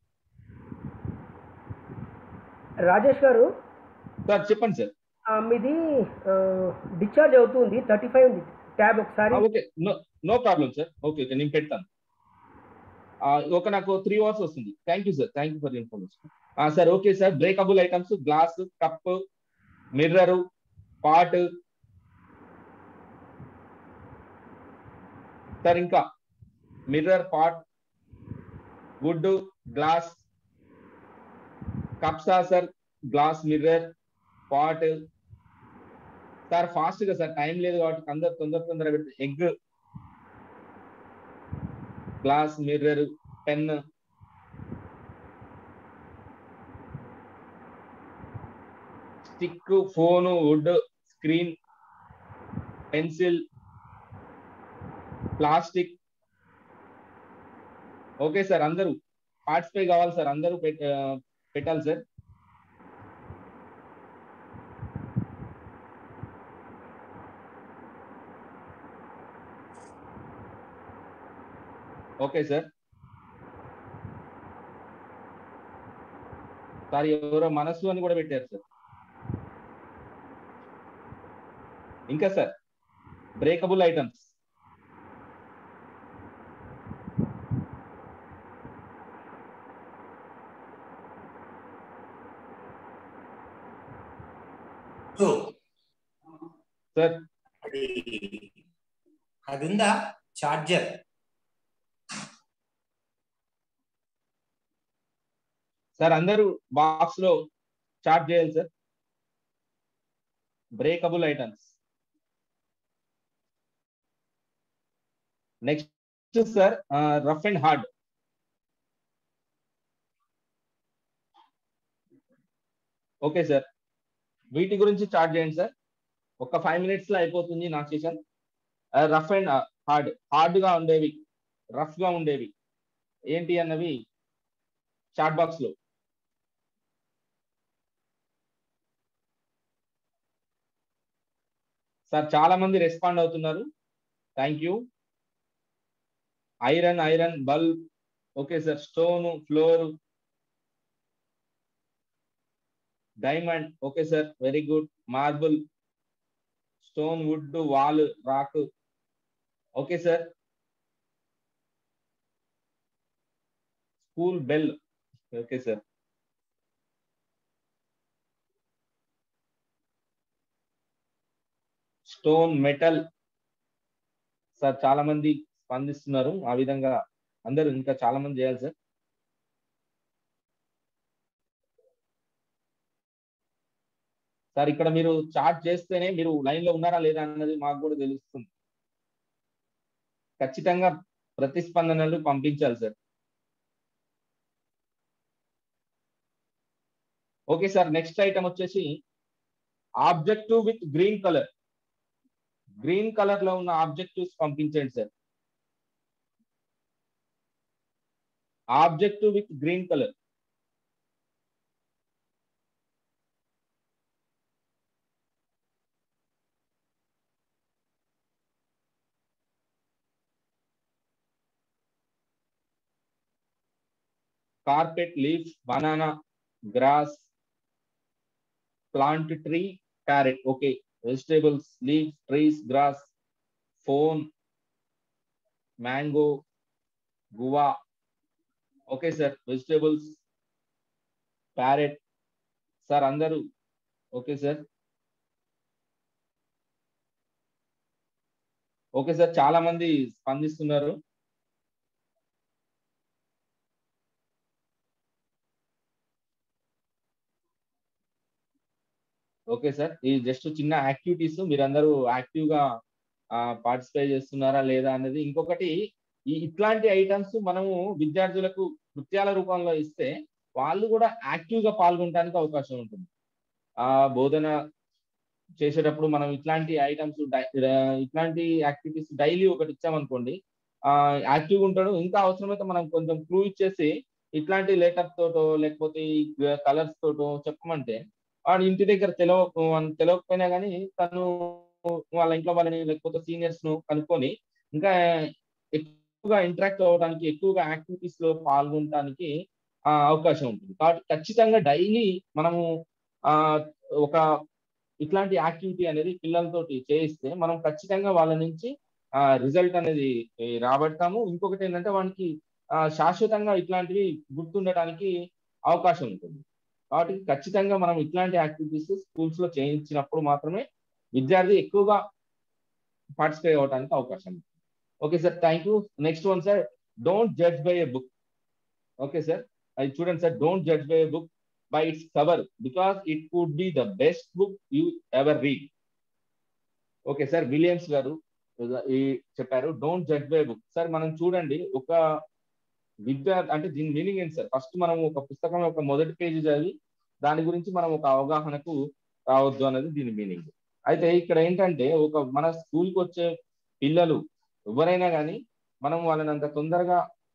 రాజేష్ గారు సార్ చెప్పండి సార్ ఆ, మీది డిశ్చార్జ్ అవుతుంది థర్టీ ఫైవ్ ఉంది ట్యాబ్ ఒకసారి okay no no problem sir okay okay నేను పెడతాను ఆ, ఒక నాకు త్రీ అవర్స్ వస్తుంది thank you sir thank you for information sir okay sir breakable items glass cup mirror pot sir ఇంకా మిర్రర్ పాట్ వుడ్ గ్లాస్ కప్సా sir glass mirror pot sir fast గా సార్ టైం లేదు కాబట్టి అందరు తొందర తొందర పెట్టి egg glass mirror pen stick phone wood screen pencil plastic okay sir అందరూ పార్టిసిపేట్ కావాలి సార్ అందరూ పెట్- ఆ, పెట్టాలి సార్ ఓకే సార్ సార్ ఎవరో మనసు అని కూడా పెట్టారు సార్ ఇంకా సార్ బ్రేకబుల్ ఐటమ్స్ సార్ అది అది ఉందా చార్జర్ సార్ అందరూ బాక్స్ లో చార్ట్ చేయాలి sir breakable items next sir rough and hard okay sir వీటి గురించి చార్ట్ చేయండి సార్ ఒక ఫైవ్ మినిట్స్ లో అయిపోతుంది నా session rough and hard hard గా ఉండేవి రఫ్ గా ఉండేవి ఏంటి అన్నవి చాట్ బాక్స్ లో సార్ చాలా మంది రెస్పాండ్ అవుతున్నారు thank you iron iron bulb okay sir stone floor diamond okay sir very good marble stone wood wall rock okay sir school bell okay sir stone metal sir చాలా మంది స్పందిస్తున్నారు ఆ విధంగా అందరూ ఇంకా చాలా మంది చేయాలి సార్ సార్ ఇక్కడ మీరు చార్ట్ చేస్తేనే మీరు లైన్ లో ఉన్నారా లేదా అన్నది మాకు కూడా తెలుస్తుంది ఖచ్చితంగా ప్రతిస్పందనలు పంపించాలి sir okay sir next item వచ్చేసి objective with green colour green colour లో ఉన్న ఆబ్జెక్టివ్స్ పంపించండి sir objective with green colour carpet leaf banana grass plant tree carrot okay vegetables leaf trees grass phone mango guava okay sir vegetables parrot sir అందరూ ఓకే సార్ ఓకే సార్ చాలా మంది స్పందిస్తున్నారు ఓకే సార్ ఈ జస్ట్ చిన్న యాక్టివిటీస్ మీరందరూ యాక్టివ్ గా పార్టిసిపేట్ చేస్తున్నారా లేదా అనేది ఇంకొకటి ఈ ఇట్లాంటి ఐటమ్స్ మనము విద్యార్థులకు నృత్యాల రూపంలో ఇస్తే వాళ్ళు కూడా యాక్టివ్ గా పాల్గొనడానికి అవకాశం ఉంటుంది ఆ బోధన చేసేటప్పుడు మనం ఇట్లాంటి ఐటమ్స్ ఇట్లాంటి యాక్టివిటీస్ డైలీ ఒకటి ఇచ్చామనుకోండి ఆ యాక్టివ్గా ఉంటాడు ఇంకా అవసరమైతే మనం కొంచెం క్లూ ఇచ్చేసి ఇట్లాంటి లెటర్ తోటో లేకపోతే కలర్స్ తోటో చెప్పమంటే వాడు ఇంటి దగ్గర తెలవ తెలవకపోయినా కానీ తను వాళ్ళ ఇంట్లో వాళ్ళని లేకపోతే సీనియర్స్ ను కనుక్కొని ఇంకా ఎక్కువగా ఇంటరాక్ట్ అవ్వడానికి ఎక్కువగా యాక్టివిటీస్ లో పాల్గొనడానికి అవకాశం ఉంటుంది కాబట్టి ఖచ్చితంగా డైలీ మనము ఆ ఒక ఇట్లాంటి యాక్టివిటీ అనేది పిల్లలతోటి చేయిస్తే మనం ఖచ్చితంగా వాళ్ళ నుంచి ఆ రిజల్ట్ అనేది రాబడతాము ఇంకొకటి ఏంటంటే వానికి శాశ్వతంగా ఇట్లాంటివి గుర్తుండటానికి అవకాశం ఉంటుంది కాబట్టి ఖచ్చితంగా మనం ఇట్లాంటి యాక్టివిటీస్ స్కూల్స్ లో చేయించినప్పుడు మాత్రమే విద్యార్థి ఎక్కువగా పార్టిసిపేట్ అవ్వడానికి అవకాశం ఉంది okay sir thank you next one sir don't judge by a book okay sir అది చూడండి sir don't judge by a book by its cover because it could be the best book you ever read okay sir Williams గారు ఈ చెప్పారు don't judge by book sir మనం చూడండి ఒక విద్య అంటే దీని మీనింగ్ ఏంటి సార్ ఫస్ట్ మనం ఒక పుస్తకం యొక్క మొదటి పేజీ చదివి దాని గురించి మనం ఒక అవగాహనకు రావద్దు అనేది దీని మీనింగ్ అయితే ఇక్కడ ఏంటంటే ఒక మన స్కూల్కి వచ్చే పిల్లలు ఎవరైనా కానీ మనం వాళ్ళని అంత తొందరగా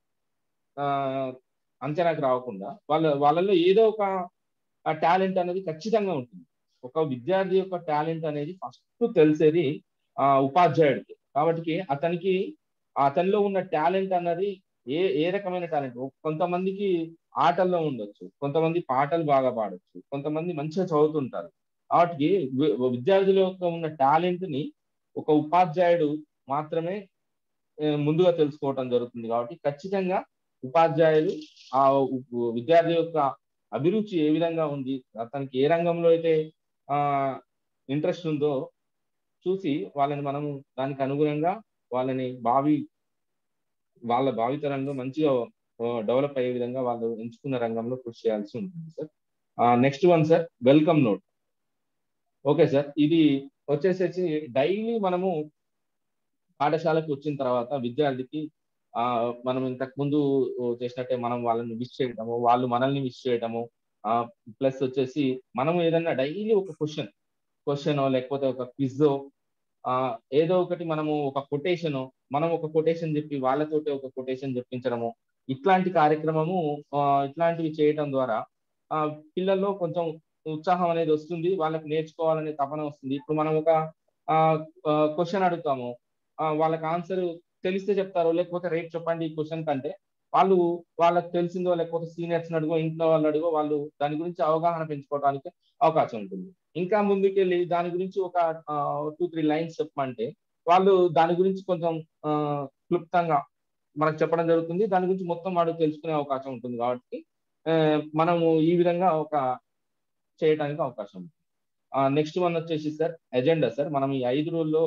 అంచనాకు రాకుండా వాళ్ళ వాళ్ళలో ఏదో ఒక టాలెంట్ అనేది ఖచ్చితంగా ఉంటుంది ఒక విద్యార్థి యొక్క టాలెంట్ అనేది ఫస్ట్ తెలిసేది ఆ ఉపాధ్యాయుడికి కాబట్టి అతనికి అతనిలో ఉన్న టాలెంట్ అన్నది ఏ ఏ రకమైన టాలెంట్ కొంతమందికి ఆటల్లో ఉండొచ్చు కొంతమంది పాటలు బాగా పాడొచ్చు కొంతమంది మంచిగా చదువుతుంటారు వాటికి విద్యార్థుల యొక్క ఉన్న టాలెంట్ ని ఒక ఉపాధ్యాయుడు మాత్రమే ముందుగా తెలుసుకోవటం జరుగుతుంది కాబట్టి ఖచ్చితంగా ఉపాధ్యాయులు ఆ విద్యార్థి యొక్క అభిరుచి ఏ విధంగా ఉంది అతనికి ఏ రంగంలో అయితే ఆ ఇంట్రెస్ట్ ఉందో చూసి వాళ్ళని మనము దానికి అనుగుణంగా వాళ్ళని భావి వాళ్ళ భావితరంలో మంచిగా డెవలప్ అయ్యే విధంగా వాళ్ళు ఎంచుకున్న రంగంలో కృషి చేయాల్సి ఉంటుంది sir next one sir welcome note okay sir ఇది వచ్చేసేసి డైలీ మనము పాఠశాలకు వచ్చిన తర్వాత విద్యార్థికి ఆ మనం ఇంతకు ముందు చేసినట్టే మనం వాళ్ళని విష్ చేయటము వాళ్ళు మనల్ని విష్ చేయటము ఆ ప్లస్ వచ్చేసి మనం ఏదన్నా డైలీ ఒక క్వశ్చన్ క్వశ్చన్ లేకపోతే ఒక క్విజ్ ఆ ఏదో ఒకటి మనము ఒక కొటేషన్ మనం ఒక కొటేషన్ చెప్పి వాళ్ళతోటి ఒక కొటేషన్ చెప్పించడము ఇట్లాంటి కార్యక్రమము ఇట్లాంటివి చేయటం ద్వారా ఆ పిల్లల్లో కొంచెం ఉత్సాహం అనేది వస్తుంది వాళ్ళకి నేర్చుకోవాలనే తపన వస్తుంది ఇప్పుడు మనం ఒక క్వశ్చన్ అడుగుతాము వాళ్ళకి ఆన్సర్ తెలిస్తే చెప్తారు లేకపోతే రేట్ చెప్పండి ఈ క్వశ్చన్ కంటే వాళ్ళు వాళ్ళకి తెలిసిందో లేకపోతే సీనియర్స్ అడుగో ఇంట్లో వాళ్ళు అడుగో వాళ్ళు దాని గురించి అవగాహన పెంచుకోవడానికి అవకాశం ఉంటుంది ఇంకా ముందుకెళ్ళి దాని గురించి ఒక టూ త్రీ లైన్స్ చెప్పమంటే వాళ్ళు దాని గురించి కొంచెం క్లుప్తంగా మనకు చెప్పడం జరుగుతుంది దాని గురించి మొత్తం వాడు తెలుసుకునే అవకాశం ఉంటుంది కాబట్టి మనము ఈ విధంగా ఒక చేయడానికి అవకాశం ఉంది నెక్స్ట్ వన్ వచ్చేసి సార్ ఎజెండా సార్ మనం ఈ ఐదు రోజుల్లో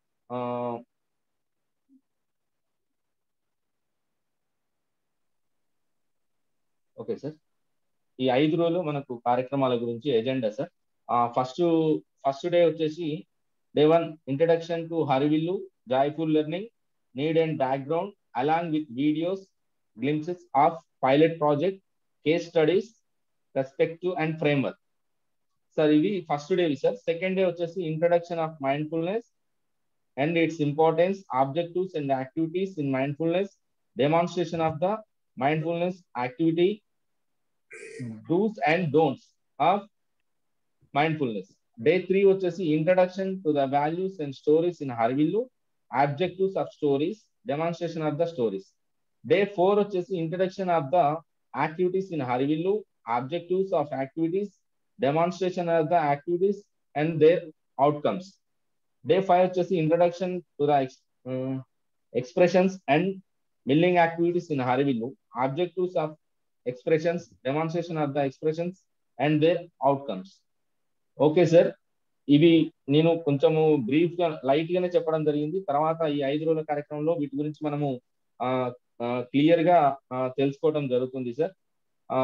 ఓకే సార్ ఈ ఐదు రోజులు మనకు కార్యక్రమాల గురించి agenda sir first first day వచ్చేసి day one introduction to Harivillu joyful learning need and background along with videos glimpses of pilot project case studies respective and framework sir ఇవి first day sir second day వచ్చేసి introduction of mindfulness and its importance objectives and activities in mindfulness demonstration of the mindfulness activity do's and don'ts of mindfulness day three వచ్చేసి introduction to the values and stories in Harivillu objectives of stories demonstration of the stories day four వచ్చేసి introduction of the activities in Harivillu, objectives of activities, demonstration of the activities and their outcomes. Day five వచ్చేసి introduction to the ex- uh, expressions and milling activities in Harivillu, objectives of expressions, demonstration of the expressions and their outcomes. Okay sir ఇవి నేను కొంచెము బ్రీఫ్ గా లైట్ గానే చెప్పడం జరిగింది తర్వాత ఈ ఐదు రోజుల కార్యక్రమంలో వీటి గురించి మనము క్లియర్ గా ఆ, తెలుసుకోవడం జరుగుతుంది సార్ ఆ,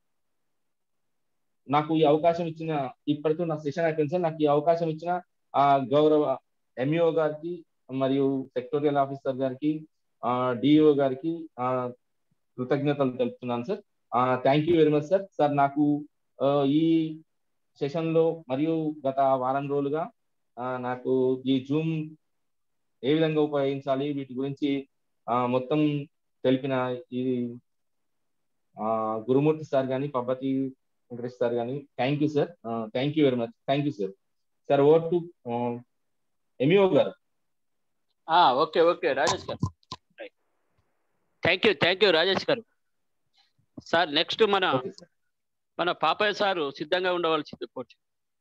నాకు ఈ అవకాశం ఇచ్చిన ఇప్పటితో నా సెషన్ అయిపోయింది సార్ నాకు ఈ అవకాశం ఇచ్చిన ఆ గౌరవ ఎంఈఓ గారికి మరియు సెక్టోరియల్ ఆఫీసర్ గారికి డిఓ గారికి ఆ, కృతజ్ఞతలు తెలుపుతున్నాను sir thank you very much sir sir నాకు ఆ, ఈ సెషన్ లో మరియు గత వారం రోజులుగా ఆ, నాకు ఈ జూమ్ ఏ విధంగా ఉపయోగించాలి వీటి గురించి ఆ, మొత్తం తెలిపిన ఈ ఆ, గురుమూర్తి సార్ కానీ పబ్బతి వెంకటేష్ సార్ కానీ thank you sir thank you very much thank you sir sir over to MEO గారు ఆ, ఓకే ఓకే రాజేష్ గారు thank you thank you Rajesh గారు సార్ నెక్స్ట్ మన మన పాపయ్య సారు సిద్ధంగా ఉండవలసింది కోచ్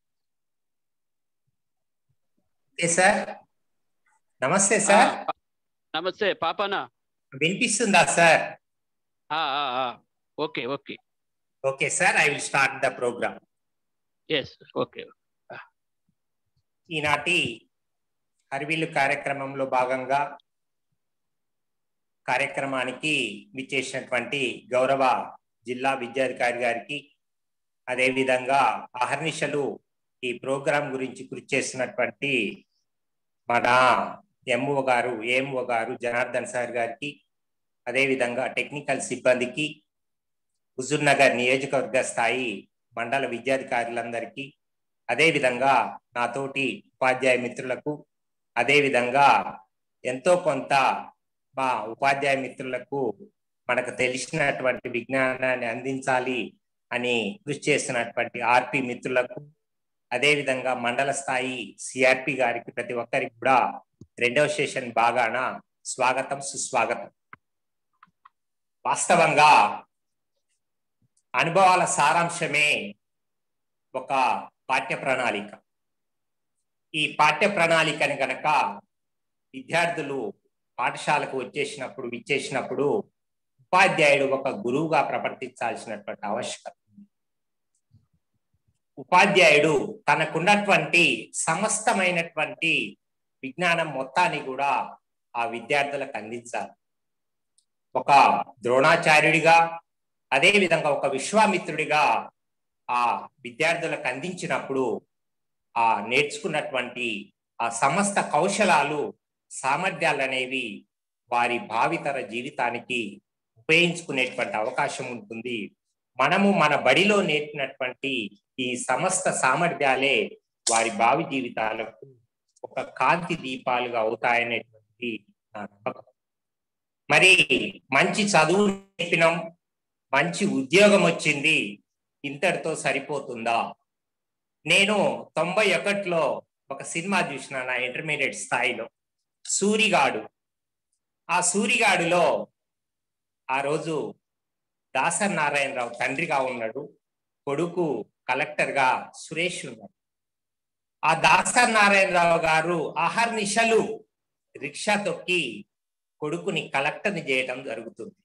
ఓకే సార్ నమస్తే సార్ నమస్తే పాపనా వినిపిస్తుందా సార్ ఆ, ఆ, ఆ. Okay okay okay sir I will start the program yes okay ఈనాటి హరివిల్లు కార్యక్రమంలో భాగంగా కార్యక్రమానికి విచ్చేసినటువంటి గౌరవ జిల్లా విద్యాధికారి గారికి అదేవిధంగా అహర్నిశలు ఈ ప్రోగ్రాం గురించి కృషి చేస్తున్నటువంటి మన ఎంఓ గారు ఏఎంఓ గారు జనార్దన్ సార్ గారికి అదేవిధంగా టెక్నికల్ సిబ్బందికి హుజూర్ నగర్ నియోజకవర్గ స్థాయి మండల విద్యాధికారులందరికీ అదేవిధంగా నాతోటి ఉపాధ్యాయ మిత్రులకు అదేవిధంగా ఎంతో కొంత మా ఉపాధ్యాయ మిత్రులకు మనకు తెలిసినటువంటి విజ్ఞానాన్ని అందించాలి అని కృషి చేస్తున్నటువంటి ఆర్పి మిత్రులకు అదేవిధంగా మండల స్థాయి సిఆర్పి గారికి ప్రతి ఒక్కరికి కూడా రెండవ సెషన్ బాగాన స్వాగతం సుస్వాగతం వాస్తవంగా అనుభవాల సారాంశమే ఒక పాఠ్య ప్రణాళిక ఈ పాఠ్య ప్రణాళికని కనుక విద్యార్థులు పాఠశాలకు వచ్చేసినప్పుడు విచ్చేసినప్పుడు ఉపాధ్యాయుడు ఒక గురువుగా ప్రవర్తించాల్సినటువంటి ఆవశ్యకత ఉంది. ఉపాధ్యాయుడు తనకున్నటువంటి సమస్తమైనటువంటి విజ్ఞానం మొత్తాన్ని కూడా ఆ విద్యార్థులకు అందించాలి ఒక ద్రోణాచార్యుడిగా అదే విధంగా ఒక విశ్వామిత్రుడిగా ఆ విద్యార్థులకు అందించినప్పుడు ఆ నేర్చుకున్నటువంటి ఆ సమస్త కౌశలాలు సామర్థ్యాలు అనేవి వారి భావితర జీవితానికి ఉపయోగించుకునేటువంటి అవకాశం ఉంటుంది మనము మన బడిలో నేర్పినటువంటి ఈ సమస్త సామర్థ్యాలే వారి భావి జీవితాలకు ఒక కాంతి దీపాలుగా అవుతాయనేటువంటి నా నమ్మకం మరి మంచి చదువు నేర్పినాం మంచి ఉద్యోగం వచ్చింది ఇంతటితో సరిపోతుందా నేను తొంభై ఒకటిలో ఒక సినిమా చూసిన నా ఇంటర్మీడియట్ స్థాయిలో సూరిగాడు ఆ సూరిగాడులో ఆ రోజు దాసర్ నారాయణరావు తండ్రిగా ఉన్నాడు కొడుకు కలెక్టర్ గా సురేష్ ఉన్నాడు ఆ దాసర్ నారాయణరావు గారు అహర్నిశలు రిక్షా తొక్కి కొడుకుని కలెక్టర్ని చేయడం జరుగుతుంది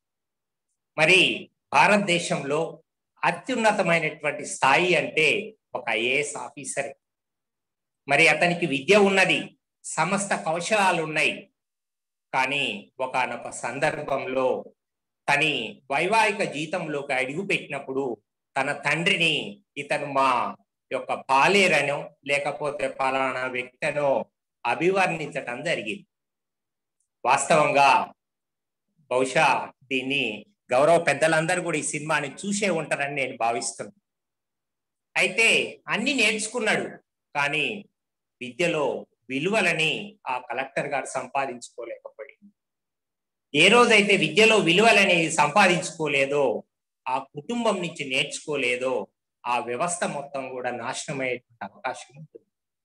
మరి భారతదేశంలో అత్యున్నతమైనటువంటి స్థాయి అంటే ఒక ఐఏఎస్ ఆఫీసర్ మరి అతనికి విద్య ఉన్నది సమస్త కౌశలాలు ఉన్నాయి కానీ ఒకనొక సందర్భంలో తని వైవాహిక జీతంలోకి అడుగు పెట్టినప్పుడు తన తండ్రిని ఇతను మా యొక్క పాలేరనో లేకపోతే ఫలానా వ్యక్తనో అభివర్ణించటం జరిగింది వాస్తవంగా బహుశా దీన్ని గౌరవ పెద్దలందరూ కూడా ఈ సినిమాని చూసే ఉంటారని నేను భావిస్తున్నాను అయితే అన్ని నేర్చుకున్నాడు కానీ విద్యలో విలువలని ఆ కలెక్టర్ గారు సంపాదించుకోలేకపోయింది ఏ రోజైతే విద్యలో విలువలనేవి సంపాదించుకోలేదో ఆ కుటుంబం నుంచి నేర్చుకోలేదో ఆ వ్యవస్థ మొత్తం కూడా నాశనమయ్యేటువంటి అవకాశం ఉంటుంది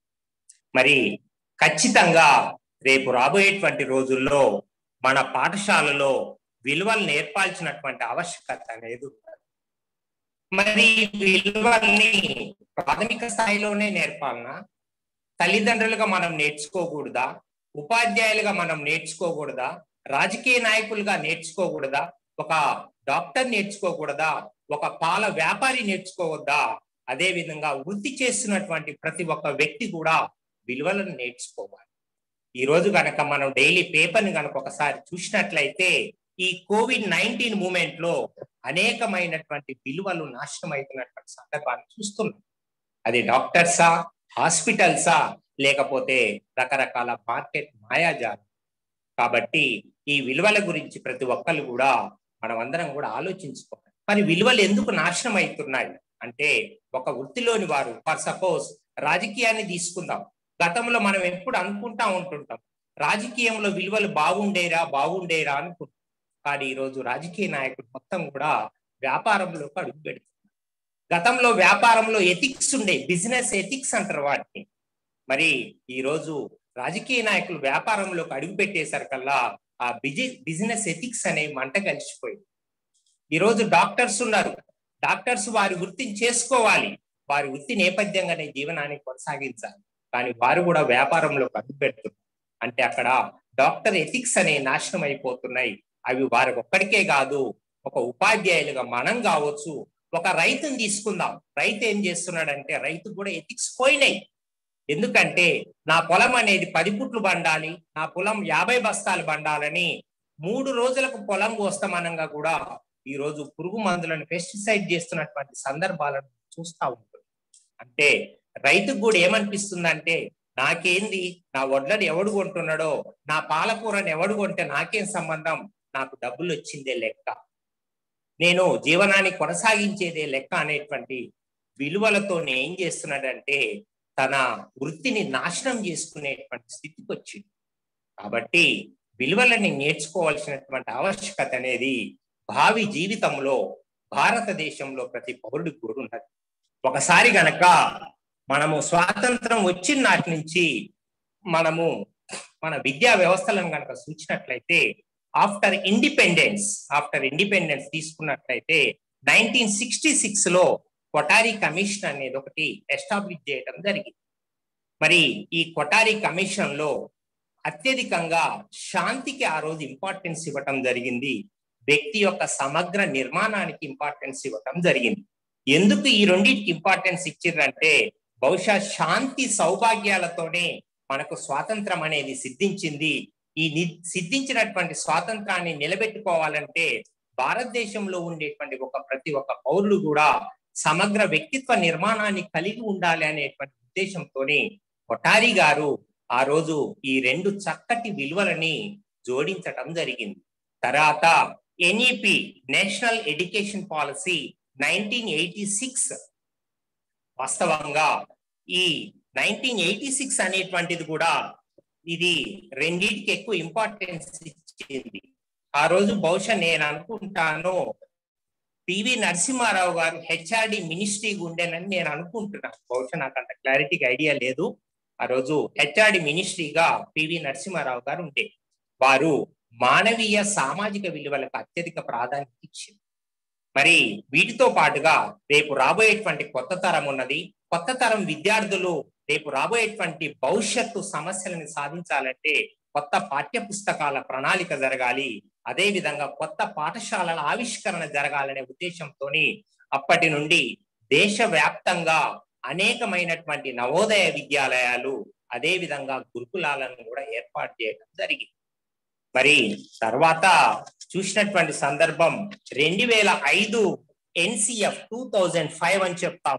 మరి ఖచ్చితంగా రేపు రాబోయేటువంటి రోజుల్లో మన పాఠశాలలో విలువలు నేర్పాల్సినటువంటి ఆవశ్యకత అనేది ఉన్నది మరి విలువల్ని ప్రాథమిక స్థాయిలోనే నేర్పాలనా తల్లిదండ్రులుగా మనం నేర్చుకోకూడదా ఉపాధ్యాయులుగా మనం నేర్చుకోకూడదా రాజకీయ నాయకులుగా నేర్చుకోకూడదా ఒక డాక్టర్ నేర్చుకోకూడదా ఒక పాల వ్యాపారి నేర్చుకోవద్దా అదే విధంగా వృత్తి చేస్తున్నటువంటి ప్రతి ఒక్క వ్యక్తి కూడా విలువలను నేర్చుకోవాలి ఈ రోజు గనక మనం డైలీ పేపర్ ని గనక ఒకసారి చూసినట్లయితే ఈ కోవిడ్ నైన్టీన్ మూమెంట్ లో అనేకమైనటువంటి విలువలు నాశనం అవుతున్నటువంటి సందర్భాన్ని చూస్తున్నాం అది డాక్టర్సా హాస్పిటల్సా లేకపోతే రకరకాల మార్కెట్ మాయాజాలం కాబట్టి ఈ విలువల గురించి ప్రతి ఒక్కరు కూడా మనం అందరం కూడా ఆలోచించుకోవాలి మరి విలువలు ఎందుకు నాశనం అవుతున్నాయి అంటే ఒక వృత్తిలోని వారు ఫర్ సపోజ్ రాజకీయాన్ని తీసుకుందాం గతంలో మనం ఎప్పుడు అనుకుంటా ఉంటుంటాం రాజకీయంలో విలువలు బాగుండేరా బాగుండేరా అనుకుంటాం కానీ ఈరోజు రాజకీయ నాయకులు మొత్తం కూడా వ్యాపారంలోకి అడుగు పెడుతున్నారు గతంలో వ్యాపారంలో ఎథిక్స్ ఉండే బిజినెస్ ఎథిక్స్ అంటారు వాటిని మరి ఈ రోజు రాజకీయ నాయకులు వ్యాపారంలోకి అడుగు పెట్టేసరికల్లా ఆ బిజి బిజినెస్ ఎథిక్స్ అనేవి మంట కలిసిపోయింది ఈ రోజు డాక్టర్స్ ఉన్నారు డాక్టర్స్ వారి వృత్తిని చేసుకోవాలి వారి వృత్తి నేపథ్యంగానే జీవనాన్ని కొనసాగించాలి కానీ వారు కూడా వ్యాపారంలోకి అడుగు పెడుతున్నారు అంటే అక్కడ డాక్టర్ ఎథిక్స్ అనే నాశనం అయిపోతున్నాయి అవి వారికి ఒక్కడికే కాదు ఒక ఉపాధ్యాయులుగా మనం కావచ్చు ఒక రైతుని తీసుకుందాం రైతు ఏం చేస్తున్నాడంటే రైతు కూడా ఎథిక్స్ పోయినాయి ఎందుకంటే నా పొలం అనేది పది పుట్లు బండాలి నా పొలం యాభై బస్తాలు బండాలని మూడు రోజులకు పొలం కోస్తామనంగా కూడా ఈ రోజు పురుగు మందులను పెస్టిసైడ్ చేస్తున్నటువంటి సందర్భాలను చూస్తా ఉంటుంది అంటే రైతుకు కూడా ఏమనిపిస్తుందంటే నాకేంది నా వడ్లను ఎవడు కొంటున్నాడో నా పాలకూరని ఎవడు కొంటే నాకేం సంబంధం నాకు డబ్బులు వచ్చిందే లెక్క నేను జీవనాన్ని కొనసాగించేదే లెక్క అనేటువంటి విలువలతో ఏం చేస్తున్నాడంటే తన వృత్తిని నాశనం చేసుకునేటువంటి స్థితికి వచ్చింది కాబట్టి విలువలని నేర్చుకోవాల్సినటువంటి ఆవశ్యకత అనేది భావి జీవితంలో భారతదేశంలో ప్రతి పౌరుడికి కూడా ఉన్నది ఒకసారి గనక మనము స్వాతంత్రం వచ్చిన నాటి నుంచి మనము మన విద్యా వ్యవస్థలను కనుక చూసినట్లయితే ఆఫ్టర్ ఇండిపెండెన్స్ ఆఫ్టర్ ఇండిపెండెన్స్ తీసుకున్నట్లయితే నైన్టీన్ సిక్స్టీ సిక్స్ లో కొటారి కమిషన్ అనేది ఒకటి ఎస్టాబ్లిష్ చేయడం జరిగింది మరి ఈ కొటారి కమిషన్ లో అత్యధికంగా శాంతికి ఆ రోజు ఇంపార్టెన్స్ ఇవ్వటం జరిగింది వ్యక్తి యొక్క సమగ్ర నిర్మాణానికి ఇంపార్టెన్స్ ఇవ్వటం జరిగింది ఎందుకు ఈ రెండింటికి ఇంపార్టెన్స్ ఇచ్చిర్రంటే బహుశా శాంతి సౌభాగ్యాలతోనే మనకు స్వాతంత్రం అనేది సిద్ధించింది ఈ సిద్ధించినటువంటి స్వాతంత్రాన్ని నిలబెట్టుకోవాలంటే భారతదేశంలో ఉండేటువంటి ఒక ప్రతి ఒక్క పౌరుడు కూడా సమగ్ర వ్యక్తిత్వ నిర్మాణాన్ని కలిగి ఉండాలి అనేటువంటి ఉద్దేశంతోనే కొటారి గారు ఆ రోజు ఈ రెండు చక్కటి విలువలని జోడించటం జరిగింది తర్వాత NEP national education policy nineteen eighty six వాస్తవంగా ఈ నైన్టీన్ ఎయిటీ సిక్స్ అనేటువంటిది కూడా ఇది రెండింటికి ఎక్కువ ఇంపార్టెన్స్ ఇచ్చింది ఆ రోజు బహుశా నేను అనుకుంటాను పివి నరసింహారావు గారు హెచ్ఆర్డి మినిస్ట్రీ ఉండేనని నేను అనుకుంటున్నాను బహుశా నాకు అంత క్లారిటీగా ఐడియా లేదు ఆ రోజు హెచ్ఆర్డి మినిస్ట్రీగా పివి నరసింహారావు గారు ఉండే వారు మానవీయ సామాజిక విలువలకు అత్యధిక ప్రాధాన్యత ఇచ్చింది మరి వీటితో పాటుగా రేపు రాబోయేటువంటి కొత్త తరం ఉన్నది కొత్త తరం విద్యార్థులు రేపు రాబోయేటువంటి భవిష్యత్తు సమస్యలను సాధించాలంటే కొత్త పాఠ్య పుస్తకాల ప్రణాళిక జరగాలి అదే విధంగా కొత్త పాఠశాలల ఆవిష్కరణ జరగాలనే ఉద్దేశంతో అప్పటి నుండి దేశవ్యాప్తంగా అనేకమైనటువంటి నవోదయ విద్యాలయాలు అదే విధంగా గురుకులాలను కూడా ఏర్పాటు చేయడం జరిగింది మరి తర్వాత చూసినటువంటి సందర్భం రెండు వేల ఐదు ఎన్సిఎఫ్ టూ థౌజండ్ ఫైవ్ అని చెప్తాం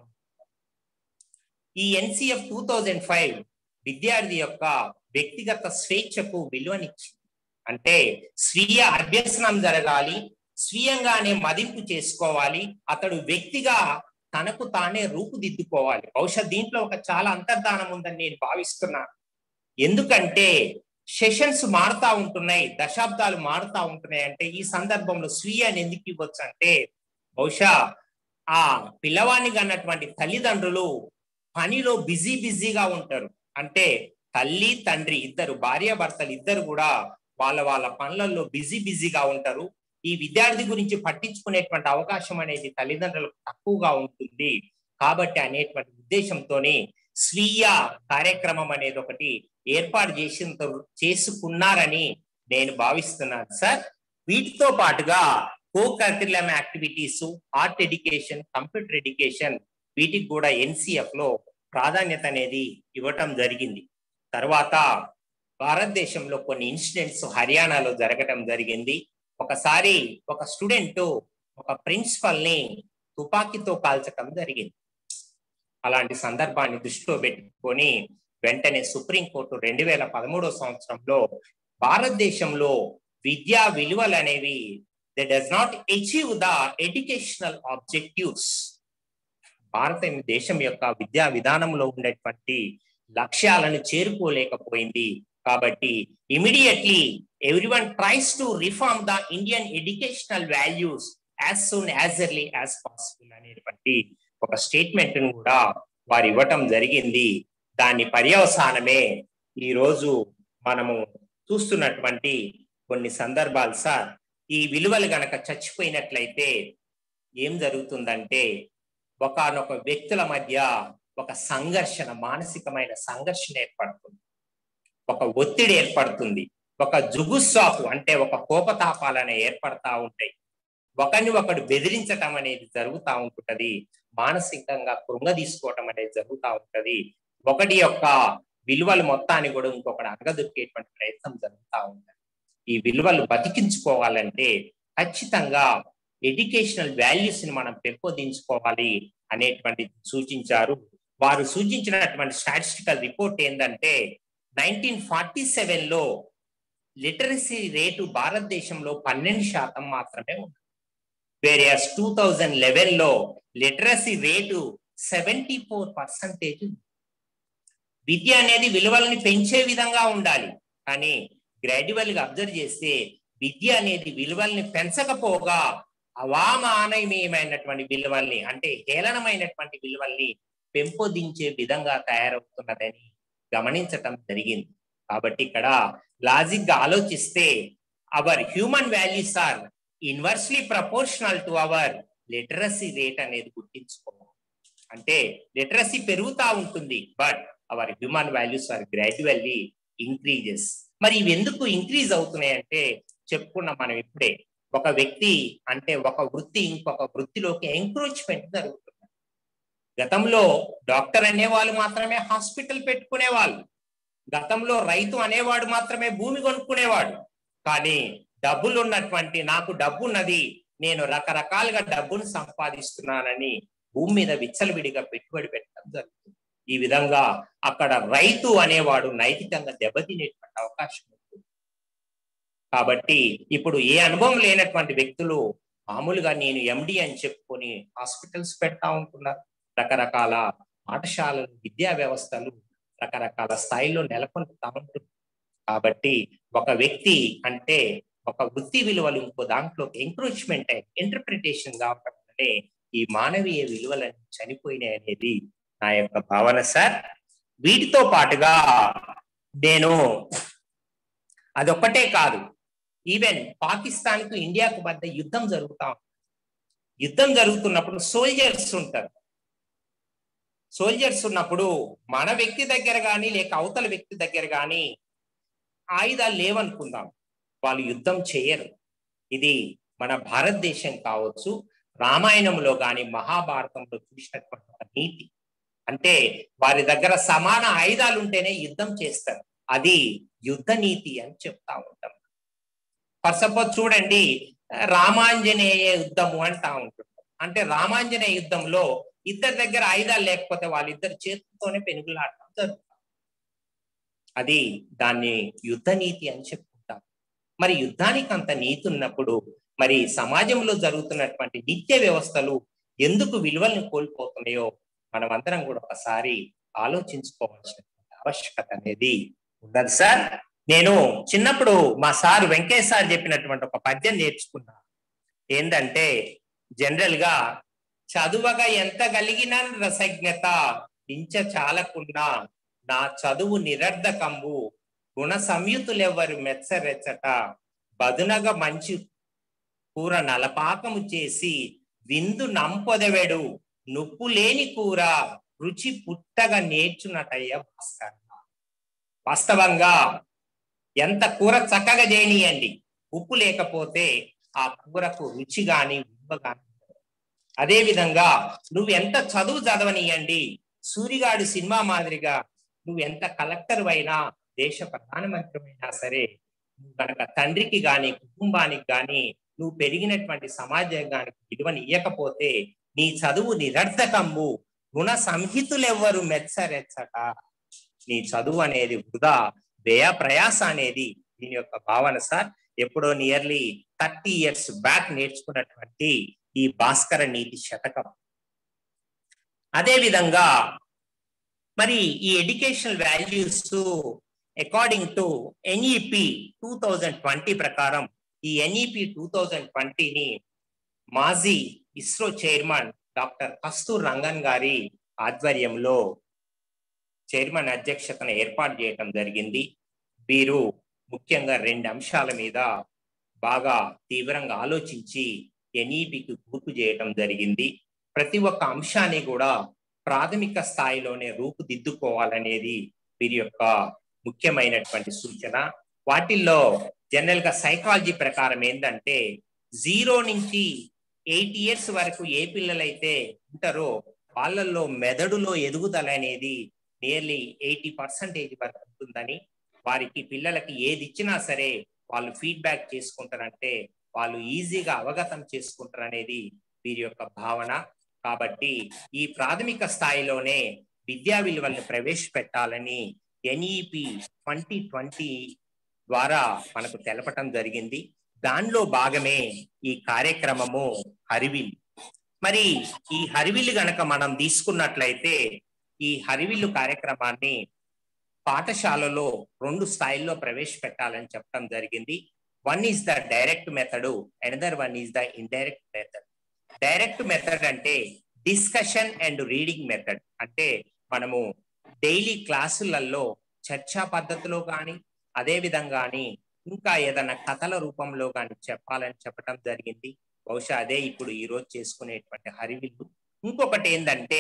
ఈ ఎన్సిఎఫ్ టూ థౌజండ్ ఫైవ్ విద్యార్థి యొక్క వ్యక్తిగత స్వేచ్ఛకు విలువనిచ్చింది అంటే స్వీయ అభ్యసనం జరగాలి స్వీయంగానే మదింపు చేసుకోవాలి అతడు వ్యక్తిగా తనకు తానే రూపుదిద్దుకోవాలి బహుశా దీంట్లో ఒక చాలా అంతర్ధానం ఉందని నేను భావిస్తున్నాను ఎందుకంటే సెషన్స్ మారుతా ఉంటున్నాయి దశాబ్దాలు మారుతా ఉంటున్నాయి అంటే ఈ సందర్భంలో స్వీయాన్ని ఎందుకు ఇవ్వచ్చు అంటే బహుశా ఆ పిల్లవాడిని కన్నటువంటి తల్లిదండ్రులు పనిలో బిజీ బిజీగా ఉంటారు అంటే తల్లి తండ్రి ఇద్దరు భార్య భర్తలు ఇద్దరు కూడా వాళ్ళ వాళ్ళ పనులలో బిజీ బిజీగా ఉంటారు ఈ విద్యార్థి గురించి పట్టించుకునేటువంటి అవకాశం అనేది తల్లిదండ్రులకు తక్కువగా ఉంటుంది కాబట్టి అనేటువంటి ఉద్దేశంతోనే స్వీయ కార్యక్రమం అనేది ఒకటి ఏర్పాటు చేసిన చేసుకున్నారని నేను భావిస్తున్నాను సార్ వీటితో పాటుగా co curriculum activities art education computer education వీటికి కూడా ఎన్సిఎఫ్ లో ప్రాధాన్యత అనేది ఇవ్వటం జరిగింది తర్వాత భారతదేశంలో కొన్ని ఇన్సిడెంట్స్ హర్యానాలో జరగటం జరిగింది ఒకసారి ఒక స్టూడెంట్ ఒక ప్రిన్సిపల్ ని తుపాకీతో కాల్చటం జరిగింది అలాంటి సందర్భాన్ని దృష్టిలో పెట్టుకొని వెంటనే సుప్రీంకోర్టు రెండు వేల పదమూడో సంవత్సరంలో భారతదేశంలో విద్యా విలువలు అనేవి they does not achieve the educational objectives భారతదేశం యొక్క విద్యా విధానంలో ఉండేటువంటి లక్ష్యాలను చేరుకోలేకపోయింది కాబట్టి immediately every one tries to reform the Indian educational values as soon as early as possible అనేటువంటి ఒక స్టేట్మెంట్ ను కూడా వారు ఇవ్వటం జరిగింది దాని పర్యవసానమే ఈ రోజు మనము చూస్తున్నటువంటి కొన్ని సందర్భాలు సార్ ఈ విలువలు గనక చచ్చిపోయినట్లయితే ఏం జరుగుతుందంటే ఒకనొక వ్యక్తుల మధ్య ఒక సంఘర్షణ మానసికమైన సంఘర్షణ ఏర్పడుతుంది ఒక ఒత్తిడి ఏర్పడుతుంది ఒక జుగుస్సాపు అంటే ఒక కోపతాపాలనే ఏర్పడతా ఉంటాయి ఒకరిని ఒకడు బెదిరించటం అనేది జరుగుతూ ఉంటుంటది మానసికంగా కృంగదీసుకోవటం అనేది జరుగుతూ ఉంటది ఒకటి యొక్క విలువలు మొత్తాన్ని కూడా ఇంకొకటి అడగదొక్కేటువంటి ప్రయత్నం జరుగుతూ ఉంటది ఈ విలువలు బతికించుకోవాలంటే ఖచ్చితంగా ఎడ్యుకేషనల్ వాల్యూస్ ని మనం పెంపొందించుకోవాలి అనేటువంటి సూచించారు వారు సూచించినటువంటి స్టాటిస్టికల్ రిపోర్ట్ ఏంటంటే నైన్టీన్ ఫార్టీ సెవెన్ లో లిటరసీ రేటు భారతదేశంలో పన్నెండు శాతం మాత్రమే ఉంది వేరే టూ థౌజండ్ లెవెన్ లో literacy rate seventy four percentage విద్య అనేది విలువలని పెంచే విధంగా ఉండాలి కానీ గ్రాడ్యువల్ గా అబ్జర్వ్ చేస్తే విద్య అనేది విలువల్ని పెంచకపోగా అవామానమయమైనటువంటి విలువల్ని అంటే హేళనమైనటువంటి విలువల్ని పెంపొందించే విధంగా తయారవుతున్నదని గమనించటం జరిగింది కాబట్టి ఇక్కడ లాజిక్ గా ఆలోచిస్తే our human values are inversely proportional to our literacy rate అనేది గుర్తించుకోవాలి అంటే లిటరసీ పెరుగుతా ఉంటుంది but our human values are gradually increases మరి ఇవి ఎందుకు ఇంక్రీజ్ అవుతున్నాయి అంటే చెప్పుకున్నాం మనం ఇప్పుడే ఒక వ్యక్తి అంటే ఒక వృత్తి ఇంకొక వృత్తిలోకి ఎంక్రోచ్మెంట్ జరుగుతుంది గతంలో డాక్టర్ అనేవాళ్ళు మాత్రమే హాస్పిటల్ పెట్టుకునేవాళ్ళు గతంలో రైతు అనేవాడు మాత్రమే భూమి కొనుక్కునేవాడు కానీ డబ్బులు ఉన్నటువంటి నాకు డబ్బు ఉన్నది నేను రకరకాలుగా డబ్బును సంపాదిస్తున్నానని భూమి మీద విచ్చలవిడిగా పెట్టుబడి పెట్టడం జరుగుతుంది ఈ విధంగా అక్కడ రైతు అనేవాడు నైతికంగా దెబ్బతినేటువంటి అవకాశం ఉంటుంది కాబట్టి ఇప్పుడు ఏ అనుభవం లేనటువంటి వ్యక్తులు మామూలుగా నేను ఎండి అని చెప్పుకొని హాస్పిటల్స్ పెడతా ఉంటున్నారు రకరకాల పాఠశాలలు విద్యా వ్యవస్థలు రకరకాల స్థాయిలో నెలకొంటుతా ఉంటుంది కాబట్టి ఒక వ్యక్తి అంటే ఒక వృత్తి విలువలు ఇంకో దాంట్లో ఎంక్రోచ్మెంట్ ఇంటర్ప్రిటేషన్ కావటం వల్లనే ఈ మానవీయ విలువలన్నీ చనిపోయినాయి అనేది నా యొక్క భావన సార్ వీటితో పాటుగా నేను అదొక్కటే కాదు ఈవెన్ పాకిస్తాన్ కు ఇండియాకు మధ్య యుద్ధం జరుగుతా యుద్ధం జరుగుతున్నప్పుడు సోల్జర్స్ ఉంటారు సోల్జర్స్ ఉన్నప్పుడు మన వ్యక్తి దగ్గర కానీ లేక అవతల వ్యక్తి దగ్గర కానీ ఆయుధాలు లేవనుకుందాం వాళ్ళు యుద్ధం చేయరు ఇది మన భారతదేశం కావచ్చు రామాయణంలో కానీ మహాభారతంలో చూసినటువంటి ఒక నీతి అంటే వారి దగ్గర సమాన ఆయుధాలు ఉంటేనే యుద్ధం చేస్తారు అది యుద్ధ నీతి అని చెప్తా ఉంటాం ఫర్ సపోజ్ చూడండి రామాంజనేయ యుద్ధము అంటా ఉంటుంది అంటే రామాంజనేయ యుద్ధంలో ఇద్దరి దగ్గర ఆయుధాలు లేకపోతే వాళ్ళిద్దరు చేతులతోనే పెనుగులాడటం జరుగుతుంది అది దాన్ని యుద్ధ నీతి అని చెప్పుకుంటాం మరి యుద్ధానికి అంత నీతి ఉన్నప్పుడు మరి సమాజంలో జరుగుతున్నటువంటి నిత్య వ్యవస్థలు ఎందుకు విలువలను కోల్పోతున్నాయో మనమందరం కూడా ఒకసారి ఆలోచించుకోవాల్సిన ఆవశ్యకత అనేది ఉన్నది సార్ నేను చిన్నప్పుడు మా సార్ వెంకయ్య సార్ చెప్పినటువంటి ఒక పద్యం నేర్చుకున్నా ఏంటంటే జనరల్ గా చదువగా ఎంత కలిగిన రసజ్ఞత ఇంచ చాలకున్నా నా చదువు నిరర్ధకంబు గుణ సంయుతులెవ్వరు మెచ్చరెచ్చట బదునగా మంచి కూర నలపాకము చేసి విందు నంపొదవెడు నొప్పు లేని కూర రుచి పుట్టగా నేర్చున్నటయ్య భాస్కర్ వాస్తవంగా ఎంత కూర చక్కగా చేయనియండి ఉప్పు లేకపోతే ఆ కూరకు రుచి గాని విలువ గాని ఉండదు. అదే విధంగా నువ్వు ఎంత చదువు చదవనియండి సూరిగాడు సినిమా మాదిరిగా నువ్వు ఎంత కలెక్టర్ అయినా దేశ ప్రధానమంత్రి అయినా సరే నువ్వు కనుక తండ్రికి గాని కుటుంబానికి గాని నువ్వు పెరిగినటువంటి సమాజానికి విలువని ఇయ్యకపోతే నీ చదువు నిరర్ధకంబు గుణ సంహితులెవ్వరు మెచ్చరెచ్చట నీ చదువు అనేది వృధా వ్యయ ప్రయాస అనేది దీని యొక్క భావన సార్ ఎప్పుడో నియర్లీ థర్టీ ఇయర్స్ బ్యాక్ నేర్చుకున్నటువంటి ఈ భాస్కర నీతి శతకం అదే విధంగా మరి ఈ educational values according to NEP two thousand twenty ప్రకారం ఈ ఎన్ఈపి టూ థౌజండ్ ట్వంటీని మాజీ ఇస్రో చైర్మన్ డాక్టర్ కస్తూర్ రంగన్ గారి ఆధ్వర్యంలో చైర్మన్ అధ్యక్షతన ఏర్పాటు చేయటం జరిగింది వీరు ముఖ్యంగా రెండు అంశాల మీద బాగా తీవ్రంగా ఆలోచించి ఎన్ఈపికి గుర్తు చేయటం జరిగింది ప్రతి ఒక్క అంశాన్ని కూడా ప్రాథమిక స్థాయిలోనే రూపుదిద్దుకోవాలనేది వీరి యొక్క ముఖ్యమైనటువంటి సూచన వాటిల్లో జనరల్ గా సైకాలజీ ప్రకారం ఏంటంటే జీరో నుంచి ఎయిట్ ఇయర్స్ వరకు ఏ పిల్లలైతే ఉంటారో వాళ్ళల్లో మెదడులో ఎదుగుదల అనేది నియర్లీ ఎయిటీ పర్సెంటేజ్ వరకు ఉంటుందని వారికి పిల్లలకి ఏది ఇచ్చినా సరే వాళ్ళు ఫీడ్బ్యాక్ చేసుకుంటారంటే వాళ్ళు ఈజీగా అవగతం చేసుకుంటారు అనేది వీరి యొక్క భావన కాబట్టి ఈ ప్రాథమిక స్థాయిలోనే విద్యా విలువల్ని ప్రవేశపెట్టాలని ఎన్ఈపి ట్వంటీ ట్వంటీ ద్వారా మనకు తెలపటం జరిగింది దానిలో భాగమే ఈ కార్యక్రమము హరివిల్ మరి ఈ హరివిల్ గనక మనం తీసుకున్నట్లయితే ఈ హరివిల్లు కార్యక్రమాన్ని పాఠశాలలో రెండు స్థాయిల్లో ప్రవేశపెట్టాలని చెప్పడం జరిగింది one is the direct method another one is the indirect method direct method అంటే డిస్కషన్ అండ్ రీడింగ్ మెథడ్ అంటే మనము డైలీ క్లాసులలో చర్చా పద్ధతిలో కానీ అదే విధంగాని ఇంకా ఏదైనా కథల రూపంలో కానీ చెప్పాలని చెప్పడం జరిగింది బహుశా అదే ఇప్పుడు ఈ రోజు చేసుకునేటువంటి హరివిల్లు ఇంకొకటి ఏంటంటే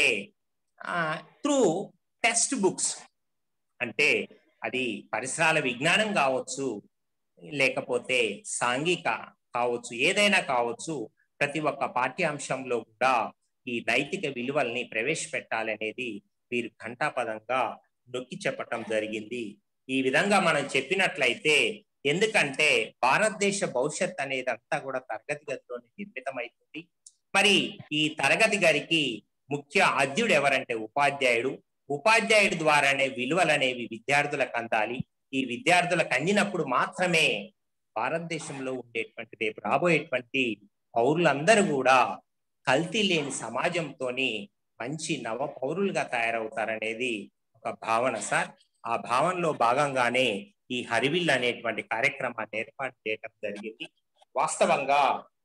త్రూ టెక్స్ట్ బుక్స్ అంటే అది పరిసరాల విజ్ఞానం కావచ్చు లేకపోతే సాంఘిక కావచ్చు ఏదైనా కావచ్చు ప్రతి ఒక్క పాఠ్యాంశంలో కూడా ఈ నైతిక విలువల్ని ప్రవేశపెట్టాలనేది వీరు ఘంటాపదంగా నొక్కి చెప్పటం జరిగింది ఈ విధంగా మనం చెప్పినట్లయితే ఎందుకంటే భారతదేశ భవిష్యత్ అనేది అంతా కూడా తరగతి గదిలోనే నిర్మితమవుతుంది మరి ఈ తరగతి గదికి ముఖ్య ఆద్యుడు ఎవరంటే ఉపాధ్యాయుడు ఉపాధ్యాయుడి ద్వారానే విలువలు అనేవి విద్యార్థులకు అందాలి ఈ విద్యార్థులకు అందినప్పుడు మాత్రమే భారతదేశంలో ఉండేటువంటి రేపు రాబోయేటువంటి పౌరులందరూ కూడా కల్తీ లేని సమాజంతోని మంచి నవ పౌరులుగా తయారవుతారనేది ఒక భావన సార్ ఆ భావనలో భాగంగానే ఈ హరివిల్ అనేటువంటి కార్యక్రమాన్ని ఏర్పాటు చేయడం జరిగింది వాస్తవంగా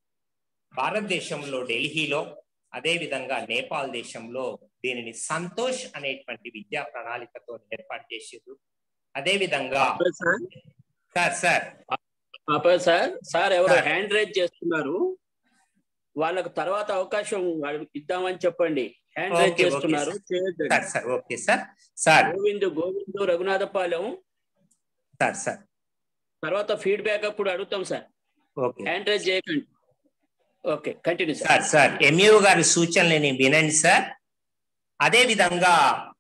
భారతదేశంలో ఢిల్లీలో అదే విధంగా నేపాల్ దేశంలో దీనిని సంతోష్ అనేటువంటి విద్యా ప్రణాళికతో ఏర్పాటు చేసారు అదే విధంగా సార్ సార్ పాప సార్ సార్ ఎవరు హ్యాండ్ రైజ్ చేస్తున్నారు వాళ్ళకు తర్వాత అవకాశం వాళ్ళకి ఇద్దామని చెప్పండి హ్యాండ్ రైజ్ ఓకే, ఓకే చేస్తున్నారు sir. Sir sir okay sir sir Govind Govind Raghunathapalem sir sir తర్వాత ఫీడ్బ్యాక్ అప్పుడు అడుగుతాం సార్ ఓకే హ్యాండ్ రైజ్ చేయకండి okay continue sir sir MEO గారి సూచనలని వినండి సార్ అదే విధంగా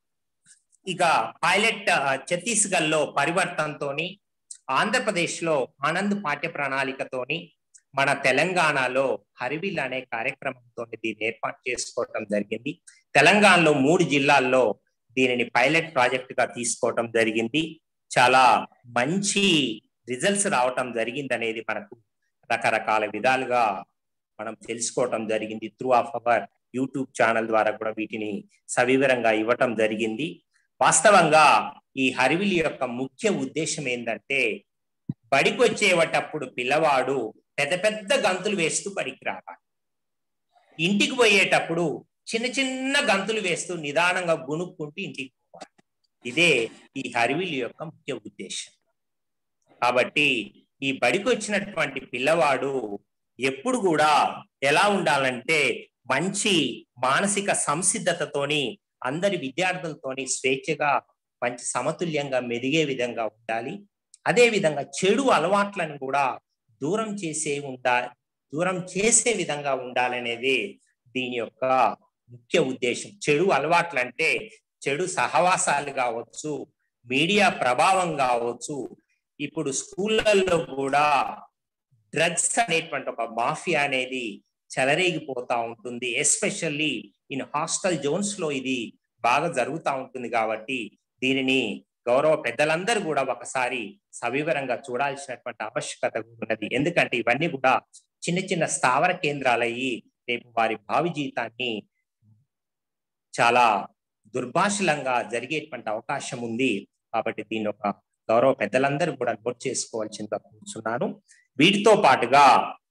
ఇక పైలట్ ఆ, ఛత్తీస్గఢ్ లో పరివర్తనతోని ఆంధ్రప్రదేశ్ లో ఆనంద్ పాఠ్య ప్రణాళికతోని మన తెలంగాణలో హరివిల్ అనే కార్యక్రమంతో దీన్ని ఏర్పాటు చేసుకోవటం జరిగింది తెలంగాణలో మూడు జిల్లాల్లో దీనిని పైలట్ ప్రాజెక్ట్ గా తీసుకోవటం జరిగింది చాలా మంచి రిజల్ట్స్ రావటం జరిగింది అనేది మనకు రకరకాల విధాలుగా మనం తెలుసుకోవటం జరిగింది through of our YouTube channel ద్వారా కూడా వీటిని సవివరంగా ఇవ్వటం జరిగింది వాస్తవంగా ఈ హరివిలి యొక్క ముఖ్య ఉద్దేశం ఏంటంటే బడికి వచ్చేటప్పుడు పిల్లవాడు పెద్ద పెద్ద గంతులు వేస్తూ బడికి రావాలి ఇంటికి పోయేటప్పుడు చిన్న చిన్న గంతులు వేస్తూ నిదానంగా గుణుక్కుంటూ ఇంటికి పోవాలి ఇదే ఈ హరివిలి యొక్క ముఖ్య ఉద్దేశం కాబట్టి ఈ బడికి వచ్చినటువంటి పిల్లవాడు ఎప్పుడు కూడా ఎలా ఉండాలంటే మంచి మానసిక సంసిద్ధతతోని అందరి విద్యార్థులతోని స్వేచ్ఛగా మంచి సమతుల్యంగా మెదిగే విధంగా ఉండాలి అదే విధంగా చెడు అలవాట్లను కూడా దూరం చేసే ఉండా దూరం చేసే విధంగా ఉండాలనేది దీని యొక్క ముఖ్య ఉద్దేశం చెడు అలవాట్లు అంటే చెడు సహవాసాలు కావచ్చు మీడియా ప్రభావం కావచ్చు ఇప్పుడు స్కూళ్ళల్లో కూడా డ్రగ్స్ అనేటువంటి ఒక మాఫియా అనేది చెలరేగిపోతా ఉంటుంది ఎస్పెషల్లీ ఇన్ హాస్టల్ జోన్స్ లో ఇది బాగా జరుగుతూ ఉంటుంది కాబట్టి దీనిని గౌరవ పెద్దలందరూ కూడా ఒకసారి సవివరంగా చూడాల్సినటువంటి ఆవశ్యకత ఉన్నది ఎందుకంటే ఇవన్నీ కూడా చిన్న చిన్న స్థావర కేంద్రాలయ్యి రేపు వారి భావి జీవితాన్ని చాలా దుర్భాషలంగా జరిగేటువంటి అవకాశం ఉంది కాబట్టి దీని ఒక గౌరవ పెద్దలందరూ కూడా నోట్ చేసుకోవాల్సిందిగా కూర్చున్నాను వీటితో పాటుగా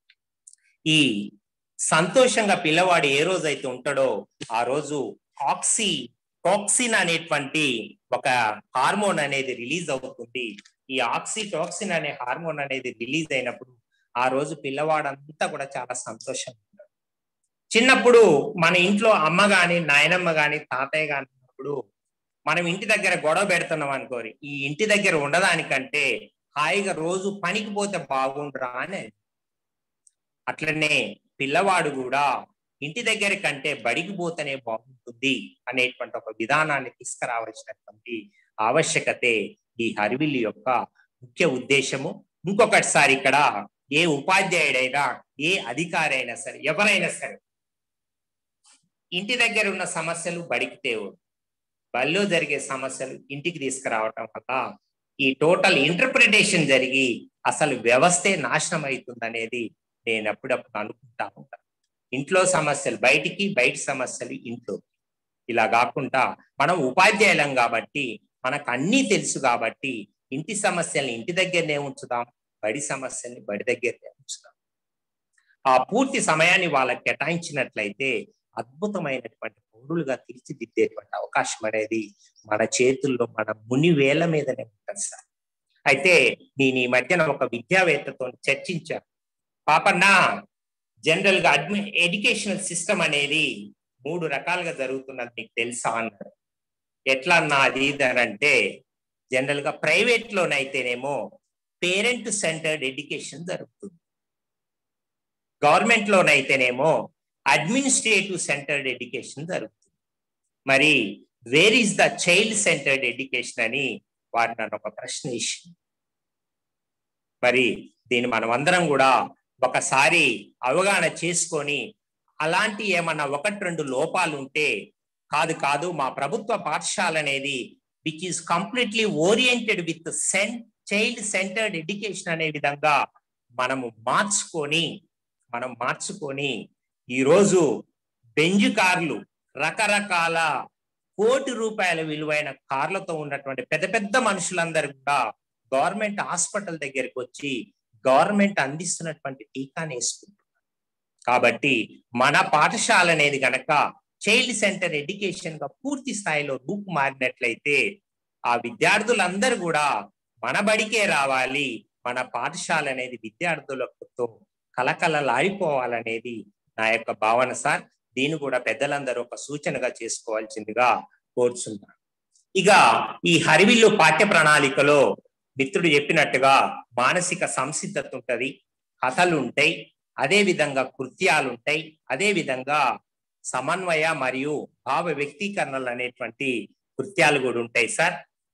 ఈ సంతోషంగా పిల్లవాడు ఏ రోజైతే ఉంటాడో ఆ రోజు ఆక్సీ టాక్సిన్ అనేటువంటి ఒక హార్మోన్ అనేది రిలీజ్ అవుతుంది ఈ ఆక్సిటాక్సిన్ అనే హార్మోన్ అనేది రిలీజ్ అయినప్పుడు ఆ రోజు పిల్లవాడంతా కూడా చాలా సంతోషంగా ఉంటాడు చిన్నప్పుడు మన ఇంట్లో అమ్మ గాని నాయనమ్మ గాని తాతయ్య గాని ఉన్నప్పుడు మనం ఇంటి దగ్గర గొడవ పెడుతున్నాం అనుకోరి ఈ ఇంటి దగ్గర ఉండడానికంటే హాయిగా రోజు పనికి పోతే బాగుండరా అని అట్లనే పిల్లవాడు కూడా ఇంటి దగ్గర కంటే బడికి పోతేనే బాగుంటుంది అనేటువంటి ఒక విధానాన్ని తీసుకురావాల్సినటువంటి ఆవశ్యకతే ఈ హరివిల్లు యొక్క ముఖ్య ఉద్దేశము ఇంకొకటిసారి ఇక్కడ ఏ ఉపాధ్యాయుడైనా ఏ అధికారి అయినా సరే ఎవరైనా సరే ఇంటి దగ్గర ఉన్న సమస్యలు బడికి తేవు బడిలో జరిగే సమస్యలు ఇంటికి తీసుకురావటం వల్ల ఈ టోటల్ ఇంటర్ప్రిటేషన్ జరిగి అసలు వ్యవస్థే నాశనం అవుతుంది అనేది నేను అప్పుడప్పుడు అనుకుంటా ఉంటాను ఇంట్లో సమస్యలు బయటికి బయట సమస్యలు ఇంట్లో ఇలా కాకుండా మనం ఉపాధ్యాయులం కాబట్టి మనకు అన్నీ తెలుసు కాబట్టి ఇంటి సమస్యల్ని ఇంటి దగ్గరనే ఉంచుదాం బడి సమస్యల్ని బడి దగ్గరనే ఉంచుదాం ఆ పూర్తి సమయాన్ని వాళ్ళకి కేటాయించినట్లయితే అద్భుతమైనటువంటి పౌరులుగా తీర్చిదిద్దేటువంటి అవకాశం అనేది మన చేతుల్లో మన ముని వేల మీదనే ఉంటుంది సార్ అయితే నేను ఈ మధ్యన ఒక విద్యావేత్తతో చర్చించాను పాపన్న జనరల్ గా అడ్మి ఎడ్యుకేషనల్ సిస్టమ్ అనేది మూడు రకాలుగా జరుగుతున్నది మీకు తెలుసా అన్నాడు ఎట్లా అన్నా అది ఇది అని అంటే జనరల్ గా ప్రైవేట్ లోనైతేనేమో పేరెంట్ సెంటర్డ్ ఎడ్యుకేషన్ జరుగుతుంది గవర్నమెంట్ లోనైతేనేమో అడ్మినిస్ట్రేటివ్ సెంటర్డ్ ఎడ్యుకేషన్ జరుగుతుంది మరి where is the child centred education అని వారు నన్ను ఒక ప్రశ్న ఇచ్చింది మరి దీన్ని మనం అందరం కూడా ఒకసారి అవగాహన చేసుకొని అలాంటి ఏమన్నా ఒకటి రెండు లోపాలు ఉంటే కాదు కాదు మా ప్రభుత్వ పాఠశాల అనేది which is completely oriented with సెన్ చైల్డ్ సెంటర్డ్ ఎడ్యుకేషన్ అనే విధంగా మనము మార్చుకొని మనం మార్చుకొని ఈరోజు బెంజ్ కార్లు రకరకాల కోటి రూపాయల విలువైన కార్లతో ఉన్నటువంటి పెద్ద పెద్ద మనుషులందరూ కూడా గవర్నమెంట్ హాస్పిటల్ దగ్గరికి వచ్చి గవర్నమెంట్ అందిస్తున్నటువంటి టీకాని వేసుకుంటున్నారు కాబట్టి మన పాఠశాల అనేది గనక చైల్డ్ సెంటర్ ఎడ్యుకేషన్ గా పూర్తి స్థాయిలో రూపు మారినట్లయితే ఆ విద్యార్థులందరూ కూడా మన బడికే రావాలి మన పాఠశాల అనేది విద్యార్థులతో కలకలలాడిపోవాలనేది నా యొక్క భావన సార్ దీన్ని కూడా పెద్దలందరూ ఒక సూచనగా చేసుకోవాల్సిందిగా కోరుచున్నాను ఇక ఈ హరివిల్లు పాఠ్య ప్రణాళికలో మిత్రుడు చెప్పినట్టుగా మానసిక సంసిద్ధత ఉంటది కథలు ఉంటాయి అదే విధంగా కృత్యాలు ఉంటాయి అదే విధంగా సమన్వయ మరియు భావ వ్యక్తీకరణలు అనేటువంటి కృత్యాలు కూడా ఉంటాయి సార్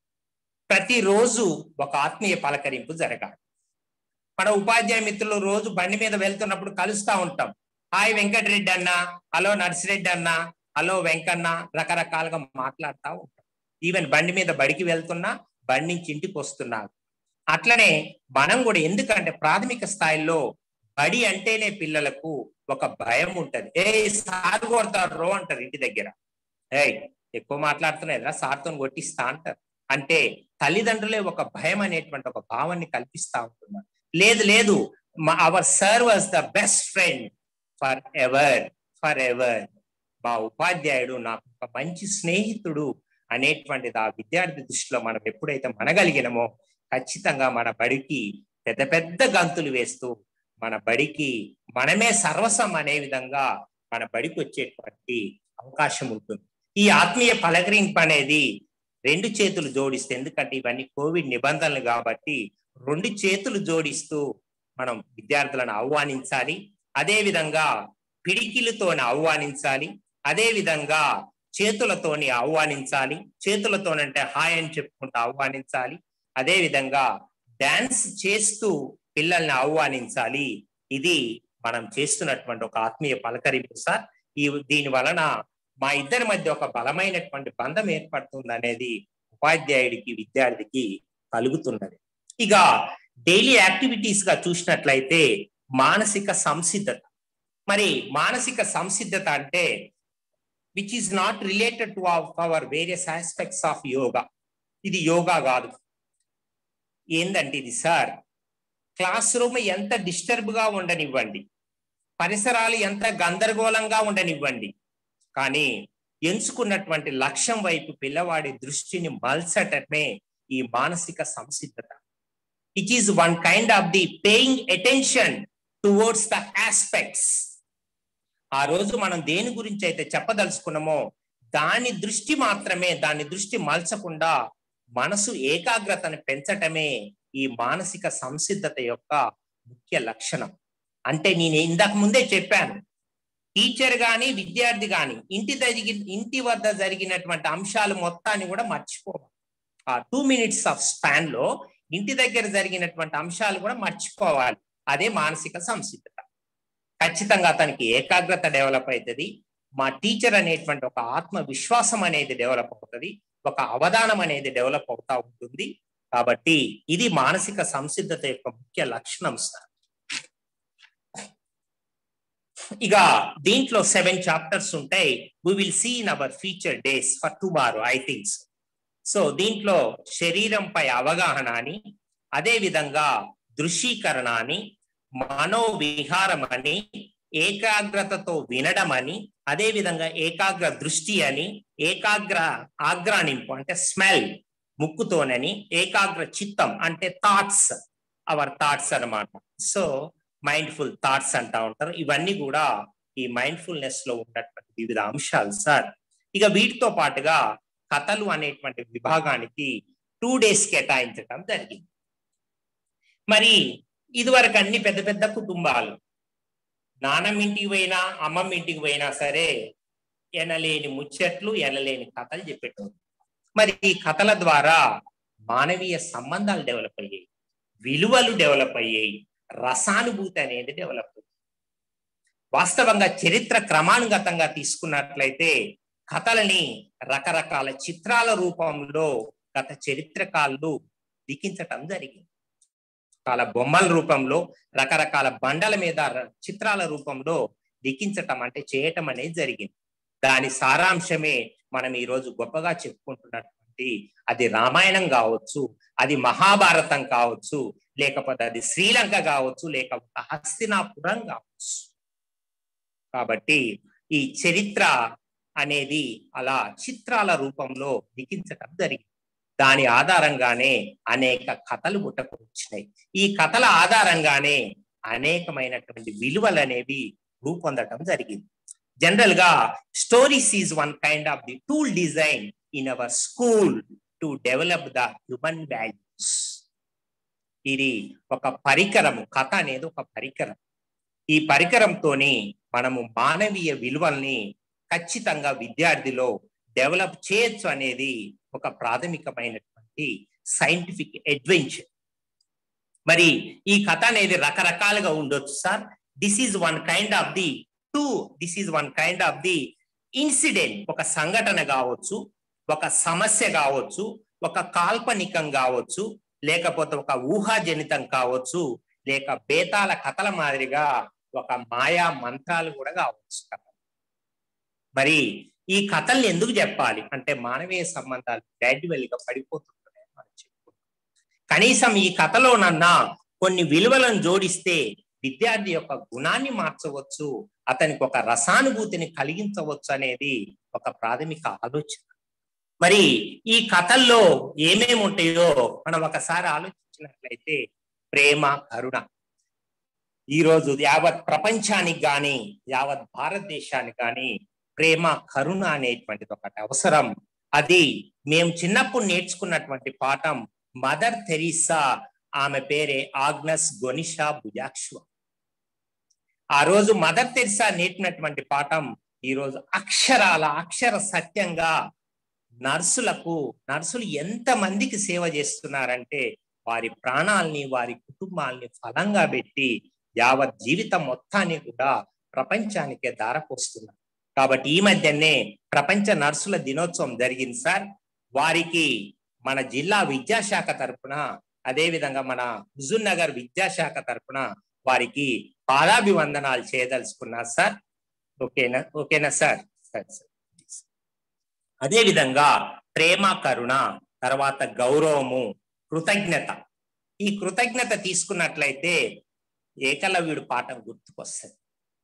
ప్రతిరోజు ఒక ఆత్మీయ పలకరింపు జరగాలి మన ఉపాధ్యాయ మిత్రులు రోజు బండి మీద వెళ్తున్నప్పుడు కలుస్తా ఉంటాం హాయ్ వెంకటరెడ్డి అన్న హలో నర్సిరెడ్డి అన్న హలో వెంకన్న రకరకాలుగా మాట్లాడుతూ ఉంటాం ఈవెన్ బండి మీద బడికి వెళ్తున్నా బండి నుంచి ఇంటికి వస్తున్నారు అట్లనే మనం కూడా ఎందుకంటే ప్రాథమిక స్థాయిలో బడి అంటేనే పిల్లలకు ఒక భయం ఉంటది ఏ సార్ కొడతారు రో అంటారు ఇంటి దగ్గర ఏయ్ ఎక్కువ మాట్లాడుతున్నాయి సార్తో కొట్టిస్తా అంటారు అంటే తల్లిదండ్రులే ఒక భయం అనేటువంటి ఒక భావాన్ని కల్పిస్తా ఉంటున్నారు లేదు లేదు our sir was the best friend for ever for ever మా ఉపాధ్యాయుడు నాకు ఒక మంచి స్నేహితుడు అనేటువంటిది ఆ విద్యార్థి దృష్టిలో మనం ఎప్పుడైతే మనగలిగినమో ఖచ్చితంగా మన బడికి పెద్ద పెద్ద గంతులు వేస్తూ మన బడికి మనమే సర్వసం అనే విధంగా మన బడికి వచ్చేటువంటి అవకాశం ఉంటుంది ఈ ఆత్మీయ పలకరింపు అనేది రెండు చేతులు జోడిస్తే ఎందుకంటే ఇవన్నీ కోవిడ్ నిబంధనలు కాబట్టి రెండు చేతులు జోడిస్తూ మనం విద్యార్థులను ఆహ్వానించాలి అదే విధంగా పిడికిలతోని ఆహ్వానించాలి అదే విధంగా చేతులతోని ఆహ్వానించాలి చేతులతోనంటే హాయ్ అని చెప్పుకుంటూ ఆహ్వానించాలి అదే విధంగా డాన్స్ చేస్తూ పిల్లల్ని ఆహ్వానించాలి ఇది మనం చేస్తున్నటువంటి ఒక ఆత్మీయ పలకరింపు సార్ ఈ దీని వలన మా ఇద్దరి మధ్య ఒక బలమైనటువంటి బంధం ఏర్పడుతుంది అనేది ఉపాధ్యాయుడికి విద్యార్థికి కలుగుతున్నది ఇక డైలీ యాక్టివిటీస్ గా చూసినట్లయితే మానసిక సంసిద్ధత మరి మానసిక సంసిద్ధత అంటే which is not related to our various aspects of yoga ఇది యోగా కాదు ఏందంటే ఇది సార్ క్లాస్ రూమ్ ఎంత డిస్టర్బ్ గా ఉండనివ్వండి పరిసరాలు ఎంత గందరగోళంగా ఉండనివ్వండి కానీ ఎంచుకున్నటువంటి లక్ష్యం వైపు పిల్లవాడి దృష్టిని మల్చటమే ఈ మానసిక సంసిద్ధత it is one kind of the paying attention towards the aspects ఆ రోజు మనం దేని గురించి అయితే చెప్పదలుచుకున్నామో దాని దృష్టి మాత్రమే దాని దృష్టి మలచకుండా మనసు ఏకాగ్రతను పెంచటమే ఈ మానసిక సంసిద్ధత యొక్క ముఖ్య లక్షణం అంటే నేను ఇందాక ముందే చెప్పాను టీచర్ గాని విద్యార్థి గాని ఇంటి జరిగి ఇంటి వద్ద జరిగినటువంటి అంశాలు మొత్తాన్ని కూడా మర్చిపోవాలి ఆ టూ మినిట్స్ ఆఫ్ స్పాన్ లో ఇంటి దగ్గర జరిగినటువంటి అంశాలు కూడా మర్చిపోవాలి అదే మానసిక సంసిద్ధత ఖచ్చితంగా అతనికి ఏకాగ్రత డెవలప్ అవుతుంది మా టీచర్ అనేటువంటి ఒక ఆత్మ విశ్వాసం అనేది డెవలప్ అవుతుంది ఒక అవధానం అనేది డెవలప్ అవుతా ఉంటుంది కాబట్టి ఇది మానసిక సంసిద్ధత యొక్క ముఖ్య లక్షణం సార్ ఇక దీంట్లో సెవెన్ చాప్టర్స్ ఉంటాయి we will see in our future days for tomorrow I thinks so దీంట్లో శరీరంపై అవగాహన అని అదే విధంగా దృశ్యీకరణ అని మనోవిహారం అని ఏకాగ్రతతో వినడం అని అదే విధంగా ఏకాగ్ర దృష్టి అని ఏకాగ్ర ఆగ్రానింపు అంటే స్మెల్ ముక్కుతోనని ఏకాగ్ర చిత్తం అంటే థాట్స్ అవర్ థాట్స్ అన్నమాట సో మైండ్ఫుల్ థాట్స్ అంటా ఉంటారు ఇవన్నీ కూడా ఈ మైండ్ఫుల్నెస్ లో ఉన్నటువంటి వివిధ అంశాలు సార్ ఇక వీటితో పాటుగా కథలు అనేటువంటి విభాగానికి టూ డేస్ కేటాయించడం జరిగింది మరి ఇదివరకు అన్ని పెద్ద పెద్ద కుటుంబాలు నానమ్మ ఇంటికి పోయినా అమ్మమ్మ ఇంటికి పోయినా సరే ఎనలేని ముచ్చట్లు ఎనలేని కథలు చెప్పేటోరు మరి ఈ కథల ద్వారా మానవీయ సంబంధాలు డెవలప్ అయ్యాయి విలువలు డెవలప్ అయ్యాయి రసానుభూతి అనేది డెవలప్ అయ్యింది వాస్తవంగా చరిత్ర క్రమానుగతంగా తీసుకున్నట్లయితే కథలని రకరకాల చిత్రాల రూపంలో గత చరిత్రకారులు లిఖించటం జరిగింది రకాల బొమ్మల రూపంలో రకరకాల బండల మీద చిత్రాల రూపంలో లిఖించటం అంటే చేయటం అనేది జరిగింది దాని సారాంశమే మనం ఈ రోజు గొప్పగా చెప్పుకుంటున్నటువంటి అది రామాయణం కావచ్చు అది మహాభారతం కావచ్చు లేకపోతే అది శ్రీలంక కావచ్చు లేకపోతే హస్తినాపురం కావచ్చు కాబట్టి ఈ చరిత్ర అనేది అలా చిత్రాల రూపంలో లిఖించటం జరిగింది దాని ఆధారంగానే అనేక కథలు పుట్టకొచ్చినాయి ఈ కథల ఆధారంగానే అనేకమైనటువంటి విలువలు అనేవి రూపొందటం జరిగింది జనరల్ గా stories is one kind of the tool design in our school to develop the human values ఇది ఒక పరికరము కథ అనేది ఒక పరికరం ఈ పరికరంతోని మనము మానవీయ విలువల్ని ఖచ్చితంగా విద్యార్థిలో డెవలప్ చేయొచ్చు అనేది ఒక ప్రాథమికమైనటువంటి సైంటిఫిక్ అడ్వెంచర్ మరి ఈ కథ అనేది రకరకాలుగా ఉండొచ్చు sir this is one kind of the too this is one kind of the incident ఒక సంఘటన కావచ్చు ఒక సమస్య కావచ్చు ఒక కాల్పనికం కావచ్చు లేకపోతే ఒక ఊహాజనితం కావచ్చు లేక బేతాల కథల మాదిరిగా ఒక మాయా మంత్రాలు కూడా కావచ్చు మరి ఈ కథల్ని ఎందుకు చెప్పాలి అంటే మానవీయ సంబంధాలు గ్రాడ్యువల్ గా పడిపోతుంటాయి మనం చెప్పుకుంటాం కనీసం ఈ కథలోనన్నా కొన్ని విలువలను జోడిస్తే విద్యార్థి యొక్క గుణాన్ని మార్చవచ్చు అతనికి ఒక రసానుభూతిని కలిగించవచ్చు అనేది ఒక ప్రాథమిక ఆలోచన మరి ఈ కథల్లో ఏమేమి ఉంటాయో మనం ఒకసారి ఆలోచించినట్లయితే ప్రేమ కరుణ ఈ రోజు యావత్ ప్రపంచానికి గాని యావత్ భారతదేశానికి గాని ప్రేమ కరుణ అనేటువంటిది ఒకటి అవసరం అది మేము చిన్నప్పుడు నేర్చుకున్నటువంటి పాఠం మదర్ తెరీసా ఆమె పేరే ఆగ్నస్ గొనిషా బుజాక్షువ ఆ రోజు మదర్ తెరిసా నేర్పినటువంటి పాఠం ఈ రోజు అక్షరాల అక్షర సత్యంగా నర్సులకు నర్సులు ఎంత మందికి సేవ చేస్తున్నారంటే వారి ప్రాణాల్ని వారి కుటుంబాల్ని ఫలంగా పెట్టి యావత్ జీవితం మొత్తాన్ని కూడా ప్రపంచానికే దారపోస్తున్నారు కాబట్టి ఈ మధ్యనే ప్రపంచ నర్సుల దినోత్సవం జరిగింది సార్ వారికి మన జిల్లా విద్యాశాఖ తరపున అదే విధంగా మన హుజూర్ నగర్ విద్యాశాఖ తరపున వారికి పాదాభివందనాలు చేయదలుచుకున్నారు సార్ ఓకేనా ఓకేనా సార్ సరే సార్ అదే విధంగా ప్రేమ కరుణ తర్వాత గౌరవము కృతజ్ఞత ఈ కృతజ్ఞత తీసుకున్నట్లయితే ఏకలవ్యుడు పాఠం గుర్తుకొస్తుంది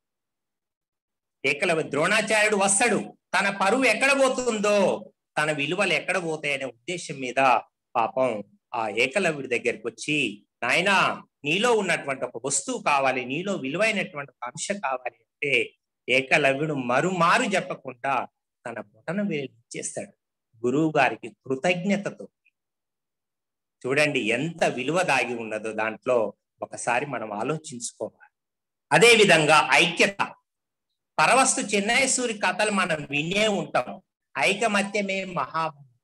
ఏకలవ్య ద్రోణాచార్యుడు వస్తాడు తన పరువు ఎక్కడ పోతుందో తన విలువలు ఎక్కడ పోతాయనే ఉద్దేశం మీద పాపం ఆ ఏకలవ్యుడి దగ్గరికి వచ్చి నాయనా నీలో ఉన్నటువంటి ఒక వస్తువు కావాలి నీలో విలువైనటువంటి ఒక అంశం కావాలి అంటే ఏకలవ్యుడు మరుమారు చెప్పకుండా తన బొటన వేలు ఇచ్చేస్తాడు గురువు గారికి కృతజ్ఞతతో చూడండి ఎంత విలువ దాగి ఉన్నదో దాంట్లో ఒకసారి మనం ఆలోచించుకోవాలి అదే విధంగా ఐక్యత పరవస్తు చెన్నై సూరి కథలు మనం వినే ఉంటాం ఐకమత్యమే మహా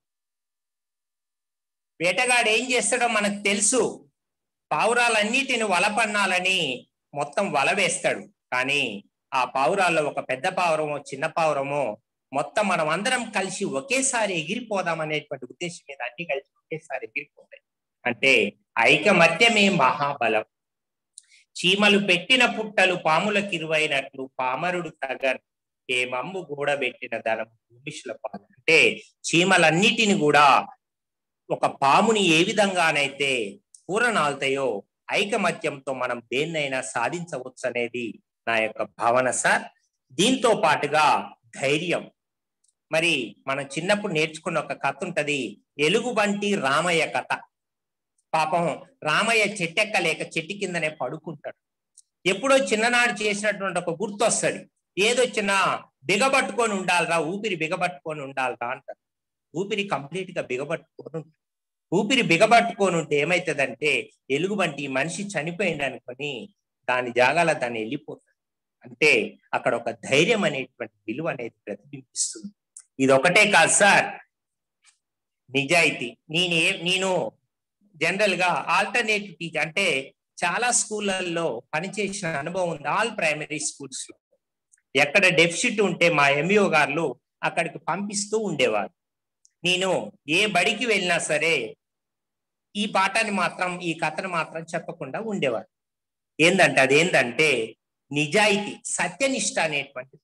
వేటగాడు ఏం చేస్తాడో మనకు తెలుసు పావురాలన్నిటిని వలపన్నాలని మొత్తం వల వేస్తాడు కానీ ఆ పావురాల్లో ఒక పెద్ద పావురమో చిన్న పావురమో మొత్తం మనం అందరం కలిసి ఒకేసారి ఎగిరిపోదాం అనేటువంటి ఉద్దేశం మీద అన్ని కలిసి ఒకేసారి ఎగిరిపోతాయి అంటే ఐకమత్యమే మహాబలం చీమలు పెట్టిన పుట్టలు పాములకు ఇరువైనట్లు పామరుడు తగన్ ఏ మమ్ము కూడబెట్టిన ధనం భూమిషుల పాలు అంటే చీమలన్నిటిని కూడా ఒక పాముని ఏ విధంగానైతే పూరనాలుతాయో ఐకమత్యంతో మనం దేన్నైనా సాధించవచ్చు అనేది నా యొక్క భావన సార్ దీంతో పాటుగా ధైర్యం మరి మనం చిన్నప్పుడు నేర్చుకున్న ఒక కథ ఉంటది ఎలుగుబంటి రామయ్య కథ పాపం రామయ్య చెట్టెక్కలేక చెట్టు కిందనే పడుకుంటాడు ఎప్పుడో చిన్ననాడు చేసినటువంటి ఒక గుర్తు వస్తుంది ఏదొచ్చినా బిగబట్టుకొని ఉండాలిరా ఊపిరి బిగబట్టుకొని ఉండాలిరా అంటారు ఊపిరి కంప్లీట్ గా బిగబట్టుకొని ఉంటుంది ఊపిరి బిగబట్టుకొని ఉంటే ఏమైతుందంటే ఎలుగుబంటి ఈ మనిషి చనిపోయింది అనుకొని దాని జాగాల దాన్ని వెళ్ళిపోతుంది అంటే అక్కడ ఒక ధైర్యం అనేటువంటి విలువ అనేది ప్రతిబింబిస్తుంది ఇది ఒకటే కాదు సార్ నిజాయితీ నేనే నేను జనరల్ గా ఆల్టర్నేటివ్ టీచర్ అంటే చాలా స్కూళ్ళల్లో పనిచేసిన అనుభవం ఉంది ఆల్ ప్రైమరీ స్కూల్స్ లో ఎక్కడ డెఫిసిట్ ఉంటే మా ఎంఈఓ గారు అక్కడికి పంపిస్తూ ఉండేవారు నేను ఏ బడికి వెళ్ళినా సరే ఈ పాఠాన్ని మాత్రం ఈ కథను మాత్రం చెప్పకుండా ఉండేవారు ఏందంటే అదేంటంటే నిజాయితీ సత్యనిష్ట అనేటువంటి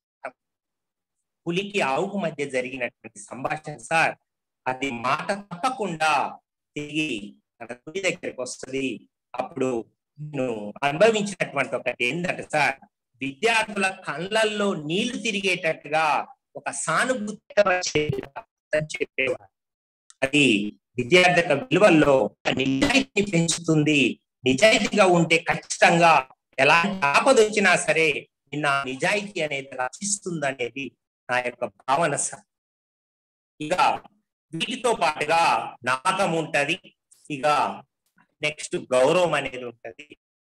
పులికి ఆవుకు మధ్య జరిగినటువంటి సంభాషణ సార్ అది మాట తప్పకుండా తిరిగి తన పులి దగ్గరికి వస్తుంది అప్పుడు నేను అనుభవించినటువంటి ఒకటి ఏంటంటే సార్ విద్యార్థుల కళ్ళల్లో నీళ్లు తిరిగేటట్టుగా ఒక సానుభూతి చెప్పేవారు అది విద్యార్థిక విలువల్లో నిజాయితీని పెంచుతుంది నిజాయితీగా ఉంటే ఖచ్చితంగా ఎలాంటి ఆపద వచ్చినా సరే నిన్న నిజాయితీ అనేది రక్షిస్తుంది అనేది నా యొక్క భావన సార్ ఇక వీటితో పాటుగా నమ్మకం ఉంటది ఇక నెక్స్ట్ గౌరవం అనేది ఉంటది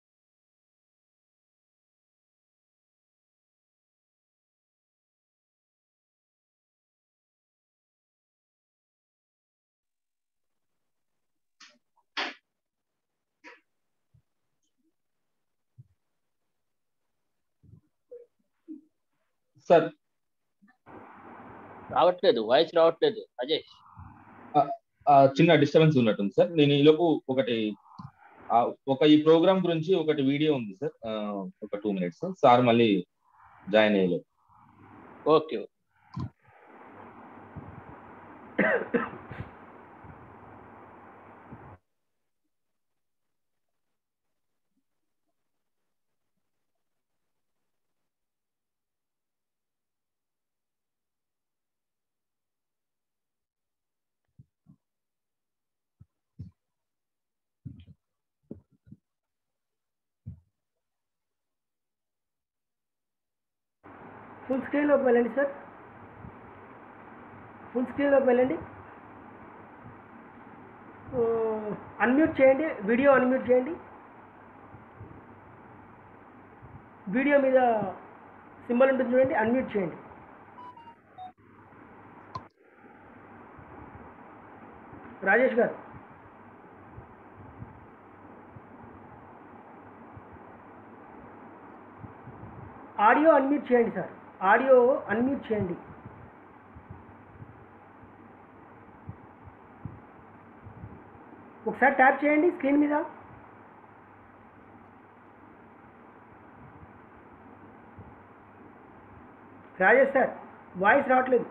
సార్ రావట్లేదు వాయిస్ రావట్లేదు అజయ్ ఆ, చిన్న డిస్టర్బెన్స్ ఉన్నట్టుంది సార్ నేను ఈలోపు ఒకటి ఆ, ఒక ఈ ప్రోగ్రామ్ గురించి ఒకటి వీడియో ఉంది సార్ ఆ, ఒక టూ మినిట్స్ సార్ మళ్ళీ జాయిన్ అయ్యలేదు ఓకే ఫుల్ స్క్రీన్లోకి వెళ్ళండి సార్ ఫుల్ స్క్రీన్లోకి వెళ్ళండి అన్మ్యూట్ చేయండి వీడియో అన్మ్యూట్ చేయండి వీడియో మీద సింబల్ ఉంటుంది చూడండి అన్మ్యూట్ చేయండి రాజేష్ గారు ఆడియో అన్మ్యూట్ చేయండి సార్ ఆడియో అన్మ్యూట్ చేయండి ఒకసారి ట్యాప్ చేయండి స్క్రీన్ మీద రాజేష్ సార్ వాయిస్ రావట్లేదు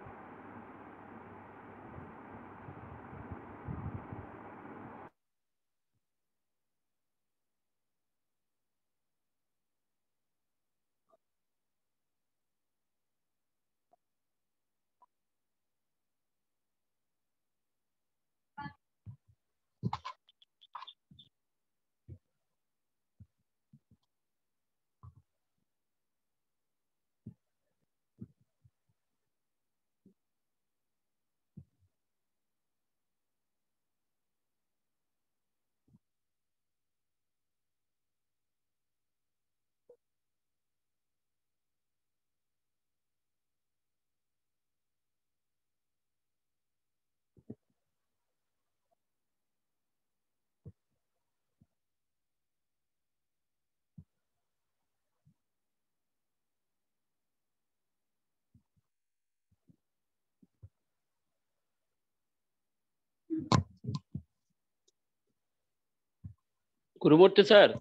గురుమూర్తి సార్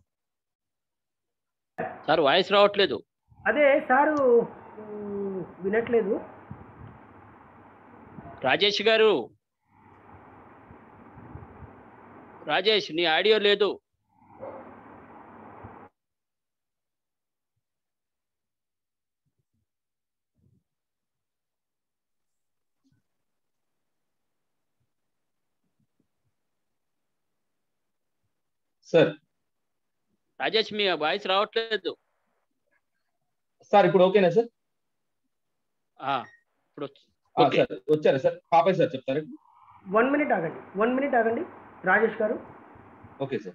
సార్ వాయిస్ రావట్లేదు అదే సారు మ్, వినట్లేదు రాజేష్ గారు రాజేష్ నీ ఆడియో లేదు సార్ రాజేష్ మీ వాయిస్ రావట్లేదు సార్ ఇప్పుడు ఓకేనా సార్ ఆ, ఇప్పుడు వచ్చి- ఆ, ఓకే. సార్ వచ్చారా సార్ పాపయ్య సార్ చెప్తారా వన్ మినిట్ ఆగండి వన్ మినిట్ ఆగండి రాజేష్ గారు ఓకే సార్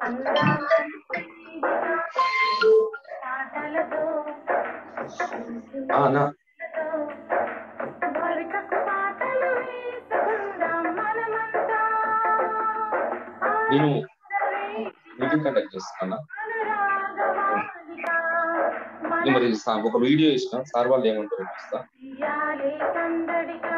పాటలతో ఆ, అన్న భవితకు పాటలు వేసుకుందాం మనమంతా నేను మీటింగ్ కండక్ట్ చేస్తున్నా నేను మరి సా- ఒక వీడియో ఇచ్చిన సార్ వాళ్ళు ఏమంటారు చూస్తా తీయాలి సందడిగా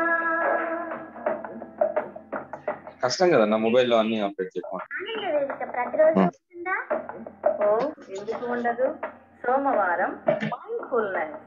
కష్టం కదన్న మొబైల్లో అన్ని అప్డేట్ చేయడం ఆనంద వేదిక ప్రతిరోజు వస్తుందా ఓ ఎందుకు ఉండదు సోమవారం మైండ్ఫుల్నెస్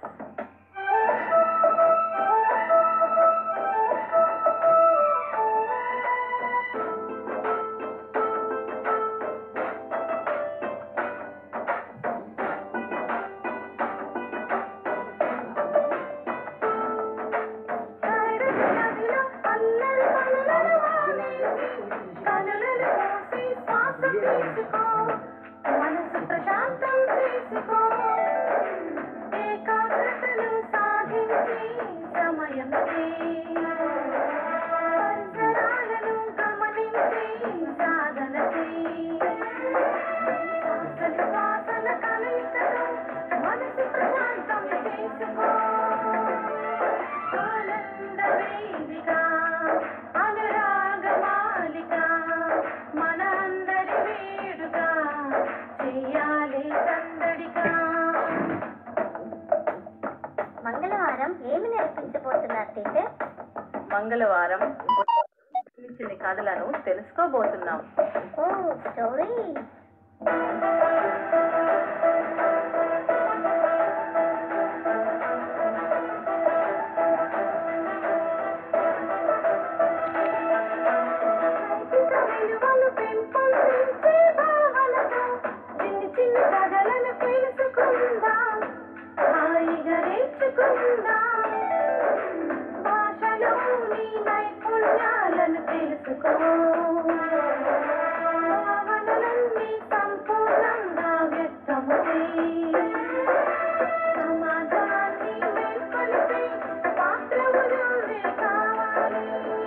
నదిలో అల్లరి పనులను మానేసి కనులను మూసి శ్వాస తీసుకో మనసు ప్రశాంతం చేసుకో ఏకాగ్రతను సాధించి సమయం పరిసరాలను గమనించి సాధన చేయి శ్వాసల శ్వాసల కలయికతో మనసు ప్రశాంతం చేసుకో ఆనంద వేదిక అనురాగ మాలిక మన అందరి వేడుక చెయ్యాలి సందడిగా మంగళవారం ఏమి నేర్పించబోతున్నారు టీచర్ మంగళవారం చిన్ని చిన్ని కథలను తెలుసుకోబోతున్నాం ఓ స్టోరీ విలువలు పెంపొందించే భావనతో చిన్ని చిన్ని కథలను తెలుసుకుందాం హాయిగా నేర్చుకుందాం భాషలోని నైపుణ్యాలను తెలుసుకో భావనలన్నీ సంపూర్ణంగా వ్యక్తము చేయి సమాజాన్ని మేల్కొలిపే పాత్రము నువ్వే కావాలి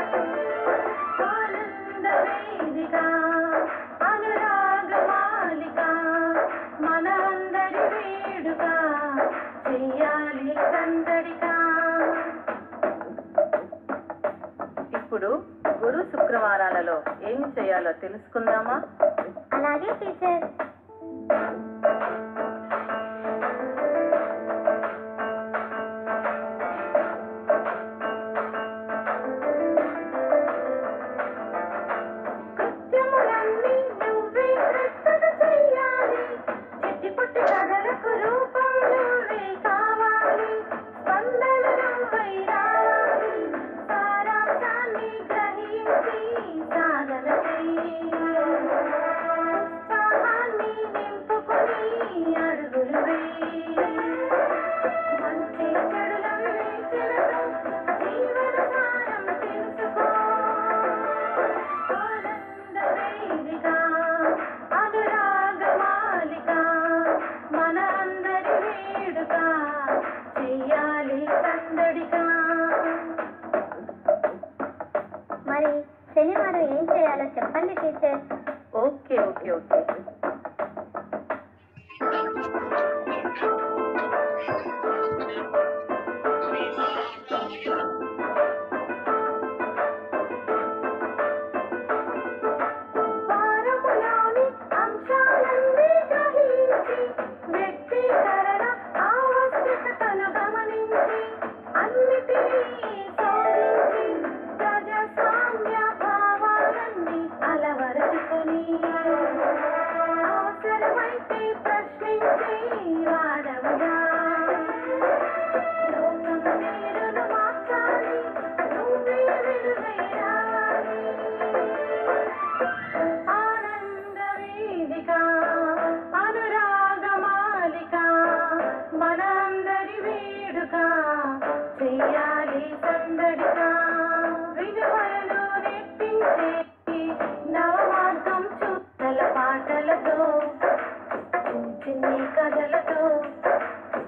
ఆనంద వేదిక అనురాగ మాలిక మన అందరి వేడుక చెయ్యాలి సందడిగా ఇప్పుడు గురు శుక్రవారాలలో ఏమి చేయాలో తెలుసుకుందామా అలాగే టీచర్ కృత్యములన్నీ నువ్వే శ్రద్ధగా చెయ్యాలి చిట్టి పుట్టి కథలకు రూపం నువ్వే కావాలి స్పందన నువ్వై రావాలి సారాంశాన్ని గ్రహించి సాధన చెయ్యి ఉత్సాహాన్ని నింపుకొని అడుగులు వేయి మంచి చెడులన్నీ తెలుసు జీవన సారం తెలుసుకో ఆనంద వేదిక అనురాగ మాలిక మన అందరి వేడుక చెయ్యాలి సందడిగా మరి శనివారం ఏం చేయాలో చెప్పండి టీచర్ ఓకే ఓకే ఓకే వారములోని అంశాలన్నీ గ్రహించి వ్యక్తీకరణ ఆవశ్యకతను గమనించి అన్నిటినీ శోధించి ప్రజాస్వామ్య భావాలన్నీ అలవరుచుకొని అవసరమైతే ప్రశ్నించి వాడవుగా లోకం తీరును మార్చాలి నువ్వే వెలుగై రావాలి ఆనంద వేదిక అనురాగ మాలిక మన అందరి వేడుక చెయ్యాలి సందడిగా విలువలను రెట్టించే నవ మార్గం చుట్టల పాటలతో చిన్ని కథలతో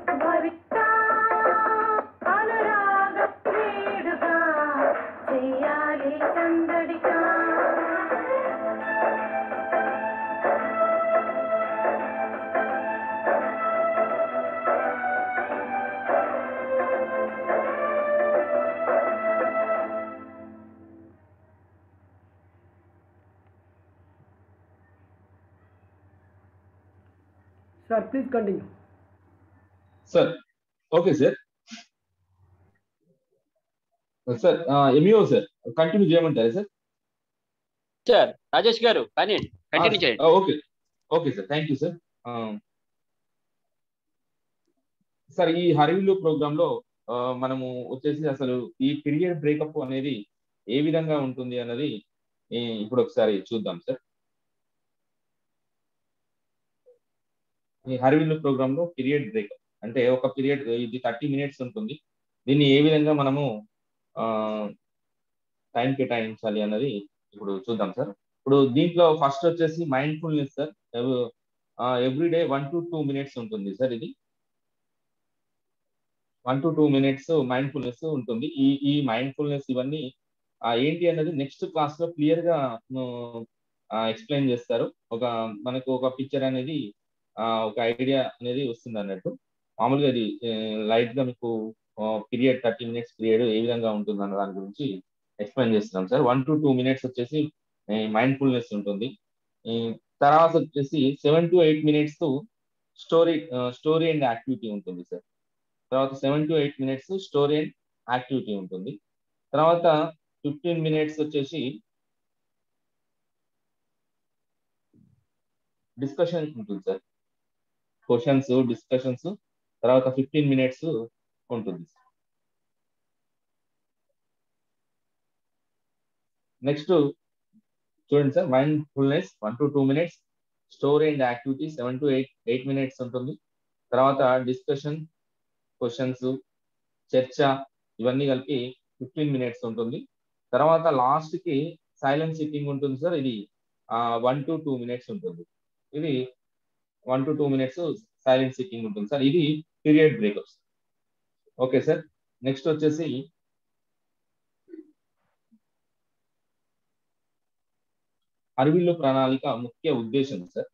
sir please continue sir okay sir sir MEO sir continue చేయమంటారా సార్ సార్ రాజేష్ గారు కానీ కంటిన్యూ చేయండి okay okay sir thank you sir sir ఈ హరివిల్లు ప్రోగ్రామ్ లో ఆ, మనము వచ్చేసి అసలు ఈ పీరియడ్ బ్రేకప్ అనేది ఏ విధంగా ఉంటుంది అన్నది ఈ, ఇప్పుడు ఒకసారి చూద్దాం సార్ ఈ హరివిల్లు ప్రోగ్రామ్ లో పీరియడ్ బ్రేకప్ అంటే ఒక పీరియడ్ ఇది థర్టీ మినిట్స్ ఉంటుంది దీన్ని ఏ విధంగా మనము టైం కేటాయించాలి అన్నది ఇప్పుడు చూద్దాం సార్ ఇప్పుడు దీంట్లో ఫస్ట్ వచ్చేసి mindfulness sir every day one to two minutes ఉంటుంది సార్ ఇది one to two minutes mindfulness ఉంటుంది ఈ ఈ మైండ్ఫుల్నెస్ ఇవన్నీ ఆ, ఏంటి అన్నది నెక్స్ట్ క్లాస్ లో క్లియర్ గా ఎక్స్ప్లెయిన్ చేస్తారు ఒక మనకు ఒక పిక్చర్ అనేది ఆ, ఒక ఐడియా అనేది వస్తుంది అన్నట్టు మామూలుగా ఇది లైట్ గా మీకు పీరియడ్ థర్టీ మినిట్స్ పీరియడ్ ఏ విధంగా ఉంటుంది అన్న దాని గురించి ఎక్స్ప్లెయిన్ చేస్తున్నాం sir one to two minutes వచ్చేసి మైండ్ఫుల్నెస్ ఉంటుంది ఈ తర్వాత వచ్చేసి seven to eight minutes story story and activity ఉంటుంది సార్ తర్వాత seven to eight minutes story and activity ఉంటుంది తర్వాత ఫిఫ్టీన్ మినిట్స్ వచ్చేసి డిస్కషన్ ఉంటుంది సార్ క్వశ్చన్స్ డిస్కషన్స్ తర్వాత ఫిఫ్టీన్ మినిట్స్ ఉంటుంది నెక్స్ట్ చూడండి sir mindfulness one to two minutes story and activity seven to eight eight minutes ఉంటుంది తర్వాత డిస్కషన్ క్వశ్చన్స్ చర్చ ఇవన్నీ కలిపి ఫిఫ్టీన్ మినిట్స్ ఉంటుంది తర్వాత లాస్ట్ కి సైలెంట్ సిట్టింగ్ ఉంటుంది సార్ ఇది వన్ టు టూ మినిట్స్ ఉంటుంది ఇది one to two minutes silent sitting ఉంటుంది సార్ ఇది period breakups okay sir next వచ్చేసి అరవిల్లు ప్రణాళిక ముఖ్య ఉద్దేశం సార్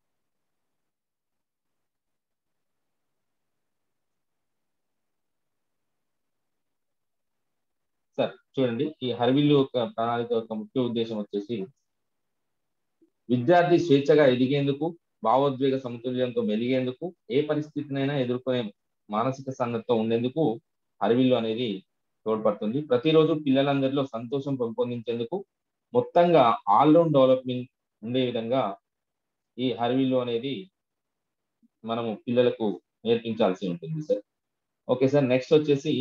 సార్ చూడండి ఈ హర్విల్లు యొక్క ప్రణాళిక యొక్క ముఖ్య ఉద్దేశం వచ్చేసి విద్యార్థి స్వేచ్ఛగా ఎదిగేందుకు భావోద్వేగ సమతుల్యంతో మెలిగేందుకు ఏ పరిస్థితినైనా ఎదుర్కొనే మానసిక సన్నద్ధత ఉండేందుకు హర్విల్లు అనేది తోడ్పడుతుంది ప్రతిరోజు పిల్లలందరిలో సంతోషం పెంపొందించేందుకు మొత్తంగా ఆల్రౌండ్ డెవలప్మెంట్ ఉండే విధంగా ఈ హర్విల్లు అనేది మనము పిల్లలకు నేర్పించాల్సి ఉంటుంది సార్ ఓకే సార్ నెక్స్ట్ వచ్చేసి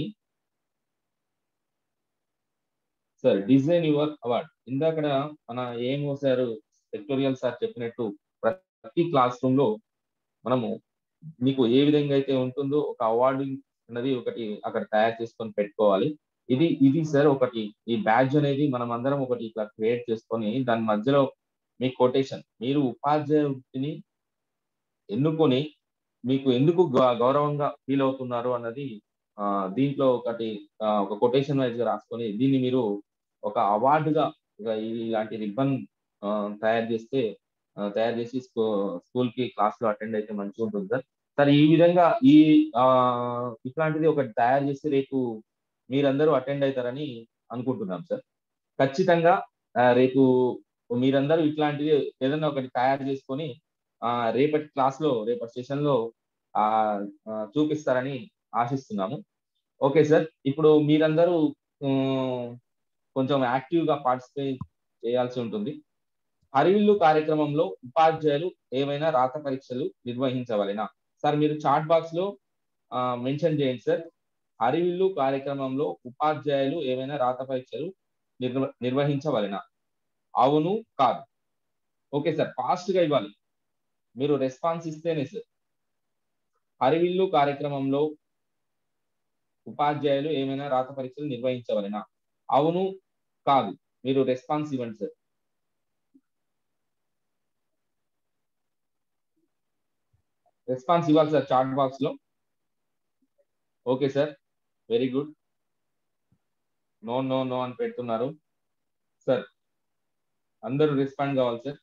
సార్ డిజైన్ యువర్ అవార్డ్ ఇందాక మన ఏమో సార్ సెక్టోరియల్ సార్ చెప్పినట్టు ప్రతి క్లాస్ రూమ్ లో మనము మీకు ఏ విధంగా అయితే ఉంటుందో ఒక అవార్డు అన్నది ఒకటి అక్కడ తయారు చేసుకొని పెట్టుకోవాలి ఇది ఇది సార్ ఒకటి ఈ బ్యాడ్జ్ అనేది మనం అందరం ఒకటి ఇట్లా క్రియేట్ చేసుకొని దాని మధ్యలో మీ కొటేషన్ మీరు ఉపాధ్యాయ వృత్తిని ఎన్నుకొని మీకు ఎందుకు గౌ- గౌరవంగా ఫీల్ అవుతున్నారు అన్నది ఆ, దీంట్లో ఒకటి ఆ, ఒక కొటేషన్ వైజ్ గా రాసుకొని దీన్ని మీరు ఒక అవార్డుగా ఇక ఈ- ఇలాంటి రిబ్బన్ తయారు చేస్తే ఆ, తయారు చేసి స్కూల్ కి క్లాస్ లో అటెండ్ అయితే మంచిగా ఉంటుంది సార్ సార్ ఈ విధంగా ఈ ఆ, ఇట్లాంటిది ఒకటి తయారు చేస్తే రేపు మీరందరూ అటెండ్ అవుతారని అనుకుంటున్నాం సార్ ఖచ్చితంగా ఆ, రేపు మీరందరూ ఇట్లాంటిది ఏదైనా ఒకటి తయారు చేసుకొని ఆ, రేపటి క్లాస్ లో రేపటి సెషన్ లో ఆ, ఆ, చూపిస్తారని ఆశిస్తున్నాము ఓకే సార్ ఇప్పుడు మీరందరూ ఉమ్, కొంచెం యాక్టివ్ గా పార్టిసిపేట్ చేయాల్సి ఉంటుంది హరివిల్లు కార్యక్రమంలో ఉపాధ్యాయులు ఏమైనా రాత పరీక్షలు నిర్వహించవలెనా సార్ మీరు చాట్ బాక్స్ లో మెన్షన్ చేయండి సార్ హరివిల్లు కార్యక్రమంలో ఉపాధ్యాయులు ఏమైనా రాత పరీక్షలు నిర్వ నిర్వహించవలెనా అవును కాదు ఓకే సార్ ఫాస్ట్ గా ఇవ్వాలి మీరు రెస్పాన్స్ ఇస్తేనే సార్ హరివిల్లు కార్యక్రమంలో ఉపాధ్యాయులు ఏమైనా రాత పరీక్షలు నిర్వహించవలెనా అవును కాదు మీరు రెస్పాన్స్ ఇవ్వండి సార్ రెస్పాన్స్ ఇవ్వాలి సార్ చాట్ బాక్స్ లో okay sir very good no no no అని పెడుతున్నారు సార్ అందరూ రెస్పాండ్ కావాలి సార్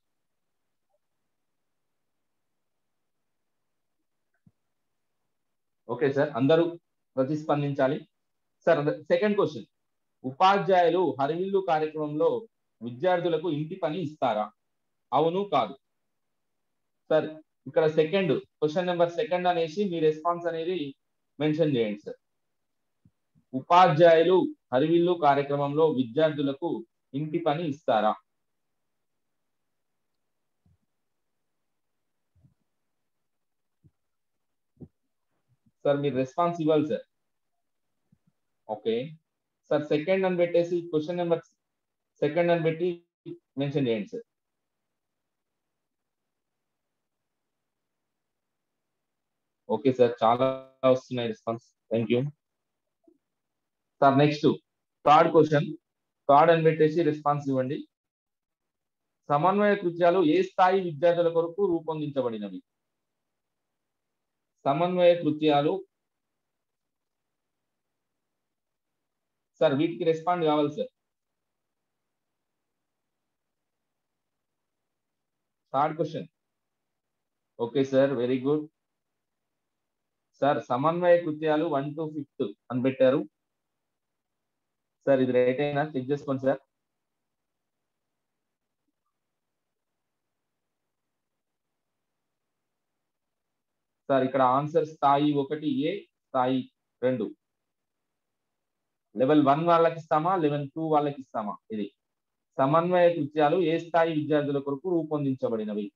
ఓకే సార్ అందరూ ప్రతిస్పందించాలి సార్ సెకండ్ క్వశ్చన్ ఉపాధ్యాయులు హరివిల్లు కార్యక్రమంలో విద్యార్థులకు ఇంటి పని ఇస్తారా అవును కాదు సార్ ఇక్కడ సెకండ్ క్వశ్చన్ నెంబర్ సెకండ్ అనేసి మీ రెస్పాన్స్ అనేది మెన్షన్ చేయండి సార్ ఉపాధ్యాయులు హరివిల్లు కార్యక్రమంలో విద్యార్థులకు ఇంటి పని ఇస్తారా సార్ మీరు రెస్పాన్స్ ఇవ్వాలి సార్ ఓకే సార్ సెకండ్ అని పెట్టేసి క్వశ్చన్ నెంబర్ సెకండ్ అని పెట్టి మెన్షన్ చేయండి సార్ ఓకే సార్ చాలా వస్తున్నాయి response thank you sir next third question third అని పెట్టేసి రెస్పాన్స్ ఇవ్వండి సమన్వయ కృత్యాలు ఏ స్థాయి విద్యార్థుల కొరకు రూపొందించబడినవి సమన్వయ కృత్యాలు సార్ వీటికి రెస్పాండ్ కావాలి sir third question okay sir very good sir సమన్వయ కృత్యాలు వన్ టు ఫిఫ్త్ అని పెట్టారు సార్ ఇది రైట్ అయినా చెక్ చేసుకోండి సార్ సార్ ఇక్కడ ఆన్సర్ స్థాయి ఒకటి ఏ స్థాయి రెండు లెవెల్ వన్ వాళ్ళకి ఇస్తామా లెవెల్ టూ వాళ్ళకి ఇస్తామా ఇది సమన్వయ కృత్యాలు ఏ స్థాయి విద్యార్థుల కొరకు రూపొందించబడినవి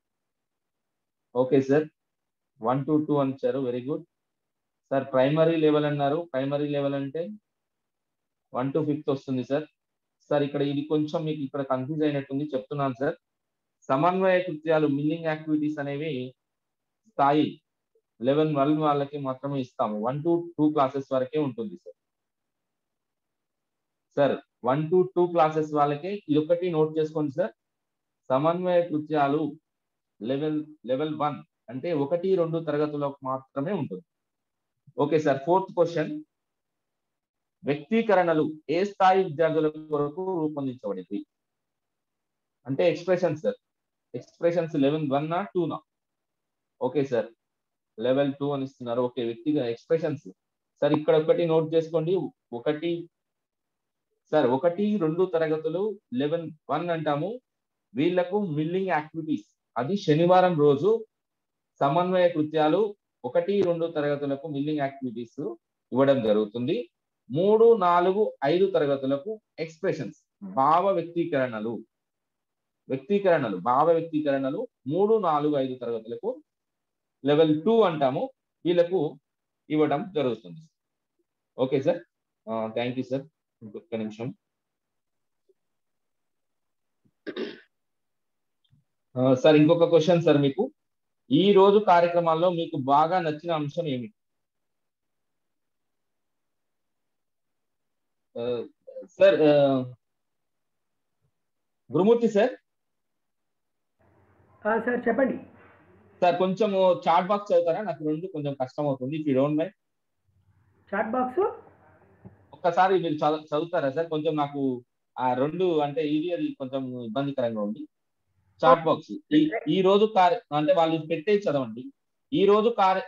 okay sir one to two అని ఇచ్చారు very good sir primary level అన్నారు ప్రైమరీ లెవెల్ అంటే వన్ టు ఫిఫ్త్ వస్తుంది సార్ సార్ ఇక్కడ ఇది కొంచెం మీకు ఇక్కడ కన్ఫ్యూజ్ అయినట్టుంది చెప్తున్నాను సార్ సమన్వయ కృత్యాలు మిల్లింగ్ యాక్టివిటీస్ అనేవి స్థాయి లెవెన్ వన్ వాళ్ళకి మాత్రమే ఇస్తాము వన్ టు టూ క్లాసెస్ వరకే ఉంటుంది sir sir one to two classes వాళ్ళకే ఇది ఒకటి నోట్ చేసుకోండి సార్ సమన్వయ కృత్యాలు లెవెల్ లెవెల్ వన్ అంటే ఒకటి రెండు తరగతులకు మాత్రమే ఉంటుంది ఓకే సార్ ఫోర్త్ క్వశ్చన్ వ్యక్తీకరణలు ఏ స్థాయి విద్యార్థుల కొరకు రూపొందించబడింది అంటే expression sir expressions eleven one నా టూ నా ఓకే సార్ లెవెల్ టూ అని ఇస్తున్నారు ఓకే వ్యక్తిగత ఎక్స్ప్రెషన్స్ సార్ ఇక్కడ ఒకటి నోట్ చేసుకోండి ఒకటి సార్ ఒకటి రెండు తరగతులు లెవెన్ వన్ అంటాము వీళ్లకు మిల్లింగ్ యాక్టివిటీస్ అది శనివారం రోజు సమన్వయ కృత్యాలు ఒకటి రెండు తరగతులకు మిల్లింగ్ యాక్టివిటీస్ ఇవ్వడం జరుగుతుంది మూడు నాలుగు ఐదు తరగతులకు ఎక్స్ప్రెషన్స్ భావ వ్యక్తీకరణలు వ్యక్తీకరణలు భావ వ్యక్తీకరణలు మూడు నాలుగు ఐదు తరగతులకు లెవెల్ టూ అంటాము వీళ్ళకు ఇవ్వడం జరుగుతుంది okay sir thank you sir ఇంకొక నిమిషం సార్ ఇంకొక క్వశ్చన్ సార్ మీకు ఈ రోజు కార్యక్రమాల్లో మీకు బాగా నచ్చిన అంశం ఏమిటి సార్ గురుమూర్తి సార్ సార్ చెప్పండి సార్ కొంచెం చాట్ బాక్స్ చదువుతారా నాకు రెండు కొంచెం కష్టం అవుతుంది if you don't mind chat box ఒక్కసారి మీరు చదువు చదువుతారా సార్ కొంచెం నాకు ఆ రెండు అంటే ఇది అది కొంచెం ఇబ్బందికరంగా ఉంది చాట్ బాక్స్ ఈ ఈ రోజు కార్య అంటే వాళ్ళు పెట్టే చదవండి ఈ రోజు కార్య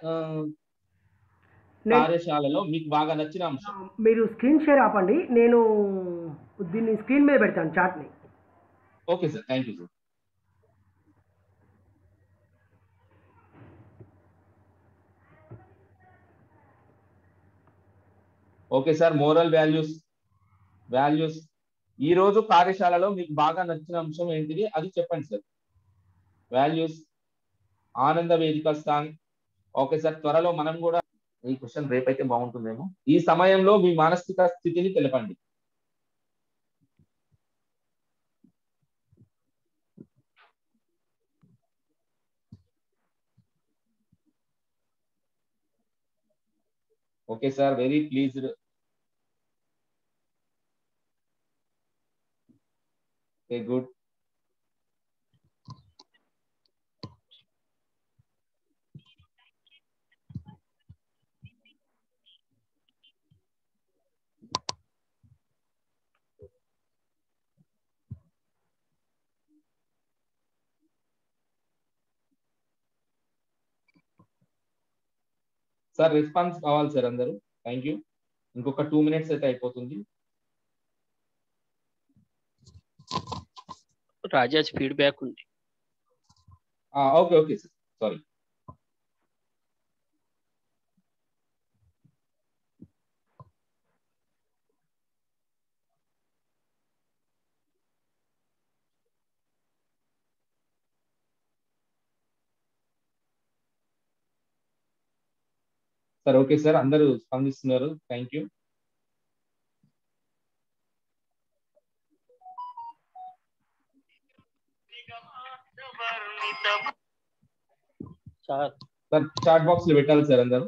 కార్యశాలలో మీకు బాగా నచ్చిన అంశం మీరు స్క్రీన్ షేర్ ఆపండి నేను దీన్ని స్క్రీన్ మీద పెడతాను చాట్ని okay sir thank you sir okay sir moral values values ఈ రోజు కార్యశాలలో మీకు బాగా నచ్చిన అంశం ఏంటిది అది చెప్పండి సార్ వాల్యూస్ ఆనంద వేదిక స్థాన్ ఓకే సార్ త్వరలో మనం కూడా ఈ క్వశ్చన్ రేపైతే బాగుంటుందేమో ఈ సమయంలో మీ మానసిక స్థితిని తెలపండి okay sir very pleased okay good sir response కావాలి సార్ అందరూ థ్యాంక్ యూ ఇంకొక టూ మినిట్స్ అయితే అయిపోతుంది రాజాజ్ ఫీడ్బ్యాక్ ఉంది okay okay sir sorry sir okay sir అందరూ స్పందిస్తున్నారు thank you sir sir chat box లో పెట్టాలి సార్ అందరూ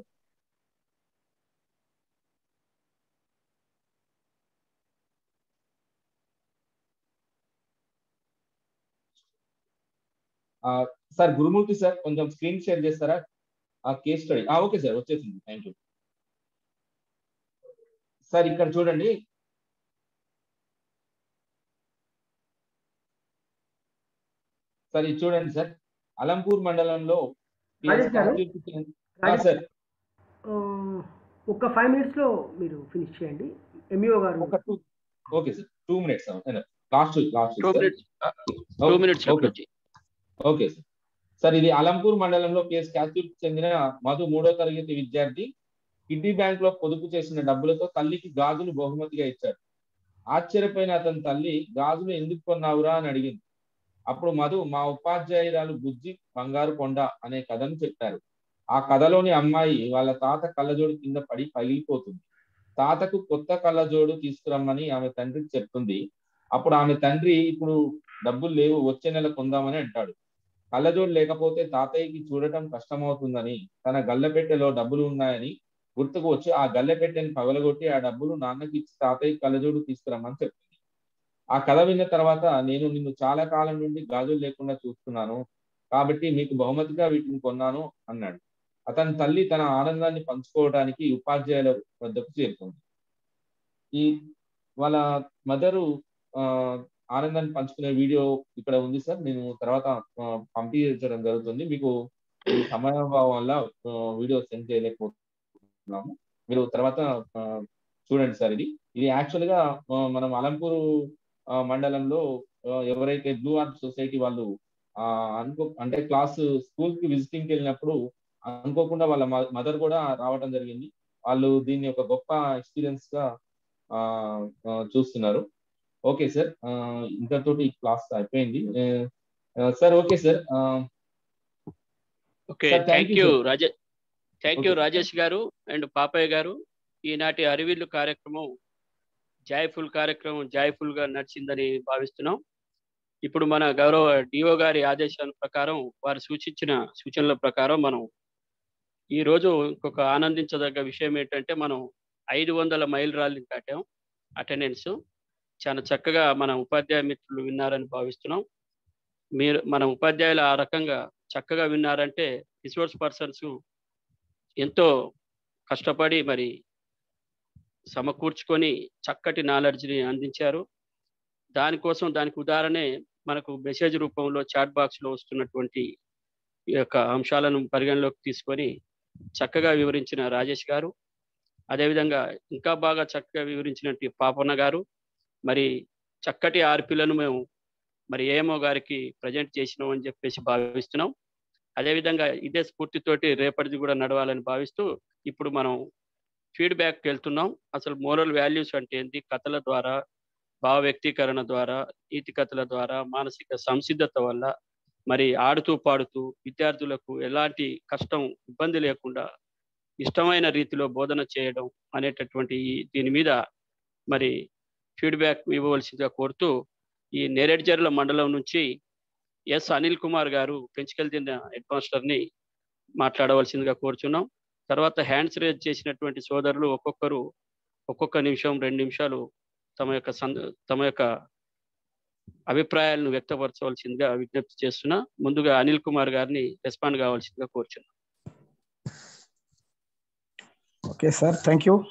ఆ, సార్ గురుమూర్తి సార్ కొంచెం స్క్రీన్ షేర్ చేస్తారా ఆ కేస్ స్టడీ ఓకే సార్ వచ్చేసింది థ్యాంక్ యూ సార్ ఇక్కడ చూడండి సార్ ఇది చూడండి సార్ అలంపూర్ మండలంలో రాజేష్ గారు? ఆ, సార్ ఆ, ఒక ఫైవ్ మినిట్స్లో మీరు ఫినిష్ చేయండి ఎంఈఓ గారు okay sir two minutes last last two minutes two minutes okay okay sir sir ఇది అలంపూర్ మండలంలో కేసు క్యాచూర్ చెందిన మధు మూడో తరగతి విద్యార్థి కిడ్నీ బ్యాంక్ లో పొదుపు చేసిన డబ్బులతో తల్లికి గాజులు బహుమతిగా ఇచ్చాడు ఆశ్చర్యపోయిన అతని తల్లి గాజులు ఎందుకు కొన్నావురా అని అడిగింది అప్పుడు మధు మా ఉపాధ్యాయురాలు బుజ్జి బంగారు కొండ అనే కథను చెప్పారు ఆ కథలోని అమ్మాయి వాళ్ళ తాత కళ్ళజోడు కింద పడి పగిలిపోతుంది తాతకు కొత్త కళ్ళజోడు తీసుకురమ్మని ఆమె తండ్రికి చెప్తుంది అప్పుడు ఆమె తండ్రి ఇప్పుడు డబ్బులు లేవు వచ్చే నెల కొందామని అంటాడు కళ్ళజోడు లేకపోతే తాతయ్యకి చూడటం కష్టమవుతుందని తన గల్లపెట్టెలో డబ్బులు ఉన్నాయని గుర్తుకు వచ్చి ఆ గల్లెపెట్టెని పగలగొట్టి ఆ డబ్బులు నాన్నకి ఇచ్చి తాతయ్య కళ్ళజోడు తీసుకురమ్మని చెప్తుంది ఆ కథ విన్న తర్వాత నేను నిన్ను చాలా కాలం నుండి గాజులు లేకుండా చూస్తున్నాను కాబట్టి మీకు బహుమతిగా వీటిని కొన్నాను అన్నాడు అతని తల్లి తన ఆనందాన్ని పంచుకోవడానికి ఉపాధ్యాయుల వద్దకు చేరుకుంది ఈ వాళ్ళ మదరు ఆనందాన్ని పంచుకునే వీడియో ఇక్కడ ఉంది సార్ నేను తర్వాత ఆ, పంపించడం జరుగుతుంది మీకు ఈ సమయాభావం వల్ల వీడియో సెండ్ చేయలేకపోతున్నాము మీరు తర్వాత ఆ, చూడండి సార్ ఇది ఇది యాక్చువల్ గా ఆ, మనం అలంపూరు ఆ, మండలంలో ఆ, ఎవరైతే బ్లూ ఆర్ట్ సొసైటీ వాళ్ళు ఆ, అనుకో అంటే క్లాస్ స్కూల్ కి విజిటింగ్ కి వెళ్ళినప్పుడు అనుకోకుండా వాళ్ళ మదర్ కూడా రావడం జరిగింది వాళ్ళు దీన్ని ఒక గొప్ప ఎక్స్పీరియన్స్ గా ఆ, ఆ, చూస్తున్నారు ఓకే సార్ ఇంతటితోటి ఈ క్లాస్ అయిపోయింది sir okay sir okay Sir, thank thank you, you sir. రాజే థ్యాంక్ యూ Okay. రాజేష్ గారు అండ్ పాపయ్య గారు ఈనాటి అరివిల్లు కార్యక్రమం జాయ్ఫుల్ కార్యక్రమం జాయ్ఫుల్ గా నడిచిందని భావిస్తున్నాం ఇప్పుడు మన గౌరవ డిఓ గారి ఆదేశాల ప్రకారం వారు సూచించిన సూచనల ప్రకారం మనం ఈ రోజు ఇంకొక ఆనందించదగ్గ విషయం ఏంటంటే మనం ఐదు వందల మైల్ రాళ్ళని దాటాం అటెండెన్స్ చాలా చక్కగా మన ఉపాధ్యాయ మిత్రులు విన్నారని భావిస్తున్నాం మీరు మన ఉపాధ్యాయులు ఆ రకంగా చక్కగా విన్నారంటే రిసోర్స్ పర్సన్స్ ఎంతో కష్టపడి మరి సమకూర్చుకొని చక్కటి నాలెడ్జ్ని అందించారు దానికోసం దానికి ఉదాహరణే మనకు మెసేజ్ రూపంలో చాట్ బాక్స్లో వస్తున్నటువంటి ఈ యొక్క అంశాలను పరిగణలోకి తీసుకొని చక్కగా వివరించిన రాజేష్ గారు అదేవిధంగా ఇంకా బాగా చక్కగా వివరించినట్టు పాపన్న గారు మరి చక్కటి ఆర్పీలను మేము మరి ఏఎంఓ గారికి ప్రజెంట్ చేసినాం అని చెప్పేసి భావిస్తున్నాం అదేవిధంగా ఇదే స్ఫూర్తితోటి రేపటిది కూడా నడవాలని భావిస్తూ ఇప్పుడు మనం ఫీడ్బ్యాక్కి వెళ్తున్నాం అసలు మోరల్ వాల్యూస్ అంటే ఏంటి కథల ద్వారా భావ వ్యక్తీకరణ ద్వారా నీతి కథల ద్వారా మానసిక సంసిద్ధత వల్ల మరి ఆడుతూ పాడుతూ విద్యార్థులకు ఎలాంటి కష్టం ఇబ్బంది లేకుండా ఇష్టమైన రీతిలో బోధన చేయడం అనేటటువంటి ఈ- దీని మీద మరి ఫీడ్బ్యాక్ ఇవ్వవలసిందిగా కోరుతూ ఈ నేరేడ్జర్ల మండలం నుంచి ఎస్ అనిల్ కుమార్ గారు పెంచుకెళ్తున్న హెడ్ మాస్టర్ని మాట్లాడవలసిందిగా కోరుచున్నాం తర్వాత హ్యాండ్స్ రేజ్ చేసినటువంటి సోదరులు ఒక్కొక్కరు ఒక్కొక్క నిమిషం రెండు నిమిషాలు తమ యొక్క సంద తమ యొక్క అభిప్రాయాలను వ్యక్తపరచవలసిందిగా విజ్ఞప్తి చేస్తున్నా ముందుగా అనిల్ కుమార్ గారిని రెస్పాండ్ కావాల్సిందిగా కోరుచున్నాం okay sir thank you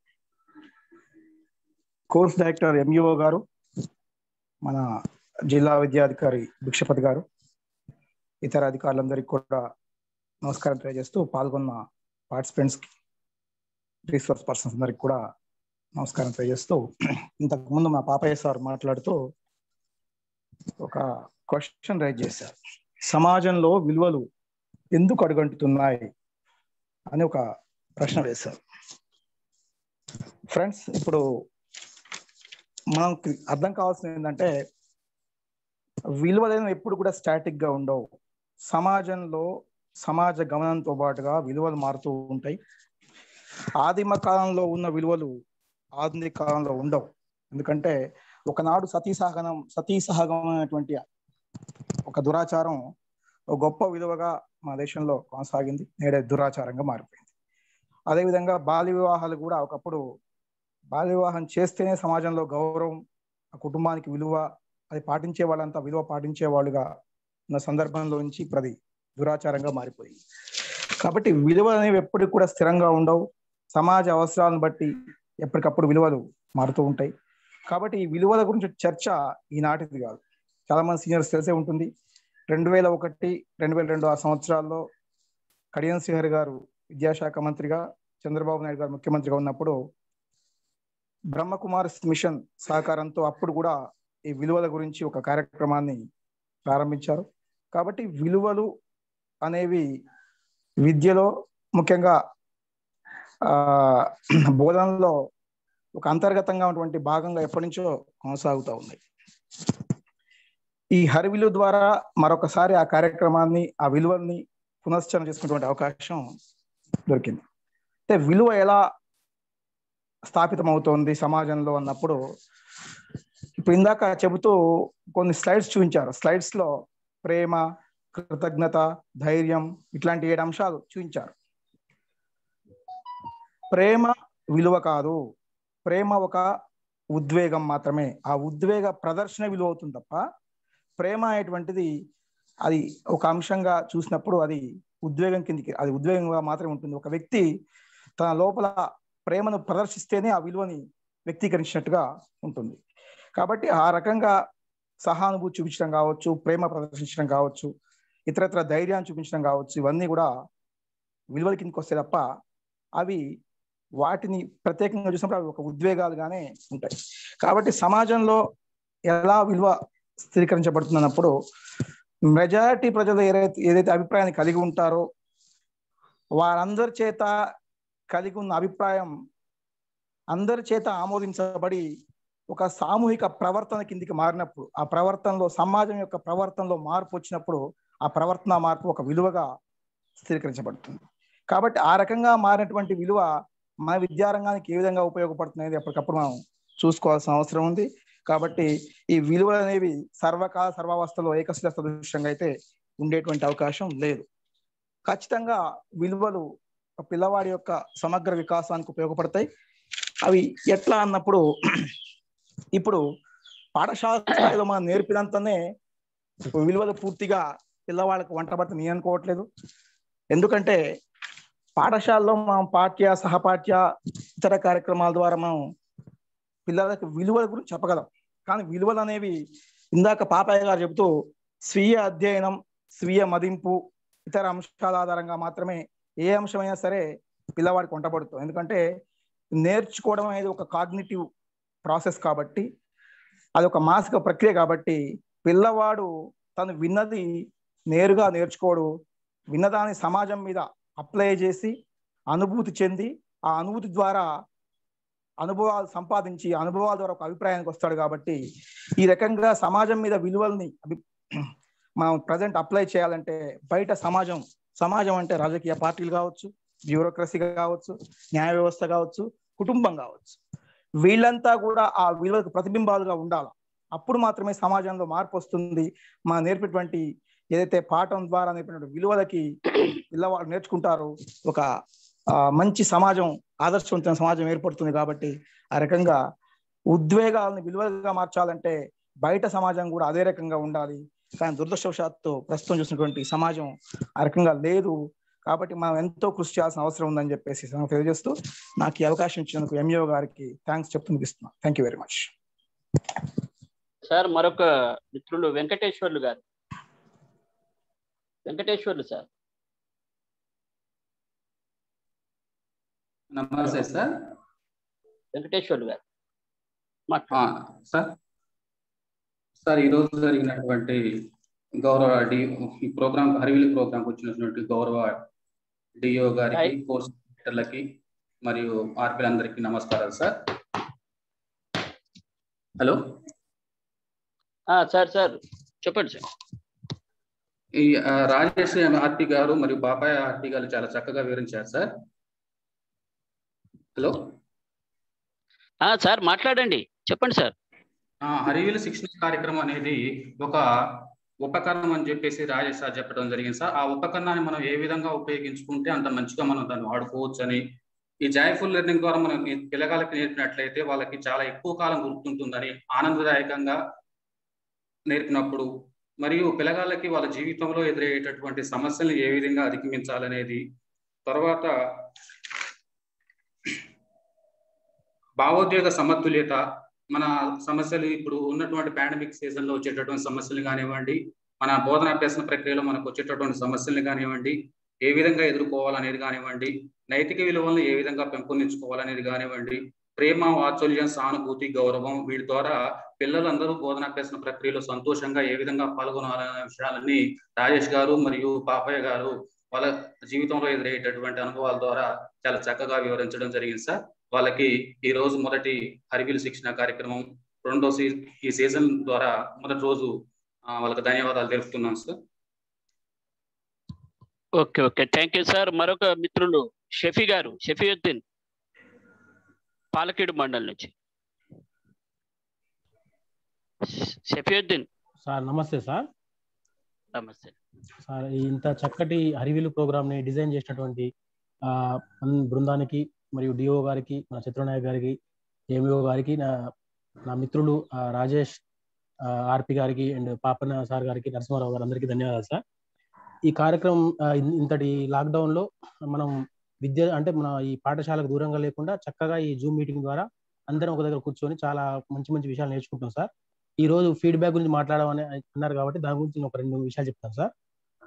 course director MEO గారు మన జిల్లా విద్యాధికారి భిక్షపతి గారు ఇతర అధికారులందరికీ కూడా నమస్కారం తెలియజేస్తూ పాల్గొన్న పార్టిసిపెంట్స్కి రీసోర్స్ పర్సన్స్ అందరికి కూడా నమస్కారం తెలియజేస్తూ ఇంతకు ముందు మా పాపయ్య సార్ మాట్లాడుతూ ఒక క్వశ్చన్ రైజ్ చేశారు సమాజంలో విలువలు ఎందుకు అడుగంటుతున్నాయి అని ఒక ప్రశ్న వేశారు ఫ్రెండ్స్ ఇప్పుడు మనకి అర్థం కావాల్సింది ఏంటంటే విలువలు ఎప్పుడు కూడా స్టాటిక్ గా ఉండవు సమాజంలో సమాజ గమనంతో పాటుగా విలువలు మారుతూ ఉంటాయి ఆదిమ కాలంలో ఉన్న విలువలు ఆధునిక కాలంలో ఉండవు ఎందుకంటే ఒకనాడు సతీ సహగమనం సతీ సహగమైనటువంటి ఒక దురాచారం ఒక గొప్ప విలువగా మన దేశంలో కొనసాగింది నేడే దురాచారంగా మారిపోయింది అదేవిధంగా బాల్య వివాహాలు కూడా ఒకప్పుడు బాల్య వివాహం చేస్తేనే సమాజంలో గౌరవం ఆ కుటుంబానికి విలువ అది పాటించే వాళ్ళంతా విలువ పాటించే వాళ్ళుగా ఉన్న సందర్భంలో నుంచి ఇప్పుడు అది దురాచారంగా మారిపోయింది కాబట్టి విలువలు అనేవి ఎప్పటికి కూడా స్థిరంగా ఉండవు సమాజ అవసరాలను బట్టి ఎప్పటికప్పుడు విలువలు మారుతూ ఉంటాయి కాబట్టి ఈ విలువల గురించి చర్చ ఈనాటిది కాదు చాలా మంది సీనియర్స్ తెలిసే ఉంటుంది రెండు వేల ఒకటి రెండు వేల రెండు ఆ సంవత్సరాల్లో కడియం శ్రీహరి గారు విద్యాశాఖ మంత్రిగా చంద్రబాబు నాయుడు గారు ముఖ్యమంత్రిగా ఉన్నప్పుడు బ్రహ్మకుమార్ మిషన్ సహకారంతో అప్పుడు కూడా ఈ విలువల గురించి ఒక కార్యక్రమాన్ని ప్రారంభించారు కాబట్టి విలువలు అనేవి విద్యలో ముఖ్యంగా ఆ బోధనలో ఒక అంతర్గతంగా ఉన్నటువంటి భాగంగా ఎప్పటి నుంచో కొనసాగుతూ ఉన్నాయి ఈ హరివిలు ద్వారా మరొకసారి ఆ కార్యక్రమాన్ని ఆ విలువల్ని పునశ్చరణ చేసుకునేటువంటి అవకాశం దొరికింది అంటే విలువ ఎలా స్థాపితం అవుతోంది సమాజంలో అన్నప్పుడు ఇప్పుడు ఇందాక చెబుతూ కొన్ని స్లైడ్స్ చూపించారు స్లైడ్స్ లో ప్రేమ కృతజ్ఞత ధైర్యం ఇట్లాంటి ఏడు అంశాలు చూపించారు ప్రేమ విలువ కాదు ప్రేమ ఒక ఉద్వేగం మాత్రమే ఆ ఉద్వేగ ప్రదర్శన విలువ అవుతుంది తప్ప ప్రేమ అనేటువంటిది అది ఒక అంశంగా చూసినప్పుడు అది ఉద్వేగం కిందికి అది ఉద్వేగంగా మాత్రమే ఉంటుంది ఒక వ్యక్తి తన లోపల ప్రేమను ప్రదర్శిస్తేనే ఆ విలువని వ్యక్తీకరించినట్టుగా ఉంటుంది కాబట్టి ఆ రకంగా సహానుభూతి చూపించడం కావచ్చు ప్రేమ ప్రదర్శించడం కావచ్చు ఇతరత్ర ధైర్యాన్ని చూపించడం కావచ్చు ఇవన్నీ కూడా విలువల కిందకి వస్తే తప్ప అవి వాటిని ప్రత్యేకంగా చూసినప్పుడు అవి ఒక ఉద్వేగాలుగానే ఉంటాయి కాబట్టి సమాజంలో ఎలా విలువ స్థిరీకరించబడుతున్నప్పుడు మెజారిటీ ప్రజలు ఏదైతే ఏదైతే అభిప్రాయాన్ని కలిగి ఉంటారో వారందరి చేత కలిగి ఉన్న అభిప్రాయం అందరి చేత ఆమోదించబడి ఒక సామూహిక ప్రవర్తన కిందికి మారినప్పుడు ఆ ప్రవర్తనలో సమాజం యొక్క ప్రవర్తనలో మార్పు వచ్చినప్పుడు ఆ ప్రవర్తన మార్పు ఒక విలువగా స్థిరీకరించబడుతుంది కాబట్టి ఆ రకంగా మారినటువంటి విలువ మన విద్యారంగానికి ఏ విధంగా ఉపయోగపడుతుంది ఎప్పటికప్పుడు మనం చూసుకోవాల్సిన అవసరం ఉంది కాబట్టి ఈ విలువలు అనేవి సర్వకాల సర్వావస్థలో ఏకశిల సదృశ్యంగా అయితే ఉండేటువంటి అవకాశం లేదు ఖచ్చితంగా విలువలు ఒక పిల్లవాడి యొక్క సమగ్ర వికాసానికి ఉపయోగపడతాయి అవి ఎట్లా అన్నప్పుడు ఇప్పుడు పాఠశాల స్థాయిలో మనం నేర్పినంతనే విలువలు పూర్తిగా పిల్లవాళ్ళకి వంటబట్టి నేను అనుకోవట్లేదు ఎందుకంటే పాఠశాలలో మనం పాఠ్య సహపాఠ్య ఇతర కార్యక్రమాల ద్వారా మనం పిల్లలకు విలువల గురించి చెప్పగలం కానీ విలువలు అనేవి ఇందాక పాపయ్య గారు చెబుతూ స్వీయ అధ్యయనం స్వీయ మదింపు ఇతర అంశాల ఆధారంగా మాత్రమే ఏ అంశమైనా సరే పిల్లవాడికి వంటబడుతుంది ఎందుకంటే నేర్చుకోవడం అనేది ఒక కాగ్నిటివ్ ప్రాసెస్ కాబట్టి అది ఒక మానసిక ప్రక్రియ కాబట్టి పిల్లవాడు తను విన్నది నేరుగా నేర్చుకోడు విన్నదాన్ని సమాజం మీద అప్లై చేసి అనుభూతి చెంది ఆ అనుభూతి ద్వారా అనుభవాలు సంపాదించి అనుభవాల ద్వారా ఒక అభిప్రాయానికి వస్తాడు కాబట్టి ఈ రకంగా సమాజం మీద విలువల్ని అభి మనం ప్రజెంట్ అప్లై చేయాలంటే బయట సమాజం సమాజం అంటే రాజకీయ పార్టీలు కావచ్చు బ్యూరోక్రసీ కావచ్చు న్యాయ వ్యవస్థ కావచ్చు కుటుంబం కావచ్చు వీళ్ళంతా కూడా ఆ విలువలకు ప్రతిబింబాలుగా ఉండాలి అప్పుడు మాత్రమే సమాజంలో మార్పు వస్తుంది మనం నేర్పేటువంటి ఏదైతే పాఠం ద్వారా నేర్పినటువంటి విలువలకి పిల్లవాళ్ళు నేర్చుకుంటారు ఒక మంచి సమాజం ఆదర్శవంతమైన సమాజం ఏర్పడుతుంది కాబట్టి ఆ రకంగా ఉద్వేగాలను విలువలుగా మార్చాలంటే బయట సమాజం కూడా అదే రకంగా ఉండాలి కానీ దురదృష్టవశాత్తు ప్రస్తుతం చూసినటువంటి సమాజం ఆ రకంగా లేదు కాబట్టి మనం ఎంతో కృషి చేయాల్సిన అవసరం ఉందని చెప్పేసి తెలియజేస్తూ నాకు ఈ అవకాశం ఇచ్చినందుకు ఎంఈఓ గారికి థ్యాంక్స్ చెప్తూ ముగిస్తున్నాను thank you very much sir మరొక మిత్రులు వెంకటేశ్వర్లు గారు వెంకటేశ్వర్లు సార్ నమస్తే సార్ వెంకటేశ్వర్లు గారు సార్ సార్ ఈరోజు జరిగినటువంటి గౌరవ డి ఈ ప్రోగ్రామ్ హరివిల్ ప్రోగ్రామ్ వచ్చినటువంటి గౌరవ డిఓ గారికి కోర్స్ డైరెక్టర్లకి మరియు ఆర్పీలందరికీ నమస్కారాలు సార్ హలో సార్ సార్ చెప్పండి సార్ ఈ ఆ, రాజేష్ ఆర్పి గారు మరియు బాబాయ్ ఆర్పి గారు చాలా చక్కగా వివరించారు సార్ హలో సార్ మాట్లాడండి చెప్పండి సార్ ఆ, హరివిల్ శిక్షణ కార్యక్రమం అనేది ఒక ఉపకరణం అని చెప్పేసి రాజేష్ సార్ చెప్పడం జరిగింది సార్ ఆ ఉపకరణాన్ని మనం ఏ విధంగా ఉపయోగించుకుంటే అంత మంచిగా మనం దాన్ని వాడుకోవచ్చు అని ఈ జాయ్ఫుల్ లెర్నింగ్ ద్వారా మనం ఈ పిల్లగాళ్ళకి నేర్పినట్లయితే వాళ్ళకి చాలా ఎక్కువ కాలం గుర్తుంటుందని ఆనందదాయకంగా నేర్పినప్పుడు మరియు పిల్లగాళ్ళకి వాళ్ళ జీవితంలో ఎదురయ్యేటటువంటి సమస్యలను ఏ విధంగా అధిగమించాలనేది తర్వాత భావోద్వేగ సమతుల్యత మన సమస్యలు ఇప్పుడు ఉన్నటువంటి పాండమిక్ సీజన్ లో వచ్చేటటువంటి సమస్యలు కానివ్వండి మన బోధనాభ్యాసన ప్రక్రియలో మనకు వచ్చేటటువంటి సమస్యలు కానివ్వండి ఏ విధంగా ఎదుర్కోవాలనేది కానివ్వండి నైతిక విలువలను ఏ విధంగా పెంపొందించుకోవాలనేది కానివ్వండి ప్రేమ వాత్సల్యం సానుభూతి గౌరవం వీటి ద్వారా పిల్లలందరూ బోధనాభ్యాసన ప్రక్రియలో సంతోషంగా ఏ విధంగా పాల్గొనాలనే విషయాలన్నీ రాజేష్ గారు మరియు పాపయ్య గారు వాళ్ళ జీవితంలో ఎదురయ్యేటటువంటి అనుభవాల ద్వారా చాలా చక్కగా వివరించడం జరిగింది సార్ వాళ్ళకి ఈ రోజు మొదటి హరివిల్ శిక్షణ కార్యక్రమం రెండో సీ ఈ సీజన్ ద్వారా మొదటి రోజు ఆ, వాళ్ళకి ధన్యవాదాలు తెలుపుతున్నాను sir okay okay thank you sir మరొక మిత్రులు షఫీ గారు షఫీయుద్దీన్ పాలకేడు మండల్ నుంచి షఫీయుద్దీన్ సార్ నమస్తే సార్ నమస్తే సార్ ఈ ఇంత చక్కటి హరివిలు ప్రోగ్రామ్ ని డిజైన్ చేసినటువంటి ఆ, అన్- బృందానికి మరియు డిఓ గారికి మన చిత్రనాయక్ గారికి ఎంఈఓ గారికి నా నా మిత్రులు ఆ, రాజేష్ ఆ, ఆర్పి గారికి అండ్ పాపన్న సార్ గారికి నరసింహారావు గారు అందరికీ ధన్యవాదాలు సార్ ఈ కార్యక్రమం ఆ, ఇన్- ఇంతటి లాక్డౌన్ లో మనం విద్య అంటే మన ఈ పాఠశాలకు దూరంగా లేకుండా చక్కగా ఈ జూమ్ మీటింగ్ ద్వారా అందరం ఒక దగ్గర కూర్చొని చాలా మంచి మంచి విషయాలు నేర్చుకుంటాం సార్ ఈ రోజు ఫీడ్బ్యాక్ గురించి మాట్లాడమని అన్నారు కాబట్టి దాని గురించి నేను ఒక రెండు విషయాలు చెప్తాను సార్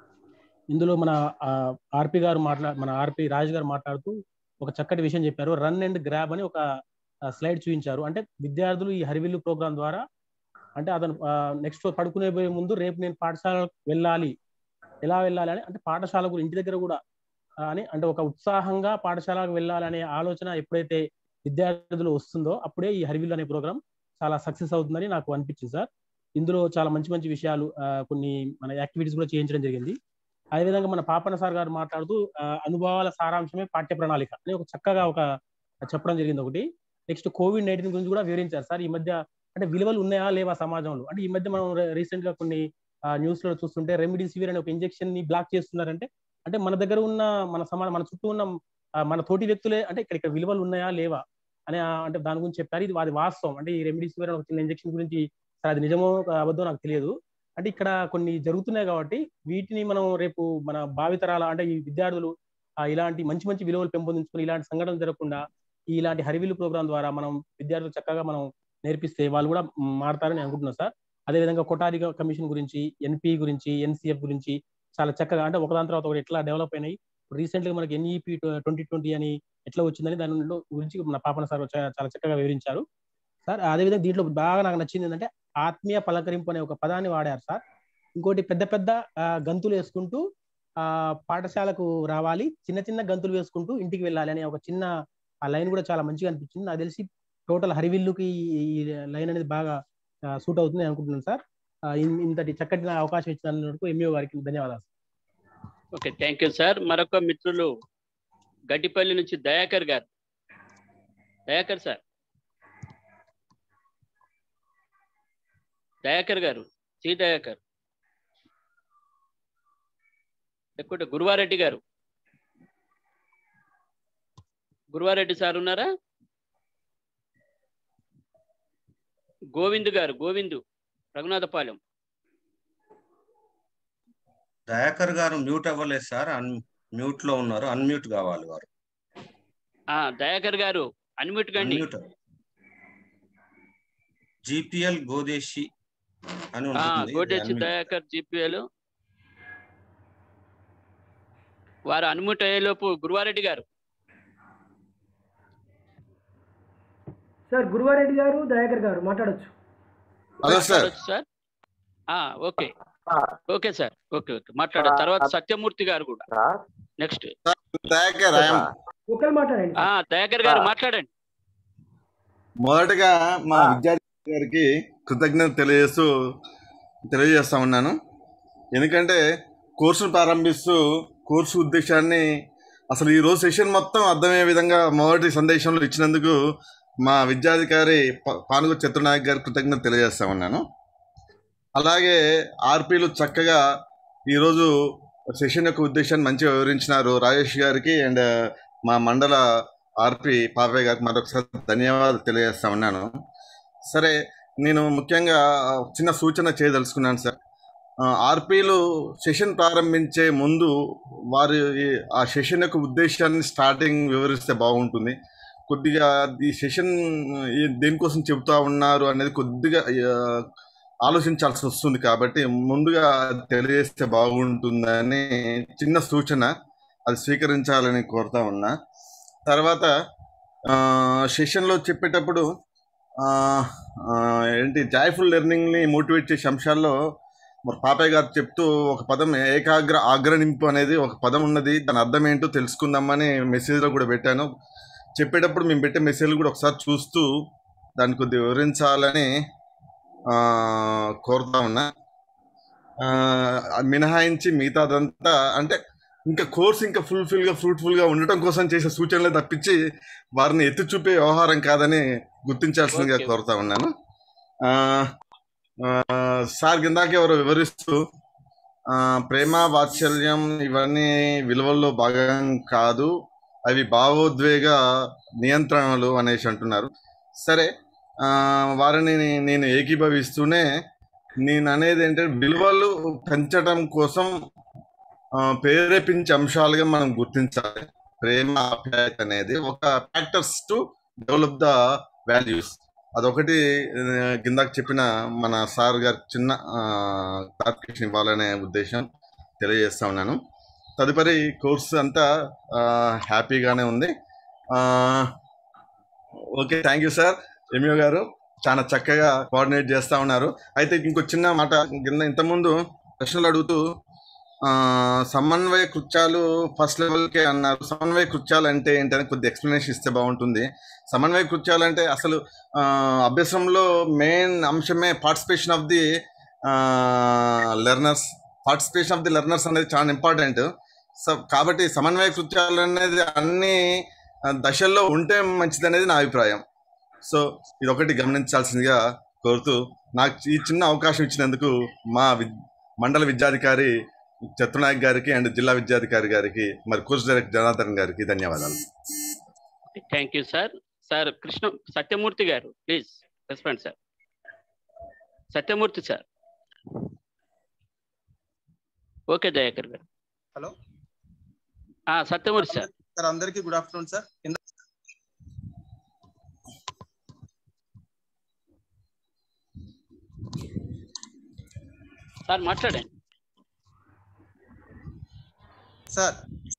ఇందులో మన ఆర్పి గారు మాట్లా మన ఆర్పి రాజు గారు మాట్లాడుతూ ఒక చక్కటి విషయం చెప్పారు రన్ అండ్ గ్రాబ్ అని ఒక స్లైడ్ చూపించారు అంటే విద్యార్థులు ఈ హరివిల్లు ప్రోగ్రాం ద్వారా అంటే అతను నెక్స్ట్ పడుకునే పోయే ముందు రేపు నేను పాఠశాలకు వెళ్ళాలి ఎలా వెళ్ళాలి అని అంటే పాఠశాలకు ఇంటి దగ్గర కూడా ఆ, అని అంటే ఒక ఉత్సాహంగా పాఠశాలకు వెళ్ళాలనే ఆలోచన ఎప్పుడైతే విద్యార్థులు వస్తుందో అప్పుడే ఈ హరివిల్ అనే ప్రోగ్రామ్ చాలా సక్సెస్ అవుతుందని నాకు అనిపించింది సార్ ఇందులో చాలా మంచి మంచి విషయాలు ఆ, కొన్ని మన యాక్టివిటీస్ కూడా చేయించడం జరిగింది అదేవిధంగా మన పాపన్న సార్ గారు మాట్లాడుతూ ఆ, అనుభవాల సారాంశమే పాఠ్య ప్రణాళిక అని ఒక చక్కగా ఒక చెప్పడం జరిగింది ఒకటి నెక్స్ట్ కోవిడ్ నైన్టీన్ గురించి కూడా వివరించారు సార్ ఈ మధ్య అంటే విలువలు ఉన్నాయా లేవా సమాజంలో అంటే ఈ మధ్య మనం రీసెంట్ గా కొన్ని న్యూస్ లో చూస్తుంటే రెమిడిసివిర్ అనే ఒక ఇంజెక్షన్ ని బ్లాక్ చేస్తున్నారంటే అంటే మన దగ్గర ఉన్న మన సమాజం మన చుట్టూ ఉన్న ఆ, మన తోటి వ్యక్తులే అంటే ఇక్కడ ఇక్కడ విలువలు ఉన్నాయా లేవా అని ఆ, అంటే దాని గురించి చెప్పారు ఇది అది వాస్తవం అంటే ఈ రెమిడిసివిర్ అనే ఒక చిన్న ఇంజెక్షన్ గురించి సార్ అది నిజమో అబద్ధం నాకు తెలియదు అంటే ఇక్కడ కొన్ని జరుగుతున్నాయి కాబట్టి వీటిని మనం రేపు మన భావితరాల అంటే ఈ విద్యార్థులు ఆ, ఇలాంటి మంచి మంచి విలువలు పెంపొందించుకుని ఇలాంటి సంఘటనలు జరగకుండా ఈ ఇలాంటి హరివిల్లు ప్రోగ్రామ్ ద్వారా మనం విద్యార్థులు చక్కగా మనం నేర్పిస్తే వాళ్ళు కూడా మారతారని అనుకుంటున్నాను సార్ అదేవిధంగా కొటారి కమిషన్ గురించి ఎన్పి గురించి ఎన్సిఎఫ్ గురించి చాలా చక్కగా అంటే ఒకదాని తర్వాత ఒకటి ఎట్లా డెవలప్ అయినాయి రీసెంట్ గా మనకి ఎన్ఈపి ట్వంటీ ట్వంటీ అని ఎట్లా వచ్చిందని దాని గురించి మన పాపన సార్ చా- చాలా చక్కగా వివరించారు సార్ అదేవిధంగా దీంట్లో బాగా నాకు నచ్చింది ఏంటంటే ఆత్మీయ పలకరింపు అనే ఒక పదాన్ని వాడారు సార్ ఇంకోటి పెద్ద పెద్ద ఆ, గంతులు వేసుకుంటూ ఆ పాఠశాలకు రావాలి చిన్న చిన్న గంతులు వేసుకుంటూ ఇంటికి వెళ్ళాలి అనే ఒక చిన్న ఆ లైన్ కూడా చాలా మంచిగా అనిపించింది నాకు తెలిసి టోటల్ హరివిల్లుకి ఈ ఈ లైన్ అనేది బాగా సూట్ అవుతుంది అనుకుంటున్నాను సార్ ఆ, ఇన్- ఇంతటి చక్కటి నా అవకాశం ఇచ్చినందుకు ఎంఈఓ గారికి ధన్యవాదాలు ఓకే థ్యాంక్ యూ సార్ మరొక మిత్రులు గడ్డిపల్లి నుంచి దయాకర్ గారు దయాకర్ సార్ దయాకర్ గారు సి దయాకర్ లేకుంటే గురువారెడ్డి గారు గురువారెడ్డి సార్ ఉన్నారా గోవింద్ గారు గోవిందు రఘునాథపాలెం దయాకర్ గారు మ్యూట్ అవ్వలేదు సార్ అన్ మ్యూట్ లో ఉన్నారు అన్మ్యూట్ కావాలి వారు ఆ దయాకర్ గారు అన్మ్యూట్ కండి అన్మ్యూట్ జిపిఎల్ గోదేశి అని ఆ, ఉంటుంది గోడెచ్చి unmute. దయాకర్ జిపిఎల్ వారు అన్మ్యూట్ అయ్యేలోపు గురువారెడ్డి గారు సార్ గురువారెడ్డి గారు దయాకర్ గారు మాట్లాడొచ్చు హలో సార్ మాట్లాడొచ్చు సార్ ఆ, okay okay sir okay okay మాట్లాడారు తర్వాత సత్యమూర్తి గారు కూడా నెక్స్ట్ దయాకర్ ఐఎమ్ ఒకరు మాట్లాడండి ఆ దయాకర్ గారు మాట్లాడండి మొదటగా మా విద్యార్థి గారికి కృతజ్ఞత తెలియజేస్తూ తెలియజేస్తా ఉన్నాను ఎందుకంటే కోర్సును ప్రారంభిస్తూ కోర్సు ఉద్దేశాన్ని అసలు ఈ రోజు సెషన్ మొత్తం అర్థమయ్యే విధంగా మొదటి సందేశంలో ఇచ్చినందుకు మా విద్యాధికారి ప- పానుగు చతుర్నాయక్ గారికి కృతజ్ఞత తెలియజేస్తా ఉన్నాను అలాగే ఆర్పీలు చక్కగా ఈరోజు సెషన్ యొక్క ఉద్దేశాన్ని మంచిగా వివరించినారు రాజేష్ గారికి అండ్ మా మండల ఆర్పి పాపయ్య గారికి మరొకసారి ధన్యవాదాలు తెలియజేస్తా ఉన్నాను సరే నేను ముఖ్యంగా చిన్న సూచన చేయదలుచుకున్నాను సార్ ఆర్పీలు సెషన్ ప్రారంభించే ముందు వారి ఆ సెషన్ యొక్క ఉద్దేశాన్ని స్టార్టింగ్ వివరిస్తే బాగుంటుంది కొద్దిగా ఈ సెషన్ ఈ- దేనికోసం చెబుతా ఉన్నారు అనేది కొద్దిగా ఆ, ఆలోచించాల్సి వస్తుంది కాబట్టి ముందుగా తెలియజేస్తే బాగుంటుందని చిన్న సూచన అది స్వీకరించాలని కోరుతా ఉన్నా తర్వాత ఆ, సెషన్లో చెప్పేటప్పుడు ఆ, ఆ, ఏంటి జాయ్ఫుల్ లెర్నింగ్ని మోటివేట్ చేసే అంశాల్లో మరి పాపయ్య గారు చెప్తూ ఒక పదం ఏకాగ్ర ఆగ్రహింపు అనేది ఒక పదం ఉన్నది దాని అర్థం ఏంటో తెలుసుకుందామని మెసేజ్లో కూడా పెట్టాను చెప్పేటప్పుడు మేము పెట్టే మెసేజ్లు కూడా ఒకసారి చూస్తూ దాన్ని కొద్దిగా వివరించాలని ఆ, కోరుతా ఉన్నా ఆ, మినహాయించి మిగతాదంతా అంటే ఇంకా కోర్స్ ఇంకా ఫుల్ఫిల్గా ఫ్రూట్ఫుల్గా ఉండటం కోసం చేసే సూచనలే తప్పించి వారిని ఎత్తి చూపే వ్యవహారం కాదని గుర్తించాల్సిందిగా Okay. కోరుతా ఉన్నాను ఆ, ఆ, సార్ కిందాక ఎవరు వివరిస్తూ ఆ, ప్రేమ వాత్సల్యం ఇవన్నీ విలువల్లో భాగం కాదు అవి భావోద్వేగ నియంత్రణలు అనేసి అంటున్నారు సరే ఆ, వారిని నే- నేను ఏకీభవిస్తూనే నేను అనేది ఏంటంటే విలువలు పెంచడం కోసం ఆ, ప్రేరేపించే అంశాలుగా మనం గుర్తించాలి ప్రేమ ఆప్యాయత అనేది ఒక factors to develop the values అదొకటి ఆ, కిందాక చెప్పిన మన సార్ గారికి చిన్న క్లారిఫికేషన్ ఇవ్వాలనే ఉద్దేశం తెలియజేస్తా ఉన్నాను తదుపరి కోర్సు అంతా ఆ, హ్యాపీగానే ఉంది ఆ, okay thank you sir MEO గారు చాలా చక్కగా కోఆర్డినేట్ చేస్తూ ఉన్నారు అయితే ఇంకో చిన్న మాట కింద ఇంతకుముందు ప్రశ్నలు అడుగుతూ ఆ, సమన్వయ కృత్యాలు ఫస్ట్ లెవెల్కే అన్నారు సమన్వయ కృత్యాలు అంటే ఏంటని కొద్ది ఎక్స్ప్లెనేషన్ ఇస్తే బాగుంటుంది సమన్వయ కృత్యాలు అంటే అసలు ఆ, అభ్యాసంలో మెయిన్ అంశమే participation of the learners participation of the learners అనేది చాలా ఇంపార్టెంట్ సో కాబట్టి సమన్వయ కృత్యాలు అనేది అన్ని ఆ, దశల్లో ఉంటే మంచిది అనేది నా అభిప్రాయం సో ఇది ఒకటి గమనించాల్సిందిగా కోరుతూ నాకు ఈ చిన్న అవకాశం ఇచ్చినందుకు మా విద్ మండల విద్యాధికారి చత్రునాయక్ గారికి అండ్ జిల్లా విద్యాధికారి గారికి మరి కోర్స్ డైరెక్టర్ జనార్దన్ గారికి ధన్యవాదాలు thank you sir sir Krishna Satyamurthy గారు please respond sir Satyamurthy sir okay Dayakar గారు హలో ఆ, సత్యమూర్తి సార్ సార్ అందరికీ గుడ్ ఆఫ్టర్నూన్ సార్ ఇంద- సార్ మాట్లాడండి సార్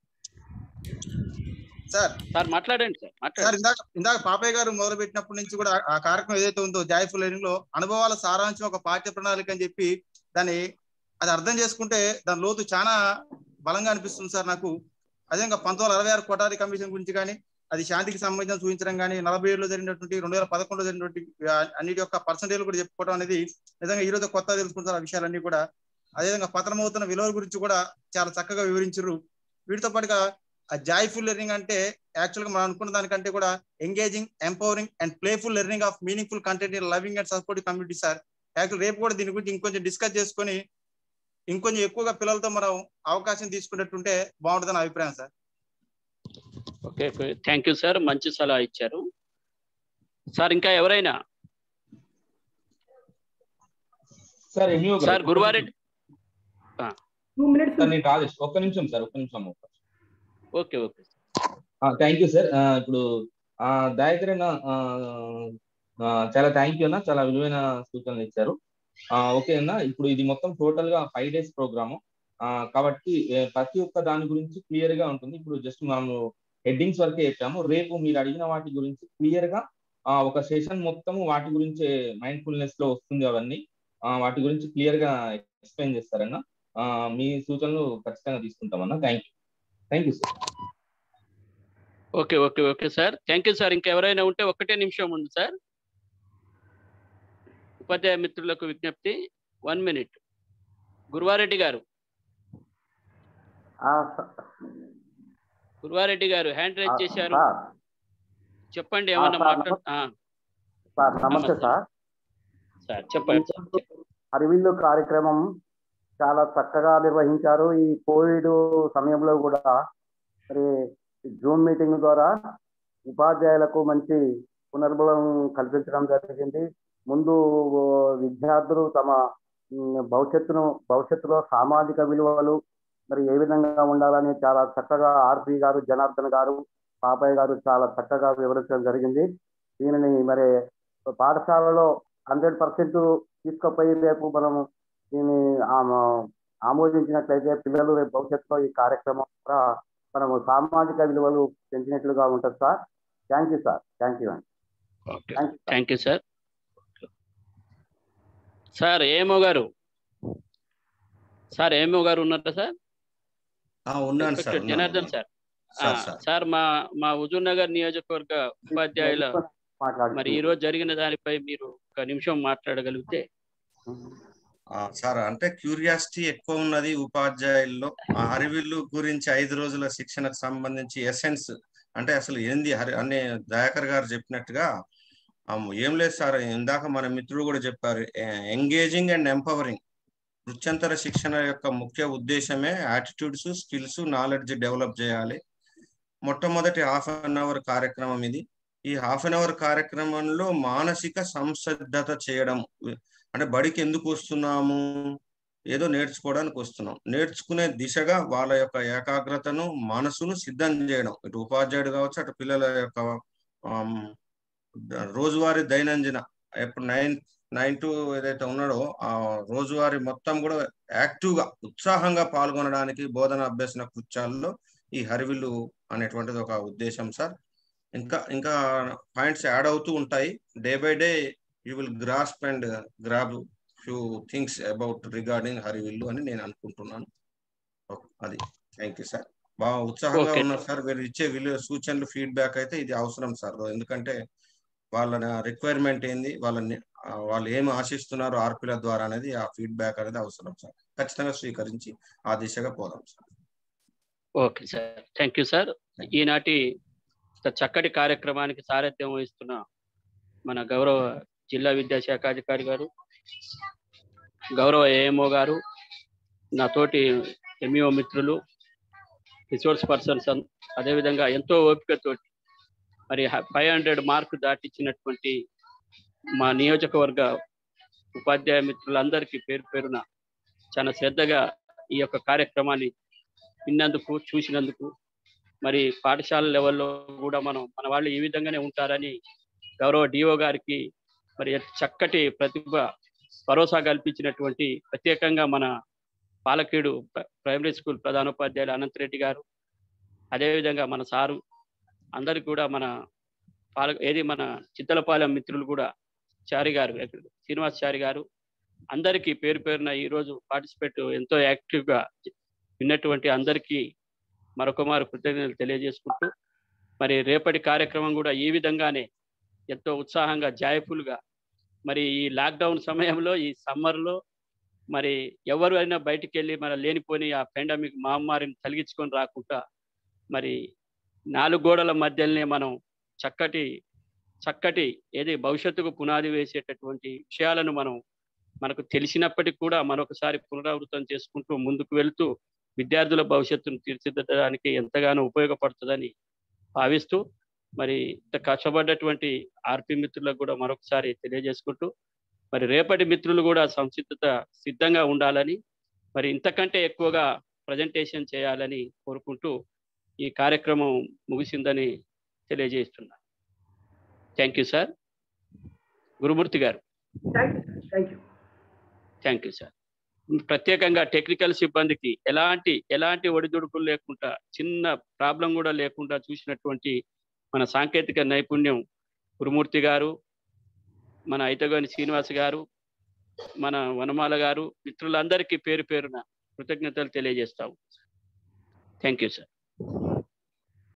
సార్ సార్ మాట్లాడండి సార్ సార్ మాట్లాడండి ఇందాక ఇందాక పాపయ్య గారు మొదలు పెట్టినప్పటి నుంచి కూడా ఆ కార్యక్రమం ఏదైతే ఉందో జాయ్ఫుల్ లెర్నింగ్ లో అనుభవాల సారాంశం ఒక పాఠ్య ప్రణాళిక అని చెప్పి దాన్ని అది అర్థం చేసుకుంటే దాని లోతు చాలా బలంగా అనిపిస్తుంది సార్ నాకు అదే ఇంకా పంతొమ్మిది వందల అరవై ఆరు కొటారి కమిషన్ గురించి కానీ అది శాంతికి సంబంధించిన చూపించడం కానీ నలభై ఏడులో జరిగినటువంటి రెండు వేల పదకొండులో జరిగినటువంటి ఆ, అన్నిటి యొక్క పర్సంటేజ్ కూడా చెప్పుకోవడం అనేది నిజంగా ఈ రోజు కొత్త తెలుసుకుంటారు ఆ విషయాలన్నీ కూడా అదేవిధంగా పతనమవుతున్న విలువల గురించి కూడా చాలా చక్కగా వివరించారు వీటితో పాటుగా ఆ జాయ్ఫుల్ లెర్నింగ్ అంటే యాక్చువల్ గా మనం అనుకున్న దానికంటే కూడా engaging empowering and playful learning of meaningful content in loving and supportive community sir actual రేపు కూడా దీని గురించి ఇంకొంచెం డిస్కస్ చేసుకొని ఇంకొంచెం ఎక్కువగా పిల్లలతో మనం అవకాశం తీసుకున్నట్టుంటే బాగుంటుందని అభిప్రాయం sir okay thank you sir మంచి సలహా ఇచ్చారు సార్ ఇంకా ఎవరైనా సార్ ఎంఈఓ గారు, sir Guruvareddy two minutes sir నేను రాజేష్ ఒక్క నిమిషం సార్ ఒక్క నిమిషం okay okay thank you sir ఇప్పుడు ఆ, దయాకర్ అన్న ఆ, ఆ, చాలా థ్యాంక్ యూ అన్న చాలా విలువైన సూచనలు ఇచ్చారు ఆ, ఓకే అన్న ఇప్పుడు ఇది మొత్తం టోటల్ గా ఫైవ్ డేస్ ప్రోగ్రాము కాబట్టి ఏ, ప్రతి ఒక్క దాని గురించి క్లియర్ గా ఉంటుంది ఇప్పుడు జస్ట్ మనము హెడ్డింగ్స్ వరకే చెప్పాము రేపు మీరు అడిగిన వాటి గురించి క్లియర్ గా ఆ, ఒక సెషన్ మొత్తము వాటి గురించి మైండ్ఫుల్నెస్ లో వస్తుంది అవన్నీ ఆ, వాటి గురించి క్లియర్ గా ఎక్స్ప్లెయిన్ చేస్తారన్న ఆ, మీ సూచనలు ఖచ్చితంగా తీసుకుంటామన్నా thank you thank you sir okay okay okay sir thank you sir ఇంకెవరైనా ఉంటే ఒక్కటే నిమిషం ఉంది సార్ ఉపాధ్యాయ మిత్రులకు విజ్ఞప్తి వన్ మినిట్ గురువారెడ్డి గారు గురువారెడ్డి గారు హ్యాండ్ రైజ్ చేశారు సార్ చెప్పండి ఏమన్నా సార్, మాట్లాడు ఆ, సార్ నమస్తే సార్ సార్ చెప్పండి సార్ అరవింద్ కార్యక్రమం చాలా చక్కగా నిర్వహించారు ఈ కోవిడ్ సమయంలో కూడా మరి జూమ్ మీటింగ్ ద్వారా ఉపాధ్యాయులకు మంచి పునర్బలం కల్పించడం జరిగింది ముందు విద్యార్థులు తమ ఉమ్, భవిష్యత్తును భవిష్యత్తులో సామాజిక విలువలు మరి ఏ విధంగా ఉండాలని చాలా చక్కగా ఆర్పి గారు జనార్దన్ గారు పాపయ్య గారు చాలా చక్కగా వివరించడం జరిగింది దీనిని మరి పాఠశాలలో హండ్రెడ్ పర్సెంట్ తీసుకుపోయి రేపు మనం దీన్ని ఆమ- ఆమోదించినట్లయితే పిల్లలు రేపు భవిష్యత్తులో ఈ కార్యక్రమం ద్వారా మనము సామాజిక విలువలు పెంచినట్లుగా ఉంటుంది sir thank you sir thank you అండి థ్యాంక్ యూ సార్ సార్ ఏమో గారు సార్ ఏమో గారు ఉన్నారా సార్ ఆ, ఉన్నాను సార్ Respected ఉన్నాను. జనార్దన్ సార్ ఆ, సార్, సార్. సార్ మా మా హుజూర్ నగర్ నియోజకవర్గ ఉపాధ్యాయుల మరి ఈ రోజు జరిగిన దానిపై మీరు ఒక నిమిషం మాట్లాడగలిగితే ఆ, సార్ అంటే క్యూరియాసిటీ ఎక్కువ ఉన్నది ఉపాధ్యాయుల్లో ఆ హరివిల్లు గురించి ఐదు రోజుల శిక్షణకు సంబంధించి ఎసెన్స్ అంటే అసలు ఏంది హరి అనే దయాకర్ గారు చెప్పినట్టుగా ఆ, ఏం లేదు సార్ ఇందాక మన మిత్రుడు కూడా చెప్పారు ఎంగేజింగ్ అండ్ ఎంపవరింగ్ వృత్యంతర శిక్షణ యొక్క ముఖ్య ఉద్దేశమే యాటిట్యూడ్స్ స్కిల్స్ నాలెడ్జ్ డెవలప్ చేయాలి మొట్టమొదటి హాఫ్ అన్ అవర్ కార్యక్రమం ఇది ఈ హాఫ్ అన్ అవర్ కార్యక్రమంలో మానసిక సంసిద్ధత చేయడం అంటే బడికి ఎందుకు వస్తున్నాము ఏదో నేర్చుకోవడానికి వస్తున్నాం నేర్చుకునే దిశగా వాళ్ళ యొక్క ఏకాగ్రతను మనసును సిద్ధం చేయడం ఇటు ఉపాధ్యాయుడు కావచ్చు అటు పిల్లల యొక్క ఆమ్, రోజువారీ దైనందిన ఎప్పుడు నైన్ నైన్ టు ఏదైతే ఉన్నాడో ఆ రోజువారీ మొత్తం కూడా యాక్టివ్ గా ఉత్సాహంగా పాల్గొనడానికి బోధన అభ్యసన కృత్యాల్లో ఈ హరివిల్లు అనేటువంటిది ఒక ఉద్దేశం సార్ ఇంకా ఇంకా పాయింట్స్ యాడ్ అవుతూ ఉంటాయి day by day you will grasp and grab few things about regarding Harivillu అని నేను అనుకుంటున్నాను ఓకే, అది థ్యాంక్ యూ సార్ బాగా ఉత్సాహంగా Okay. ఉన్నారు సార్ మీరు ఇచ్చే విలువ సూచనలు ఫీడ్బ్యాక్ అయితే ఇది అవసరం సార్ ఎందుకంటే వాళ్ళ రిక్వైర్మెంట్ ఏంది వాళ్ళని ఆ, వాళ్ళు ఏమి ఆశిస్తున్నారు ఆర్పిల ద్వారా అనేది ఆ ఫీడ్బ్యాక్ అనేది అవసరం సార్ ఖచ్చితంగా స్వీకరించి ఆ దిశగా పోదాం sir okay sir thank you sir ఈనాటి ఇంత చక్కటి కార్యక్రమానికి సారథ్యం వహిస్తున్న మన గౌరవ జిల్లా విద్యాశాఖ అధికారి గారు గౌరవ ఏఎంఓ గారు నా తోటి ఎంఈఓ మిత్రులు రిసోర్స్ పర్సన్స్ అన్- అదేవిధంగా ఎంతో ఓపికతోటి మరి ఫైవ్ హండ్రెడ్ మార్క్ దాటించినటువంటి మా నియోజకవర్గ ఉపాధ్యాయ మిత్రులందరికీ పేరు పేరున చాలా శ్రద్ధగా ఈ యొక్క కార్యక్రమాన్ని విన్నందుకు చూసినందుకు మరి పాఠశాల లెవెల్లో కూడా మనం మన వాళ్ళు ఈ విధంగానే ఉంటారని గౌరవ డిఓ గారికి మరి చక్కటి ప్రతిభ భరోసా కల్పించినటువంటి ప్రత్యేకంగా మన పాలకీడు ప్ర- ప్రైమరీ స్కూల్ ప్రధానోపాధ్యాయులు అనంతరెడ్డి గారు అదేవిధంగా మన సారు అందరికి కూడా మన పాల ఏది మన చిత్తలపాలెం మిత్రులు కూడా చారి గారు శ్రీనివాస్ చారి గారు అందరికీ పేరు పేరున ఈరోజు పార్టిసిపేట్ ఎంతో యాక్టివ్గా విన్నటువంటి అందరికీ మరొక మారు కృతజ్ఞతలు తెలియజేసుకుంటూ మరి రేపటి కార్యక్రమం కూడా ఈ విధంగానే ఎంతో ఉత్సాహంగా జాయ్ఫుల్గా మరి ఈ లాక్డౌన్ సమయంలో ఈ సమ్మర్లో మరి ఎవరు అయినా బయటికి వెళ్ళి మన లేనిపోని ఆ పెండమిక్ మహమ్మారిని తొలగించుకొని రాకుండా మరి నాలుగు గోడల మధ్యలోనే మనం చక్కటి చక్కటి ఏది భవిష్యత్తుకు పునాది వేసేటటువంటి విషయాలను మనం మనకు తెలిసినప్పటికీ కూడా మరొకసారి పునరావృతం చేసుకుంటూ ముందుకు వెళ్తూ విద్యార్థుల భవిష్యత్తును తీర్చిదిద్దడానికి ఎంతగానో ఉపయోగపడుతుందని భావిస్తూ మరి ఇంత కష్టపడ్డటువంటి ఆర్పి మిత్రులకు కూడా మరొకసారి తెలియజేసుకుంటూ మరి రేపటి మిత్రులు కూడా సంసిద్ధత సిద్ధంగా ఉండాలని మరి ఇంతకంటే ఎక్కువగా ప్రజెంటేషన్ చేయాలని కోరుకుంటూ ఈ కార్యక్రమం ముగిసిందని తెలియజేస్తున్నా థ్యాంక్ యూ సార్ గురుమూర్తి గారు thank you thank you thank you sir ప్రత్యేకంగా టెక్నికల్ సిబ్బందికి ఎలాంటి ఎలాంటి ఒడిదుడుకులు లేకుండా చిన్న ప్రాబ్లం కూడా లేకుండా చూసినటువంటి మన సాంకేతిక నైపుణ్యం గురుమూర్తి గారు మన ఐతగోని శ్రీనివాస్ గారు మన వనమాల గారు మిత్రులందరికీ పేరు పేరున కృతజ్ఞతలు తెలియజేస్తాము థ్యాంక్ యూ సార్